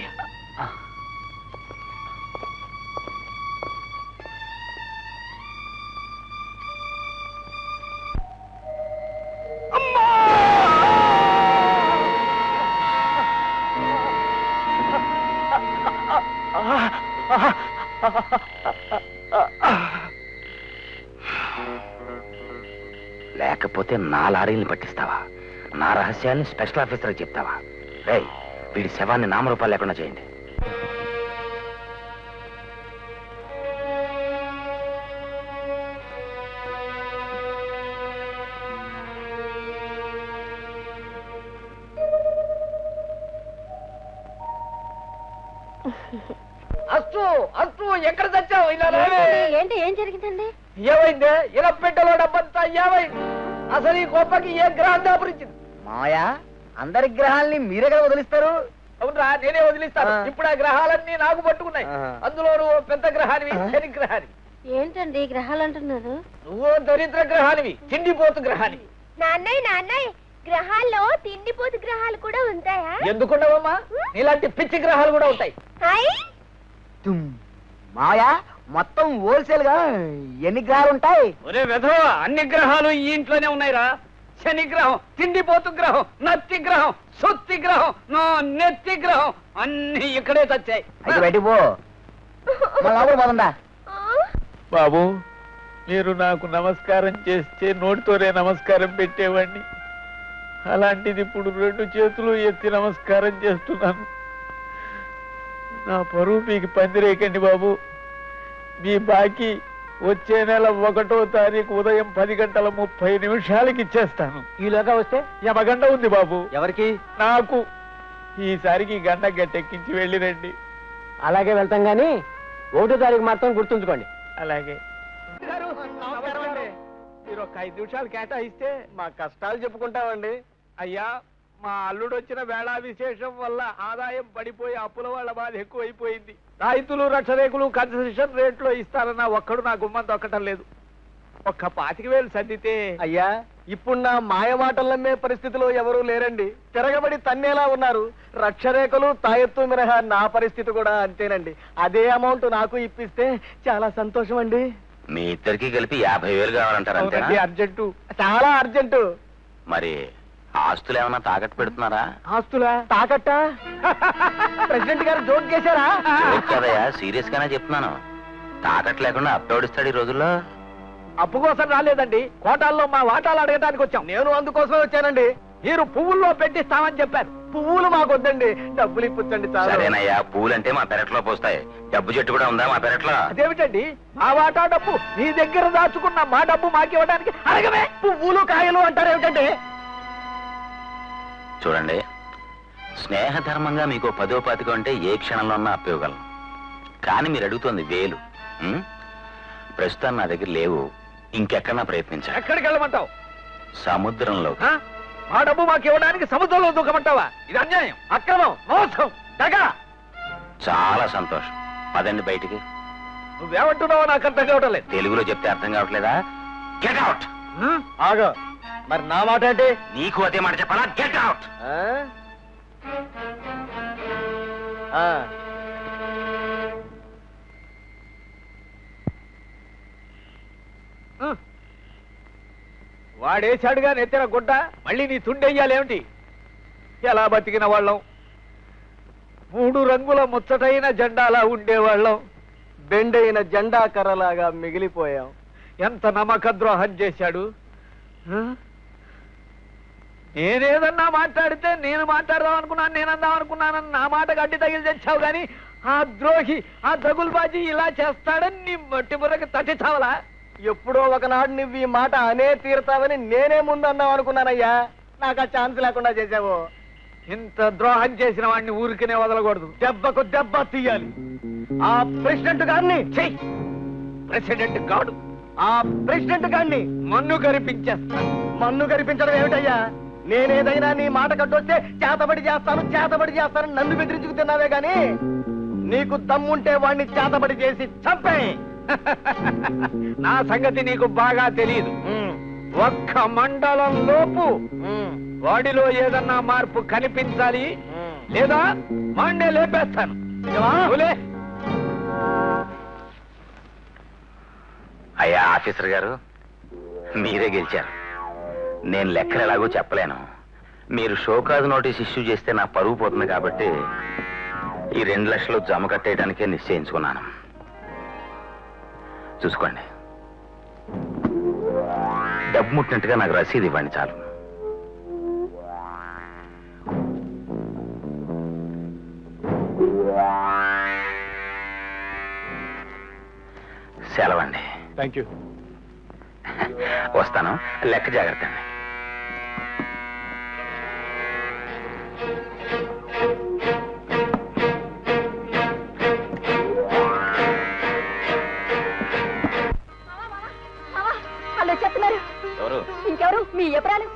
లేకపోతే నా లారీని పట్టిస్తావా నా రహస్యాన్ని స్పెషల్ ఆఫీసర్కి చెప్తావా రేయ్ వీడి శవాన్ని నామరూపాలు లేకుండా చేయండి అస్తు అస్తు ఎక్కడ తెచ్చావు ఇలా రావే. ఏంటి ఏం జరిగిందండి ఏమైంది ఇలా పెట్టెలో డబ్బంతా ఏమైంది అసలు ఈ గొప్పకి ఏ గ్రహం దాపురించింది మాయా అందరి గ్రహాల్ని మీరే కదా వదిలిస్తారు అవునరా నేనే వదిలిస్తాను ఆ. ఇప్పుడు ఆ గ్రహాలన్నీ నాకు పట్టుకున్నాయి ఆహా. అందులో నువ్వు పెద్ద గ్రహానివి ఆ. శని గ్రహానివి ఏంటండి గ్రహాలు అంటున్నారు నువ్వు దరిద్ర గ్రహానివి తిండిపోతు గ్రహానివి నాన్నయ్య నాన్నయ్య గ్రహాల్లో తిండిపోతు గ్రహాలు కూడా ఉంటాయా ఎందుకుండవమ్మా ఇలాంటి పిచ్చి గ్రహాలు కూడా ఉంటాయి తుమ్. మాయా మొత్తం హోల్సేల్ గా ఎన్ని గ్రహాలు ఉంటాయి ఒరే వెధవ అన్ని గ్రహాలు ఈ ఇంట్లోనే ఉన్నాయిరా శని గ్రహం తిండిపోతు గ్రహం నత్తి గ్రహం సొత్తి గ్రహం నా నెత్తి గ్రహం అన్ని ఇక్కడే తెచ్చాయి అయితే బయటికి పో మన లోపల పోతుందా బాబు మీరు నాకు నమస్కారం చేస్తే నోటితోనే నమస్కారం పెట్టేవాడిని అలాంటిది ఇప్పుడు రెండు చేతులు ఎత్తి నమస్కారం చేస్తున్నాను నా పరువు మీకు పందిరేకండి బాబు మీ బాకీ వచ్చే నెల ఒకటో తారీఖు ఉదయం పది గంటల ముప్పై నిమిషాలకి ఇచ్చేస్తాను ఈలోగా వస్తే యమగండ ఉంది బాబు ఎవరికి నాకు ఈసారికి గంట గట్టెక్కించి వెళ్ళిరండి అలాగే వెళ్తాం గాని ఒకటో తారీఖు మాత్రం గుర్తుంచుకోండి అలాగే మీరు ఒక ఐదు నిమిషాలు కేటాయిస్తే మా కష్టాలు చెప్పుకుంటామండి అయ్యా మా అల్లుడు వచ్చిన వేళా విశేషం వల్ల ఆదాయం పడిపోయి అప్పుల వాళ్ళ బాధ ఎక్కువైపోయింది రైతులు రక్షరేకులు కన్సెషన్ రేట్లో ఇస్తారన్న ఒక్కడు నా గుమ్మం దొక్కటం లేదు ఒక్క పాతిక వేలు సర్దితే అయ్యా ఇప్పుడు నా మాయ మాటలు నమ్మే పరిస్థితిలో ఎవరూ లేరండి తిరగబడి తన్నేలా ఉన్నారు రక్షరేఖలు తాయెత్తు మినహా నా పరిస్థితి కూడా అంతేనండి అదే అమౌంట్ నాకు ఇప్పిస్తే చాలా సంతోషం అండి మీ ఇద్దరికి కలిపి యాభై వేలు కావాలంటారు అంతేనా అవునండి, అర్జెంటు చాలా అర్జెంటు మరి ఆస్తులు ఏమన్నా తాకట్టు పెడుతున్నారా ఆస్తులా తాకట్ట ప్రెసిడెంట్ గారు జోక్ చేశారా జోక్ కదయ్యా సీరియస్ గానే చెప్తున్నాను తాకట్టు లేకుండా అప్లోడిస్తాడు ఈ రోజుల్లో అప్పు కోసం రాలేదండి కోటాల్లో మా వాటాలు అడగడానికి వచ్చాం నేను అందుకోసమే వచ్చానండి మీరు పువ్వుల్లో పెట్టిస్తామని చెప్పారు పువ్వులు మాకు వద్దండి డబ్బులు ఇప్పించండి చాలు సరేనయ్యా పూలంటే మా పెరట్లో పోస్తాయి డబ్బు చెట్టు కూడా ఉందా మా పెరట్లో అదేమిటండి మా వాటా డబ్బు మీ దగ్గర దాచుకున్న మా డబ్బు మాకివ్వడానికి అడగమే పువ్వులు కాయలు అంటారు ఏమిటండి చూడండి స్నేహధర్మంగా మీకు పదో పాతికో అంటే ఏ క్షణంలో ఉన్నా అప్పివ్వగలను కానీ మీరు అడుగుతోంది వేలు ఉం? ప్రస్తుతం నా దగ్గర లేవు ఇంకెక్కడన్నా ప్రయత్నించాలి ఎక్కడికి వెళ్ళమంటావు సముద్రంలో ఆ? మా డబ్బు మాకు ఇవ్వడానికి సముద్రంలో దూకమంటావా ఇది అన్యాయం అక్రమం మోసం దగ చాలా సంతోషం పదండి బయటికి నువ్వేమంటున్నావో నాకు అర్థం కావటం లేదు తెలుగులో చెప్తే అర్థం కావట్లేదా గెట్ అవుట్ ఆగా మరి నా మాట అంటే నీకు అదే మాట చెప్పాలా గెట్ అవుట్ ఆ? ఆ. వాడేశాడుగా నెత్తిన గుడ్డ మళ్ళీ నీ తుండెయ్యాలేమిటి ఎలా బతికిన వాళ్ళం మూడు రంగుల ముచ్చటైన జెండాలా ఉండేవాళ్ళం బెండైన జెండా కర్రలాగా మిగిలిపోయాం ఎంత నమ్మక ద్రోహం చేశాడు ఆ? నేనేదన్నా మాట్లాడితే నేను మాట్లాడదాం అనుకున్నాను నేను అందాం అనుకున్నానని నా మాట గడ్డి తగిలి తెచ్చావు గాని ఆ ద్రోహి ఆ దగులుబాజీ ఇలా చేస్తాడని నీ మట్టి బుర్రకి తట్టి చావలా ఎప్పుడో ఒకనాడు నువ్వు ఈ మాట అనే తీరుతావని నేనే ముందు అన్నావు అనుకున్నానయ్యా నాకు ఆ ఛాన్స్ లేకుండా చేసావు ఇంత ద్రోహం చేసిన వాడిని ఊరికనే వదలకూడదు దెబ్బకు దెబ్బ తీయాలి ఆ ప్రెసిడెంట్ గారిని చెయ్యి ప్రెసిడెంట్ గాడు ఆ ప్రెసిడెంట్ గారిని మన్ను కరిపించేస్తా మన్ను కనిపించడం ఏమిటయ్యా నేనేదైనా నీ మాట కట్టొస్తే చేతబడి చేస్తాను చేతబడి చేస్తాను నన్ను బెదిరించుకు తిన్నావే గాని నీకు దమ్ముంటే వాడిని చేతబడి చేసి చంపే నా సంగతి నీకు బాగా తెలియదు ఒక్క మండలం లోపు బాడీలో ఏదన్నా మార్పు కనిపించాలి లేదా వాణ్ణే లేపేస్తాను నువ్వులే. అయ్యా ఆఫీసర్ గారు మీరే గెలిచారు నేను లెక్కలు ఎలాగో చెప్పలేను మీరు షోకాజ్ నోటీస్ ఇష్యూ చేస్తే నా పరువు పోతుంది కాబట్టి ఈ రెండు లక్షలు జమ కట్టేయడానికే నిశ్చయించుకున్నాను చూసుకోండి డబ్బు ముట్టినట్టుగా నాకు రసీదు ఇవ్వండి చాలు సెలవండి థ్యాంక్ యూ వస్తాను లెక్క జాగ్రత్త అండి వాళ్ళు చెప్తున్నారు ఎవరు ఇంకెవరు మీ ఎపరాలు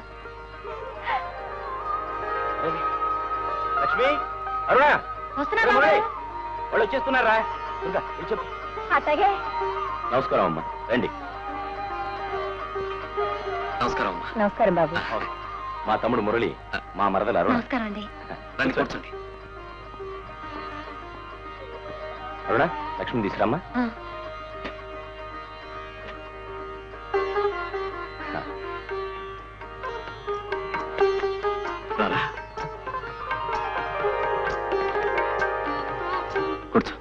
లక్ష్మి అరుణ వస్తున్నారు అరుణ్, వాళ్ళు వచ్చేస్తున్నారా దుర్గా, వెళ్ళి చెప్పు అట్టగే నమస్కారం అమ్మా రండి నమస్కారం అమ్మా నమస్కారం బాబు మా తమ్ముడు మురళి మా మరదలు అరుణ నమస్కారం అండి రండి కూర్చోండి అరుణ లక్ష్మి తీసుకురామ్మా ఆ. రారా కూర్చో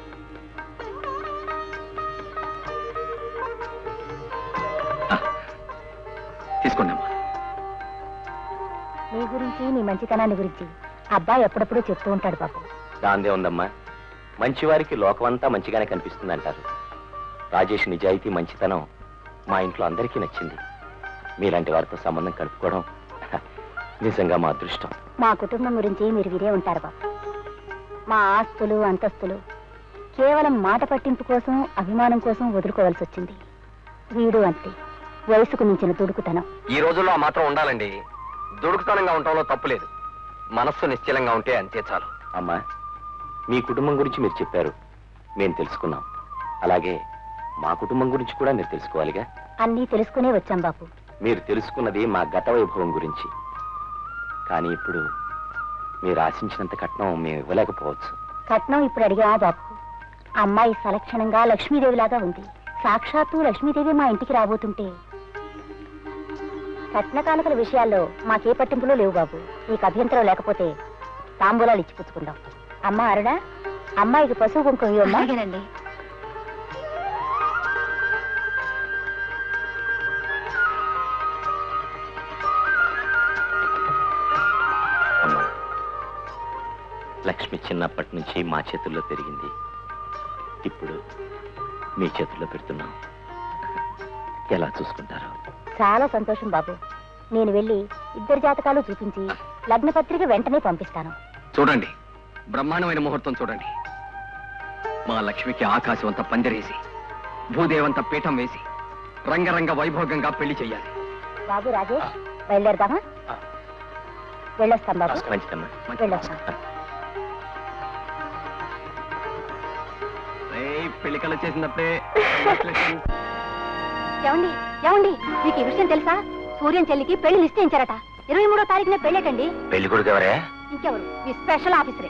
ఆ, తీసుకోండి అమ్మా నీ గురించి నీ మంచితనాన్ని గురించి అబ్బాయి ఎప్పుడప్పుడు చెప్తూ ఉంటాడు బాబు దాందే ఉందమ్మా మంచివారికి లోకమంతా మంచిగానే కనిపిస్తుంది అంటారు రాజేష్ నిజాయితీ మంచితనం మా ఇంట్లో అందరికీ నచ్చింది మీలాంటి వారితో సంబంధం కలుపుకోవడం నిజంగా మా అదృష్టం మా కుటుంబం గురించి మీరు వినే ఉంటారు బాబు మా ఆస్తులు అంతస్తులు కేవలం మాట పట్టింపు కోసం అభిమానం కోసం వదులుకోవాల్సి వచ్చింది వీడు అంతే వయసుకు మించిన దుడుకుతనం ఈ రోజుల్లో ఆ మాత్రం ఉండాలండి దుడుకుతనంగా ఉండటంలో తప్పు లేదు మనస్సు నిశ్చలంగా ఉంటే అంతే చాలు అమ్మా మీ కుటుంబం గురించి మీరు చెప్పారు మేము తెలుసుకున్నాం అలాగే మా కుటుంబం గురించి కూడా మీరు తెలుసుకోవాలిగా అన్నీ తెలుసుకునే వచ్చాం బాబు మీరు తెలుసుకున్నది మా గత వైభవం గురించి కానీ ఇప్పుడు మీరు ఆశించినంత కట్నం మేము ఇవ్వలేకపోవచ్చు కట్నం ఇప్పుడు అడిగా బాబు అమ్మాయి సలక్షణంగా లక్ష్మీదేవిలాగా ఉంది సాక్షాత్తు లక్ష్మీదేవి మా ఇంటికి రాబోతుంటే కట్న కానుకల విషయాల్లో మాకే పట్టింపులు లేవు బాబు నీకు అభ్యంతరం లేకపోతే తాంబూలాలు ఇచ్చి పుచ్చుకుందాం అమ్మ అరుణ అమ్మాయికి పశువు కుంకుమ ఇవ్వమ్మా అమ్మా లక్ష్మి చిన్నప్పటి నుంచి మా చేతుల్లో పెరిగింది ఇప్పుడు మీ చేతుల్లో పెడుతున్నాం ఎలా చూసుకుంటారు చాలా సంతోషం బాబు నేను వెళ్ళి ఇద్దరు జాతకాలు చూపించి లగ్న పత్రిక వెంటనే పంపిస్తాను చూడండి బ్రహ్మాండమైన ముహూర్తం చూడండి మా లక్ష్మికి ఆకాశం అంతా పందిరేసి భూదేవంత పీఠం వేసి రంగరంగ వైభోగంగా పెళ్లి చెయ్యాలి బాబు రాజేష్ బయలుదేరదామా వెళ్ళొస్తాం బాబు మంచిదమ్మా వెళ్ళొస్తాం పెళ్లి కళ చేసినప్పుడే ఏమండి ఏమండి మీకు ఈ విషయం తెలుసా సూర్యం చెల్లికి పెళ్లి నిశ్చయించారట ఇరవై మూడో తారీఖున పెళ్ళేటండి పెళ్లి కొడుకు ఎవరే ఇంకెవరు మీ స్పెషల్ ఆఫీసరే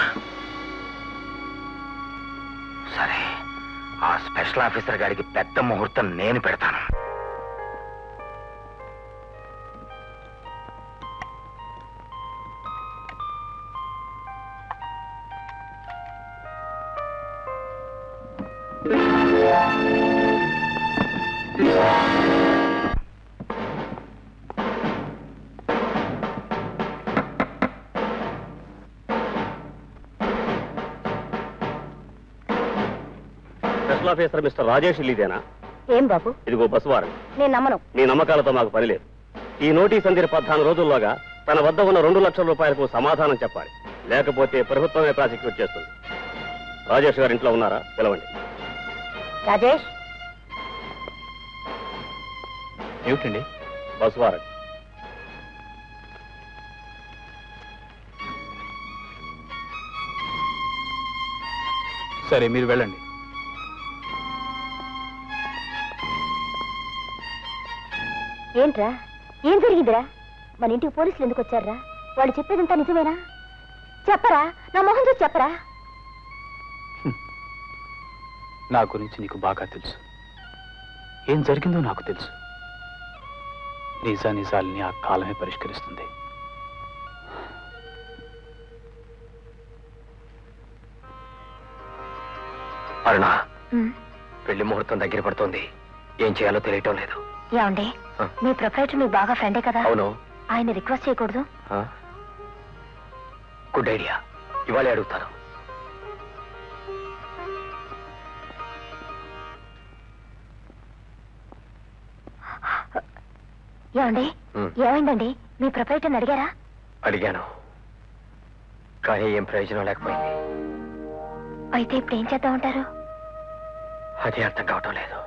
సరే ఆ స్పెషల్ ఆఫీసర్ గారికి పెద్ద ముహూర్తం నేను పెడతాను స్పెషల్ ఆఫీసర్ మిస్టర్ రాజేష్ ఇల్లీదేనా ఏం బాబు ఇదిగో బస్సు వారండి నేను నమ్మను నీ నమ్మకాలతో మాకు పని లేదు ఈ నోటీస్ అందిన పద్నాలుగు రోజుల్లోగా తన వద్ద ఉన్న రెండు లక్షల రూపాయలకు సమాధానం చెప్పాలి లేకపోతే ప్రభుత్వమే ప్రాసిక్యూట్ చేస్తుంది రాజేష్ గారు ఇంట్లో ఉన్నారా పిలవండి రాజేష్ ఏమిటండి బస్సు వారండి సరే మీరు వెళ్ళండి ఏంట్రా ఏం జరిగిందిరా మన ఇంటికి పోలీసులు ఎందుకు వచ్చారా వాళ్ళు చెప్పేదంతా నిజమేనా చెప్పరా నా మొహం చూసి చెప్పరా నా గురించి నీకు బాగా తెలుసు ఏం జరిగిందో నాకు తెలుసు నిజా నిజాల్ని ఆ కాలమే పరిష్కరిస్తుంది అరుణ పెళ్లి ముహూర్తం దగ్గర పడుతోంది ఏం చేయాలో తెలియటం లేదు ఏమండి ఆ. మీ ప్రొపరేటర్ మీకు బాగా ఫ్రెండే కదా అవును ఆయన రిక్వెస్ట్ చేయకూడదు గుడ్ ఐడియా ఇవాళే అడుగుతాను ఏమండి ఉమ్. ఏమైందండి మీ ప్రొపరేటర్ని అడిగారా అడిగాను కానీ ఏం ప్రయోజనం లేకపోయింది అయితే ఇప్పుడు ఏం చేద్దామంటారు అదే అర్థం కావటం లేదు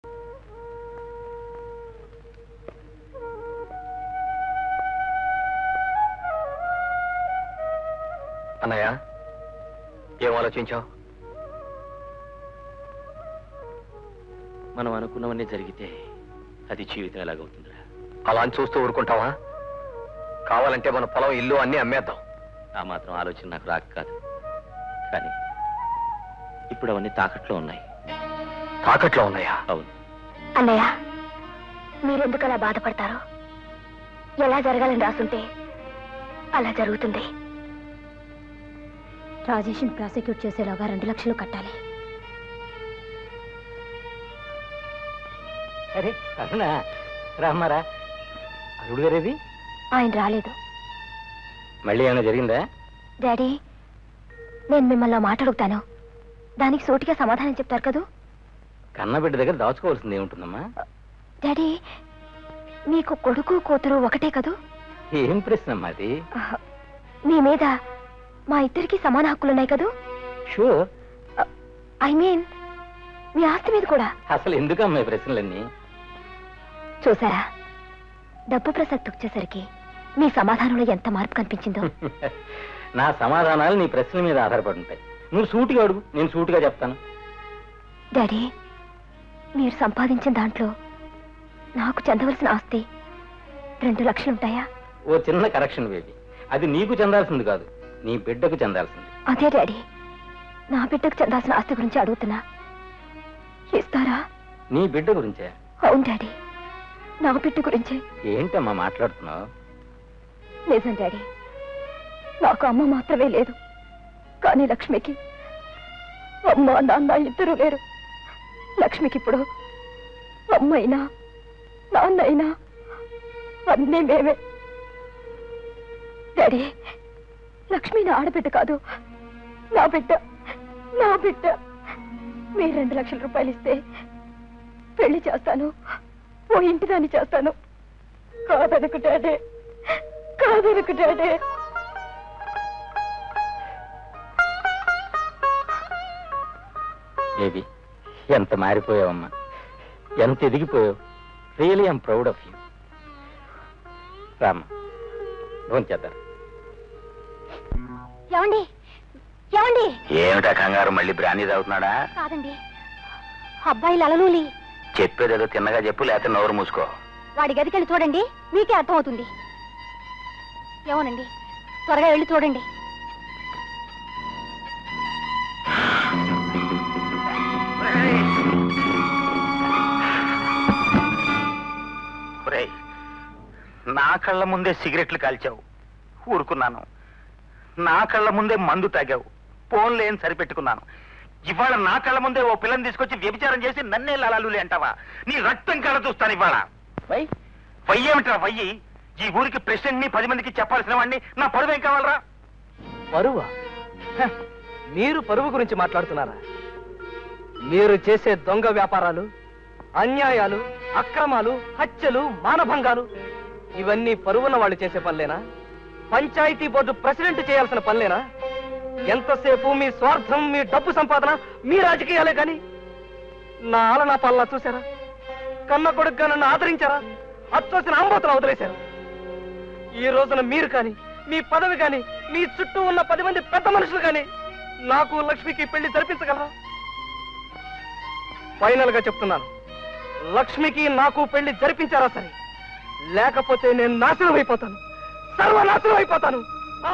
అన్నయ్య ఏం ఆలోచించావు మనం అనుకున్నవన్నీ జరిగితే అది జీవితం ఎలాగవుతుందిరా అలా అని చూస్తూ ఊరుకుంటావా కావాలంటే మన పొలం ఇల్లు అన్నీ అమ్మేద్దాం ఆ మాత్రం ఆలోచన నాకు రాక కాదు కానీ ఇప్పుడు అవన్నీ తాకట్లో ఉన్నాయి తాకట్లో ఉన్నాయా అవును అన్నయ్య మీరెందుకు అలా బాధపడతారు ఎలా జరగాలని రాసుంటే అలా జరుగుతుంది రాజేష్ని ప్రాసిక్యూట్ చేసేలాగా రెండు లక్షలు కట్టాలి అరే అవునా రామ్మారా అల్లుడు గారేది ఆయన రాలేదు మళ్ళీ ఏమైనా జరిగిందా డాడీ నేను మిమ్మల్ని ఓ మాట అడుగుతాను దానికి సూటిగా సమాధానం చెప్తారు కదూ కన్నబిడ్డ దగ్గర దాచుకోవాల్సింది ఏముంటుందమ్మా డాడీ మీకు కొడుకు కూతురు ఒకటే కదూ ఏం ప్రశ్న అమ్మా అది ఆహ్, మీ మీద మా ఇద్దరికి సమాన హక్కులున్నాయి కదూ షూర్ ఐ మీన్ మీ ఆస్తి మీద కూడా అసలు ఎందుకు అమ్మాయి ప్రశ్నలన్నీ చూసారా డబ్బు ప్రసక్తి వచ్చేసరికి మీ సమాధానంలో ఎంత మార్పు కనిపించిందో నా సమాధానాలు నీ ప్రశ్నల మీద ఆధారపడి ఉంటాయి నువ్వు సూటిగా అడుగు నేను సూటిగా చెప్తాను డాడీ మీరు సంపాదించిన దాంట్లో నాకు చెందవలసిన ఆస్తి రెండు లక్షలుంటాయా ఓ చిన్న కరెక్షన్ బేబీ అది నీకు చెందాల్సింది కాదు నీ బిడ్డకు చెందాల్సింది అదే డాడీ నా బిడ్డకు చెందాల్సిన ఆస్తి గురించి అడుగుతున్నా ఇస్తారా నీ బిడ్డ గురించే అవును డాడీ నా బిడ్డ గురించే ఏంటమ్మా మాట్లాడుతున్నావు నిజం డాడీ నాకు అమ్మ మాత్రమే లేదు కానీ లక్ష్మికి అమ్మ నాన్న ఇద్దరు లేరు లక్ష్మికి ఇప్పుడు అమ్మ అయినా నాన్న అయినా అన్నీ మేమే డాడీ లక్ష్మి నా ఆడబిడ్డ కాదు నా బిడ్డ నా బిడ్డ మీరు రెండు లక్షల రూపాయలు ఇస్తే పెళ్లి చేస్తాను ఓ ఇంటి దాన్ని చేస్తాను కాదనుకు డాడీ కాదనుకు డాడీ బేబీ ఎంత మారిపోయావమ్మా ఎంత ఎదిగిపోయావు really I'm proud of you రామ్మా భోంచేద్దాం ఏమండి ఏమండి ఏమిటా కంగారు మళ్ళీ బ్రాందీ తాగుతున్నాడా కాదండి అబ్బాయి లలలూలి చెప్పేదేదో తిన్నగా చెప్పు లేకపోతే నోరు మూసుకో వాడి గదికెళ్ళి చూడండి మీకే అర్థమవుతుంది ఏమోనండి త్వరగా వెళ్ళి చూడండి ఒరేయ్, నా కళ్ళ ముందే సిగరెట్లు కాల్చావు ఊరుకున్నాను నా కళ్ళ ముందే మందు తాగావు ఫోన్లు ఏం సరిపెట్టుకున్నాను ఇవాళ నా కళ్ళ ముందే ఓ పిల్లని తీసుకొచ్చి వ్యభిచారం చేసి నన్నే లాలాలులే అంటావా నీ రక్తం కళ్ళ చూస్తాను ఇవాళ వై వయ్యేమిట్రా వయ్యి ఈ ఊరికి ప్రెసిడెంట్ ని పది మందికి చెప్పాల్సిన వాడిని నా పరువు ఏం కావాలరా పరువా హ, మీరు పరువు గురించి మాట్లాడుతున్నారా మీరు చేసే దొంగ వ్యాపారాలు అన్యాయాలు అక్రమాలు హత్యలు మానభంగాలు ఇవన్నీ పరువున్న వాళ్ళు చేసే పనులేనా పంచాయతీ బోర్డు ప్రెసిడెంట్ చేయాల్సిన పనులేనా ఎంతసేపు మీ స్వార్థం మీ డబ్బు సంపాదన మీ రాజకీయాలే కానీ నా ఆలనా పాలన చూసారా కన్న కొడుకుగా నన్ను ఆదరించారా అచ్చోసిన ఆంబోతులు వదిలేశారు ఈ రోజున మీరు కానీ మీ పదవి కానీ మీ చుట్టూ ఉన్న పది మంది పెద్ద మనుషులు కానీ నాకు లక్ష్మికి పెళ్లి జరిపించగలరా ఫైనల్ గా చెప్తున్నాను లక్ష్మికి నాకు పెళ్లి జరిపించారా సరే లేకపోతే నేను నాశనం అయిపోతాను సర్వనాశనం అయిపోతాను ఆ!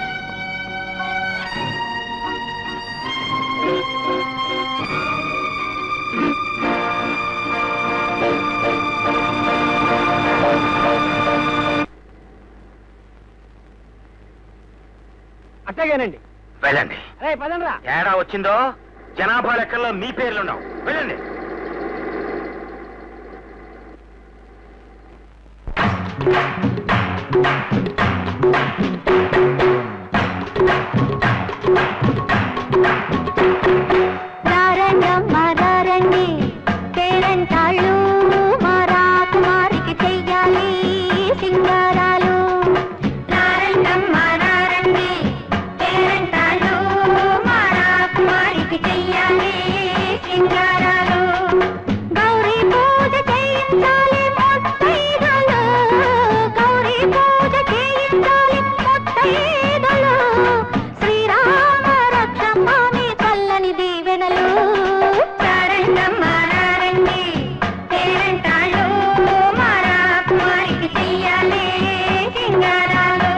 అట్టగేనండి వెళ్ళండి అరే పదండ్రా తేడా వచ్చిందో జనాభా లెక్కల్లో మీ పేర్లు ఉండవు వెళ్ళండి రారండమ్మా రారండి పేరంటాళ్ళు మా రాకుమారికి చెయ్యాలి సింగారాలు రారండమ్మా రారండి పేరంటాళ్ళు మా రాకుమారికి చెయ్యాలి సింగారాలు గౌరీ పూజ చేయించాలి ముత్తైదులు గౌరీ పూజ చేయించాలి ముత్తైదులు శ్రీరామ రక్షమ్మ మీ చల్లని దీవెనలు చారండమ్మ నారండి పేరంటాళ్ళు మా రాకుమారికి చెయ్యాలి సింగారాలు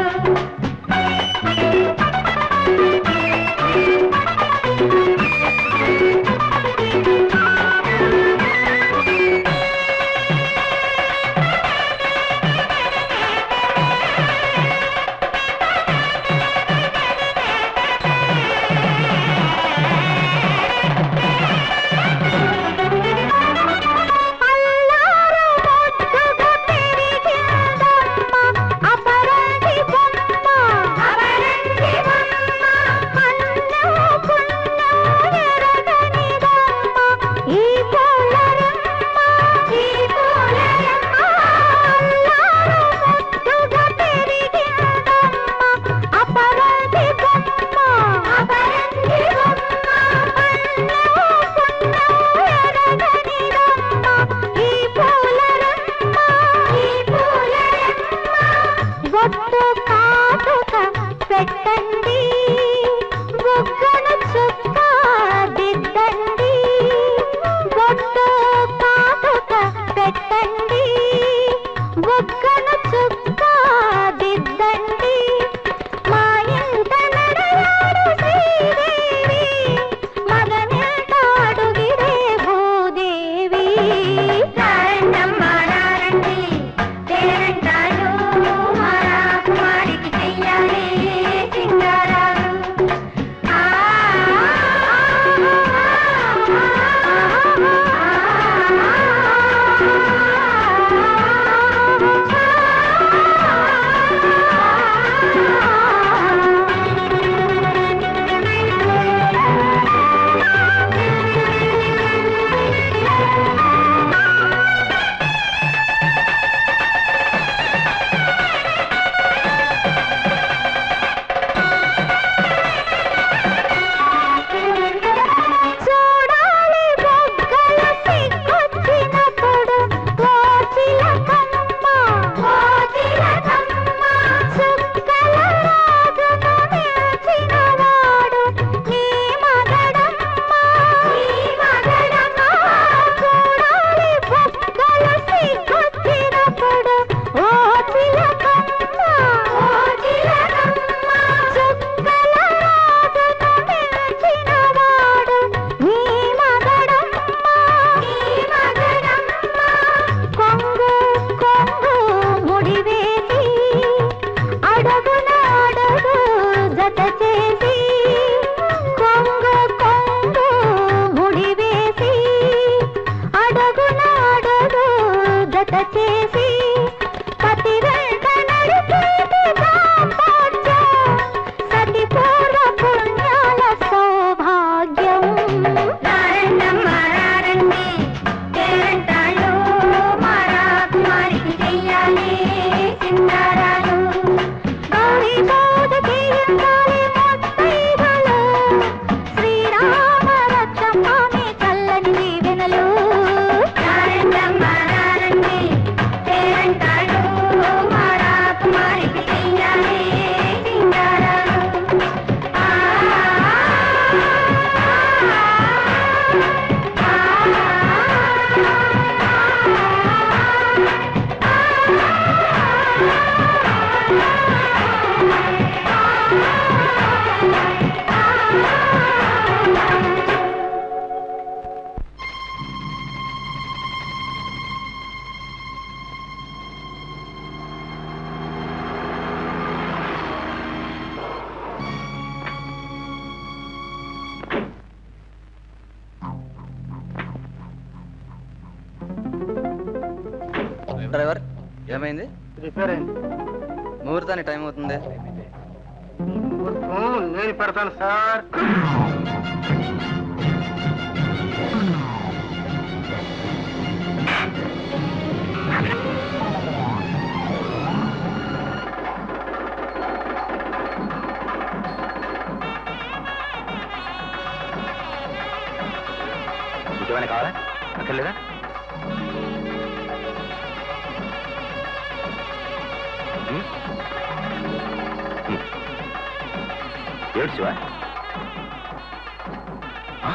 అల్లారు ముద్దుగా పెరిగిందమ్మ అపరంజి బొమ్మ అపరంజి బొమ్మ అన్నం పుణ్యం ఎరగనిదమ్మ ఈ పూలరమ్మ ఈ పూలరమ్మ అల్లారు ముద్దుగా పెరిగిందమ్మ అపరంజి బొమ్మ అపరంజి బొమ్మ అన్నం పుణ్యం ఎరగనిదమ్మ ఈ పూలరమ్మ ఈ పూలరమ్మ బొట్టు కాటుక పెట్టండి బుగ్గను చుక్క దిద్దండి బొట్టు కాటుక పెట్టండి బుగ్గను చుక్క దిద్దండి మా ఇంట నడయాడు శ్రీదేవి మగనింట అడుగిరే భూదేవి నారండమ్మ నారండి పేరంటాడు మా రాకుమారికి చెయ్యాలి సింగారాలు చేసి పతి వెంట నడిచేటి దాంపత్య సతి పూర్వ పుణ్యాల సౌభాగ్యం నారండమ్మ నారండి పేరంటాళ్ళు మా రాకుమారికి చెయ్యాలి సింగారాలు గౌరీ పూజ చేయించాలి ముత్తైదులు శ్రీరామ రక్షమ్మ మీ చల్లని దీవెనలు నారండమ్మ నారండి పేరంటాళ్ళు మా రాకుమారికి చెయ్యాలి సింగారాలు డ్రైవర్ ఏమైంది రిపేర్ అయింది ముహూర్తానికి టైం అవుతుంది నేను పెడతాను సార్ ఇంకేమైనా కావాలా అక్కర్లేదా ఉమ్? ఉమ్. ఏమిటి శివ ఆ?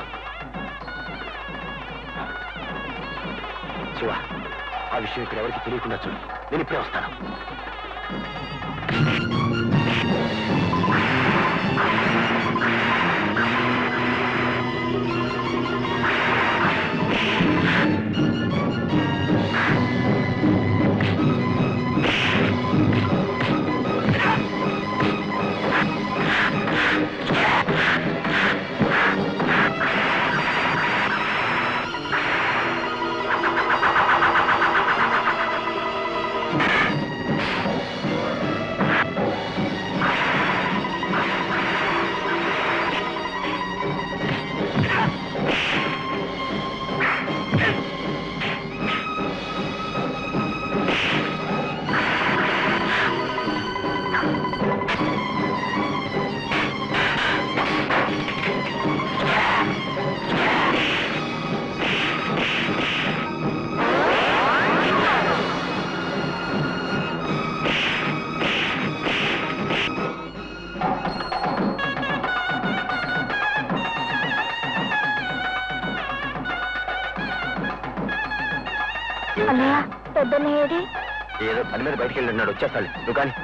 శివ ఆ విషయం ఇక్కడ ఎవరికి తెలియకుండా చూడు నేను ఇప్పుడే వస్తాను అన్నయ్య పెద్దనేది ఏదో పని మీద బయటికి వెళ్ళి ఉన్నాడు వచ్చేస్తాడు నువ్వు కానీ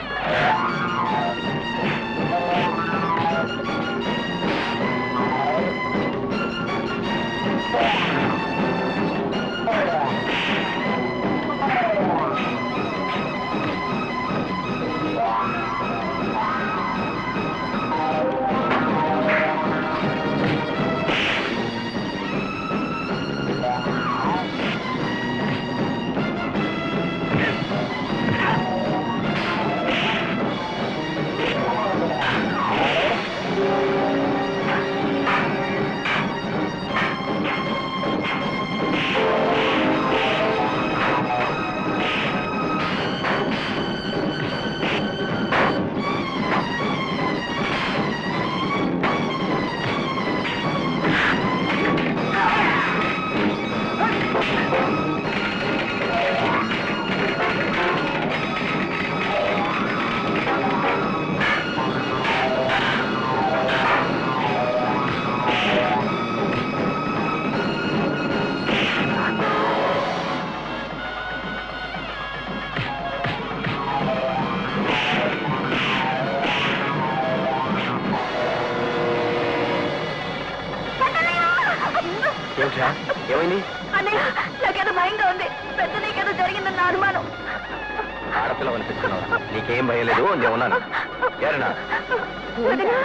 ఏమిటా ఏమైంది అన్నయ్య నాకేదో భయంగా ఉంది పెద్ద నీకేదో జరిగిందన్న అనుమానం ఆడపిల్ల అనిపిస్తున్నావు నీకేం భయం లేదు నేను ఉన్నాను ఏరనా వదినా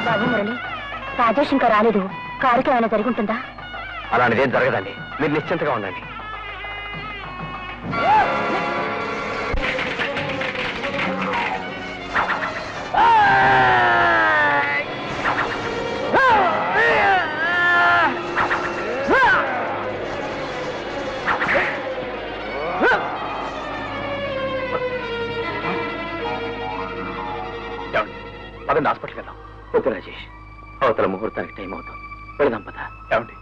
బాబు మురళి రాజేష్ ఇంకా రాలేదు కారుకి ఏమైనా జరిగి ఉంటుందా అలాంటిదేం జరగదండి మీరు నిశ్చింతగా ఉండండి ఏమండి పదండి హాస్పిటల్కి వెళ్దాం వద్దు రాజేష్ అవతల ముహూర్తానికి టైం అవుతాం వెళదాం పద ఏమండి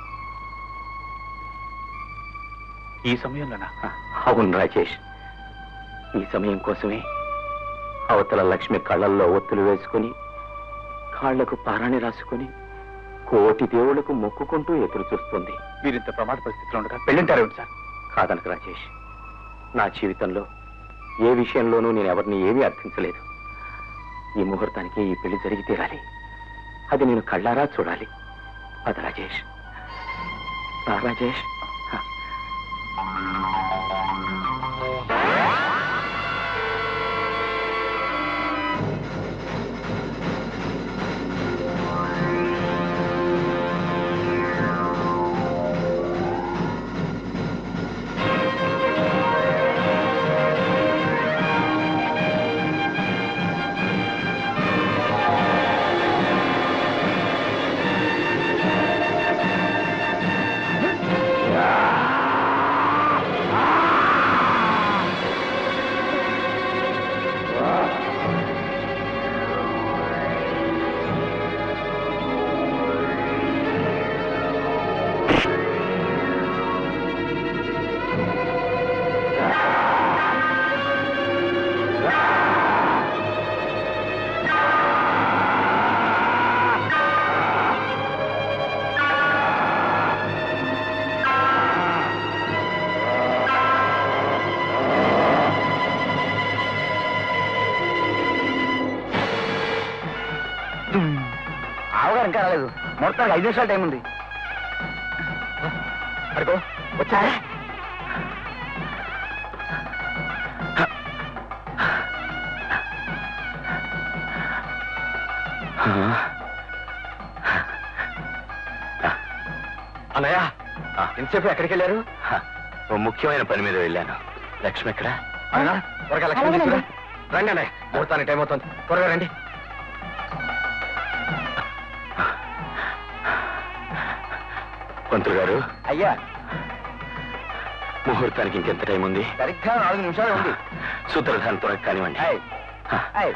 ఈ సమయంలోనా అవును రాజేష్ ఈ సమయం కోసమే అవతల లక్ష్మి కళ్ళల్లో ఒత్తులు వేసుకుని కాళ్లకు పారాణి రాసుకుని కోటి దేవుళ్లకు మొక్కుకుంటూ ఎదురు చూస్తుంది మీరింత ప్రమాద పరిస్థితిలో ఉండగా పెళ్ళింటారేమిటి సార్ కాదనక రాజేష్ నా జీవితంలో ఏ విషయంలోనూ నేను ఎవరిని ఏమీ అర్థించలేదు ఈ ముహూర్తానికి ఈ పెళ్లి జరిగి తీరాలి అది నేను కళ్ళారా చూడాలి అది రాజేష్ రా రాజేష్ హ. ఆవుగారు ఇంకా రాలేదు మొత్తానికి ఐదు నిమిషాలు టైం ఉంది అడుగో వచ్చా అన్నయ్య ఇంతసేపు ఎక్కడికి వెళ్ళారు ఓ ముఖ్యమైన పని మీద వెళ్ళాను లక్ష్మి ఎక్కడ అన్నా త్వరగా లక్ష్మి తీసుకురా రండి అన్నయ్య ముహూర్తానికి టైం అవుతుంది త్వరగా రండి పంతులు గారు అయ్యా ముహూర్తానికి ఇంకెంత టైం ఉంది సరిగ్గా నాలుగు నిమిషాలు ఉంది సూత్రధారం త్వరగా కానివ్వండి ఆయ్. ఆయ్.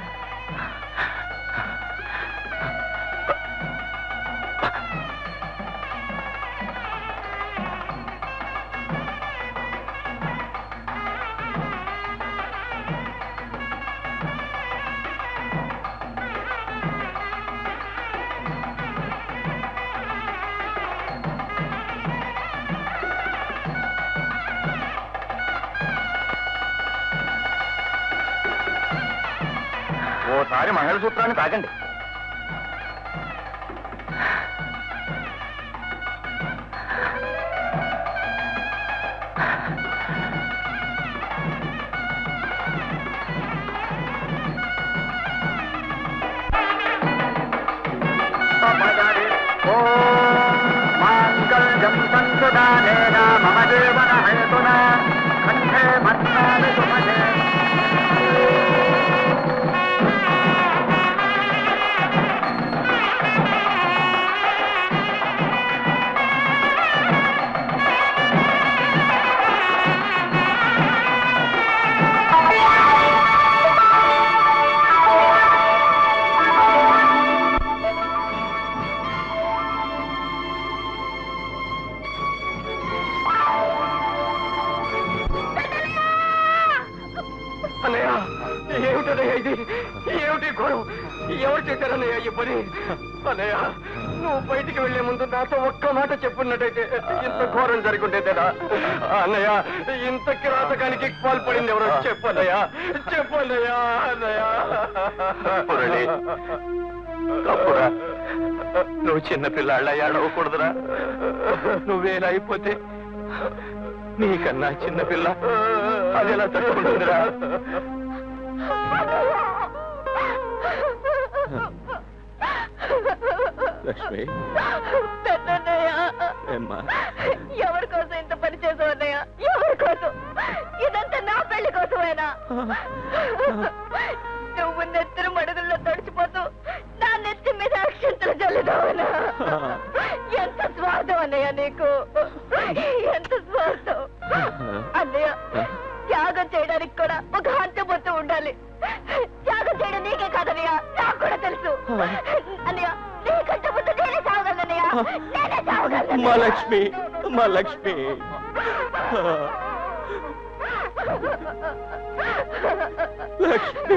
ఓసారి మంగళసూత్రాన్ని తాకండి మాంగళ్యం సంసుదానేన మమ జీవన హేతునా కంఠే మధ్యామి సుమదే అన్నయ్య ఏమిటన్నయ్య ఇది ఏమిటి ఘోరం ఎవరు చేశారన్నయ్య ఈ పని అన్నయ్య నువ్వు బయటికి వెళ్లే ముందు నాతో ఒక్క మాట చెప్పున్నట్టయితే ఇంత ఘోరం జరుగుండేదేనా అన్నయ్య ఇంత కిరాతకానికి పాల్పడింది ఎవరో చెప్పన్నయ్య చెప్పన్నయ్య అన్నయ్య మురళి, తప్పురా నువ్వు చిన్న పిల్లాళ్ళ ఏడవకూడదురా నువ్వేలా అయిపోతే నీకన్నా చిన్న పిల్ల అది ఎలా తట్టుకుంటుందిరా లక్ష్మి పెద్దన్నయ్య ఏమ్మా ఎవరి కోసం ఇంత పని చేసావు అన్నయ్య ఎవరి కోసం ఇదంతా నా పెళ్లి కోసమేనా నువ్వు నెత్తిన మడుగుల్లో తడిచిపోతూ నా నెత్తి మీద అక్షంతలు చల్లుదావనా ఎంత స్వార్థం అన్నయ్య నీకు ఎంత స్వార్థం అన్నయ్య త్యాగం చేయడానికి కూడా ఒక హంతబొత్తు ఉండాలి త్యాగం చేయడం నీకే కాదన్నయ్య నాకు కూడా తెలుసు అన్నయ్య నీకంటే ముందు నేనే చావగలనయ్య నేనే చావగలను మా లక్ష్మి మా లక్ష్మి లక్ష్మి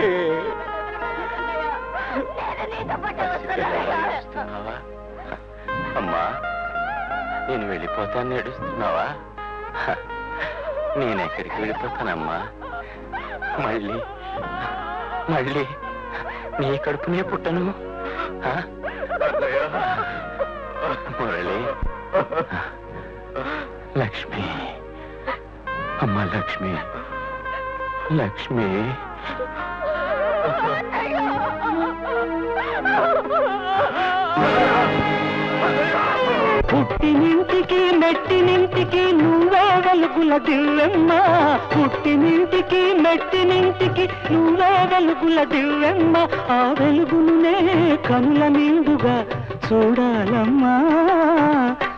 ఏడుస్తున్నావా? అమ్మా నేను వెళ్ళిపోతాను ఏడుస్తున్నావా హ, నేను ఎక్కడికి వెళ్ళిపోతానమ్మా మళ్ళీ మళ్ళీ నీ కడుపునే పుట్టను హ? మురళి లక్ష్మి అమ్మా లక్ష్మి లక్ష్మి పుట్టినింటికి మెట్టినింటికి నువ్వే వెలుగుల దివ్వెమ్మ పుట్టినింటికి మెట్టినింటికి నువ్వే వెలుగుల దివ్వెమ్మ ఆ వెలుగునునే కనుల నిండుగా చూడాలమ్మా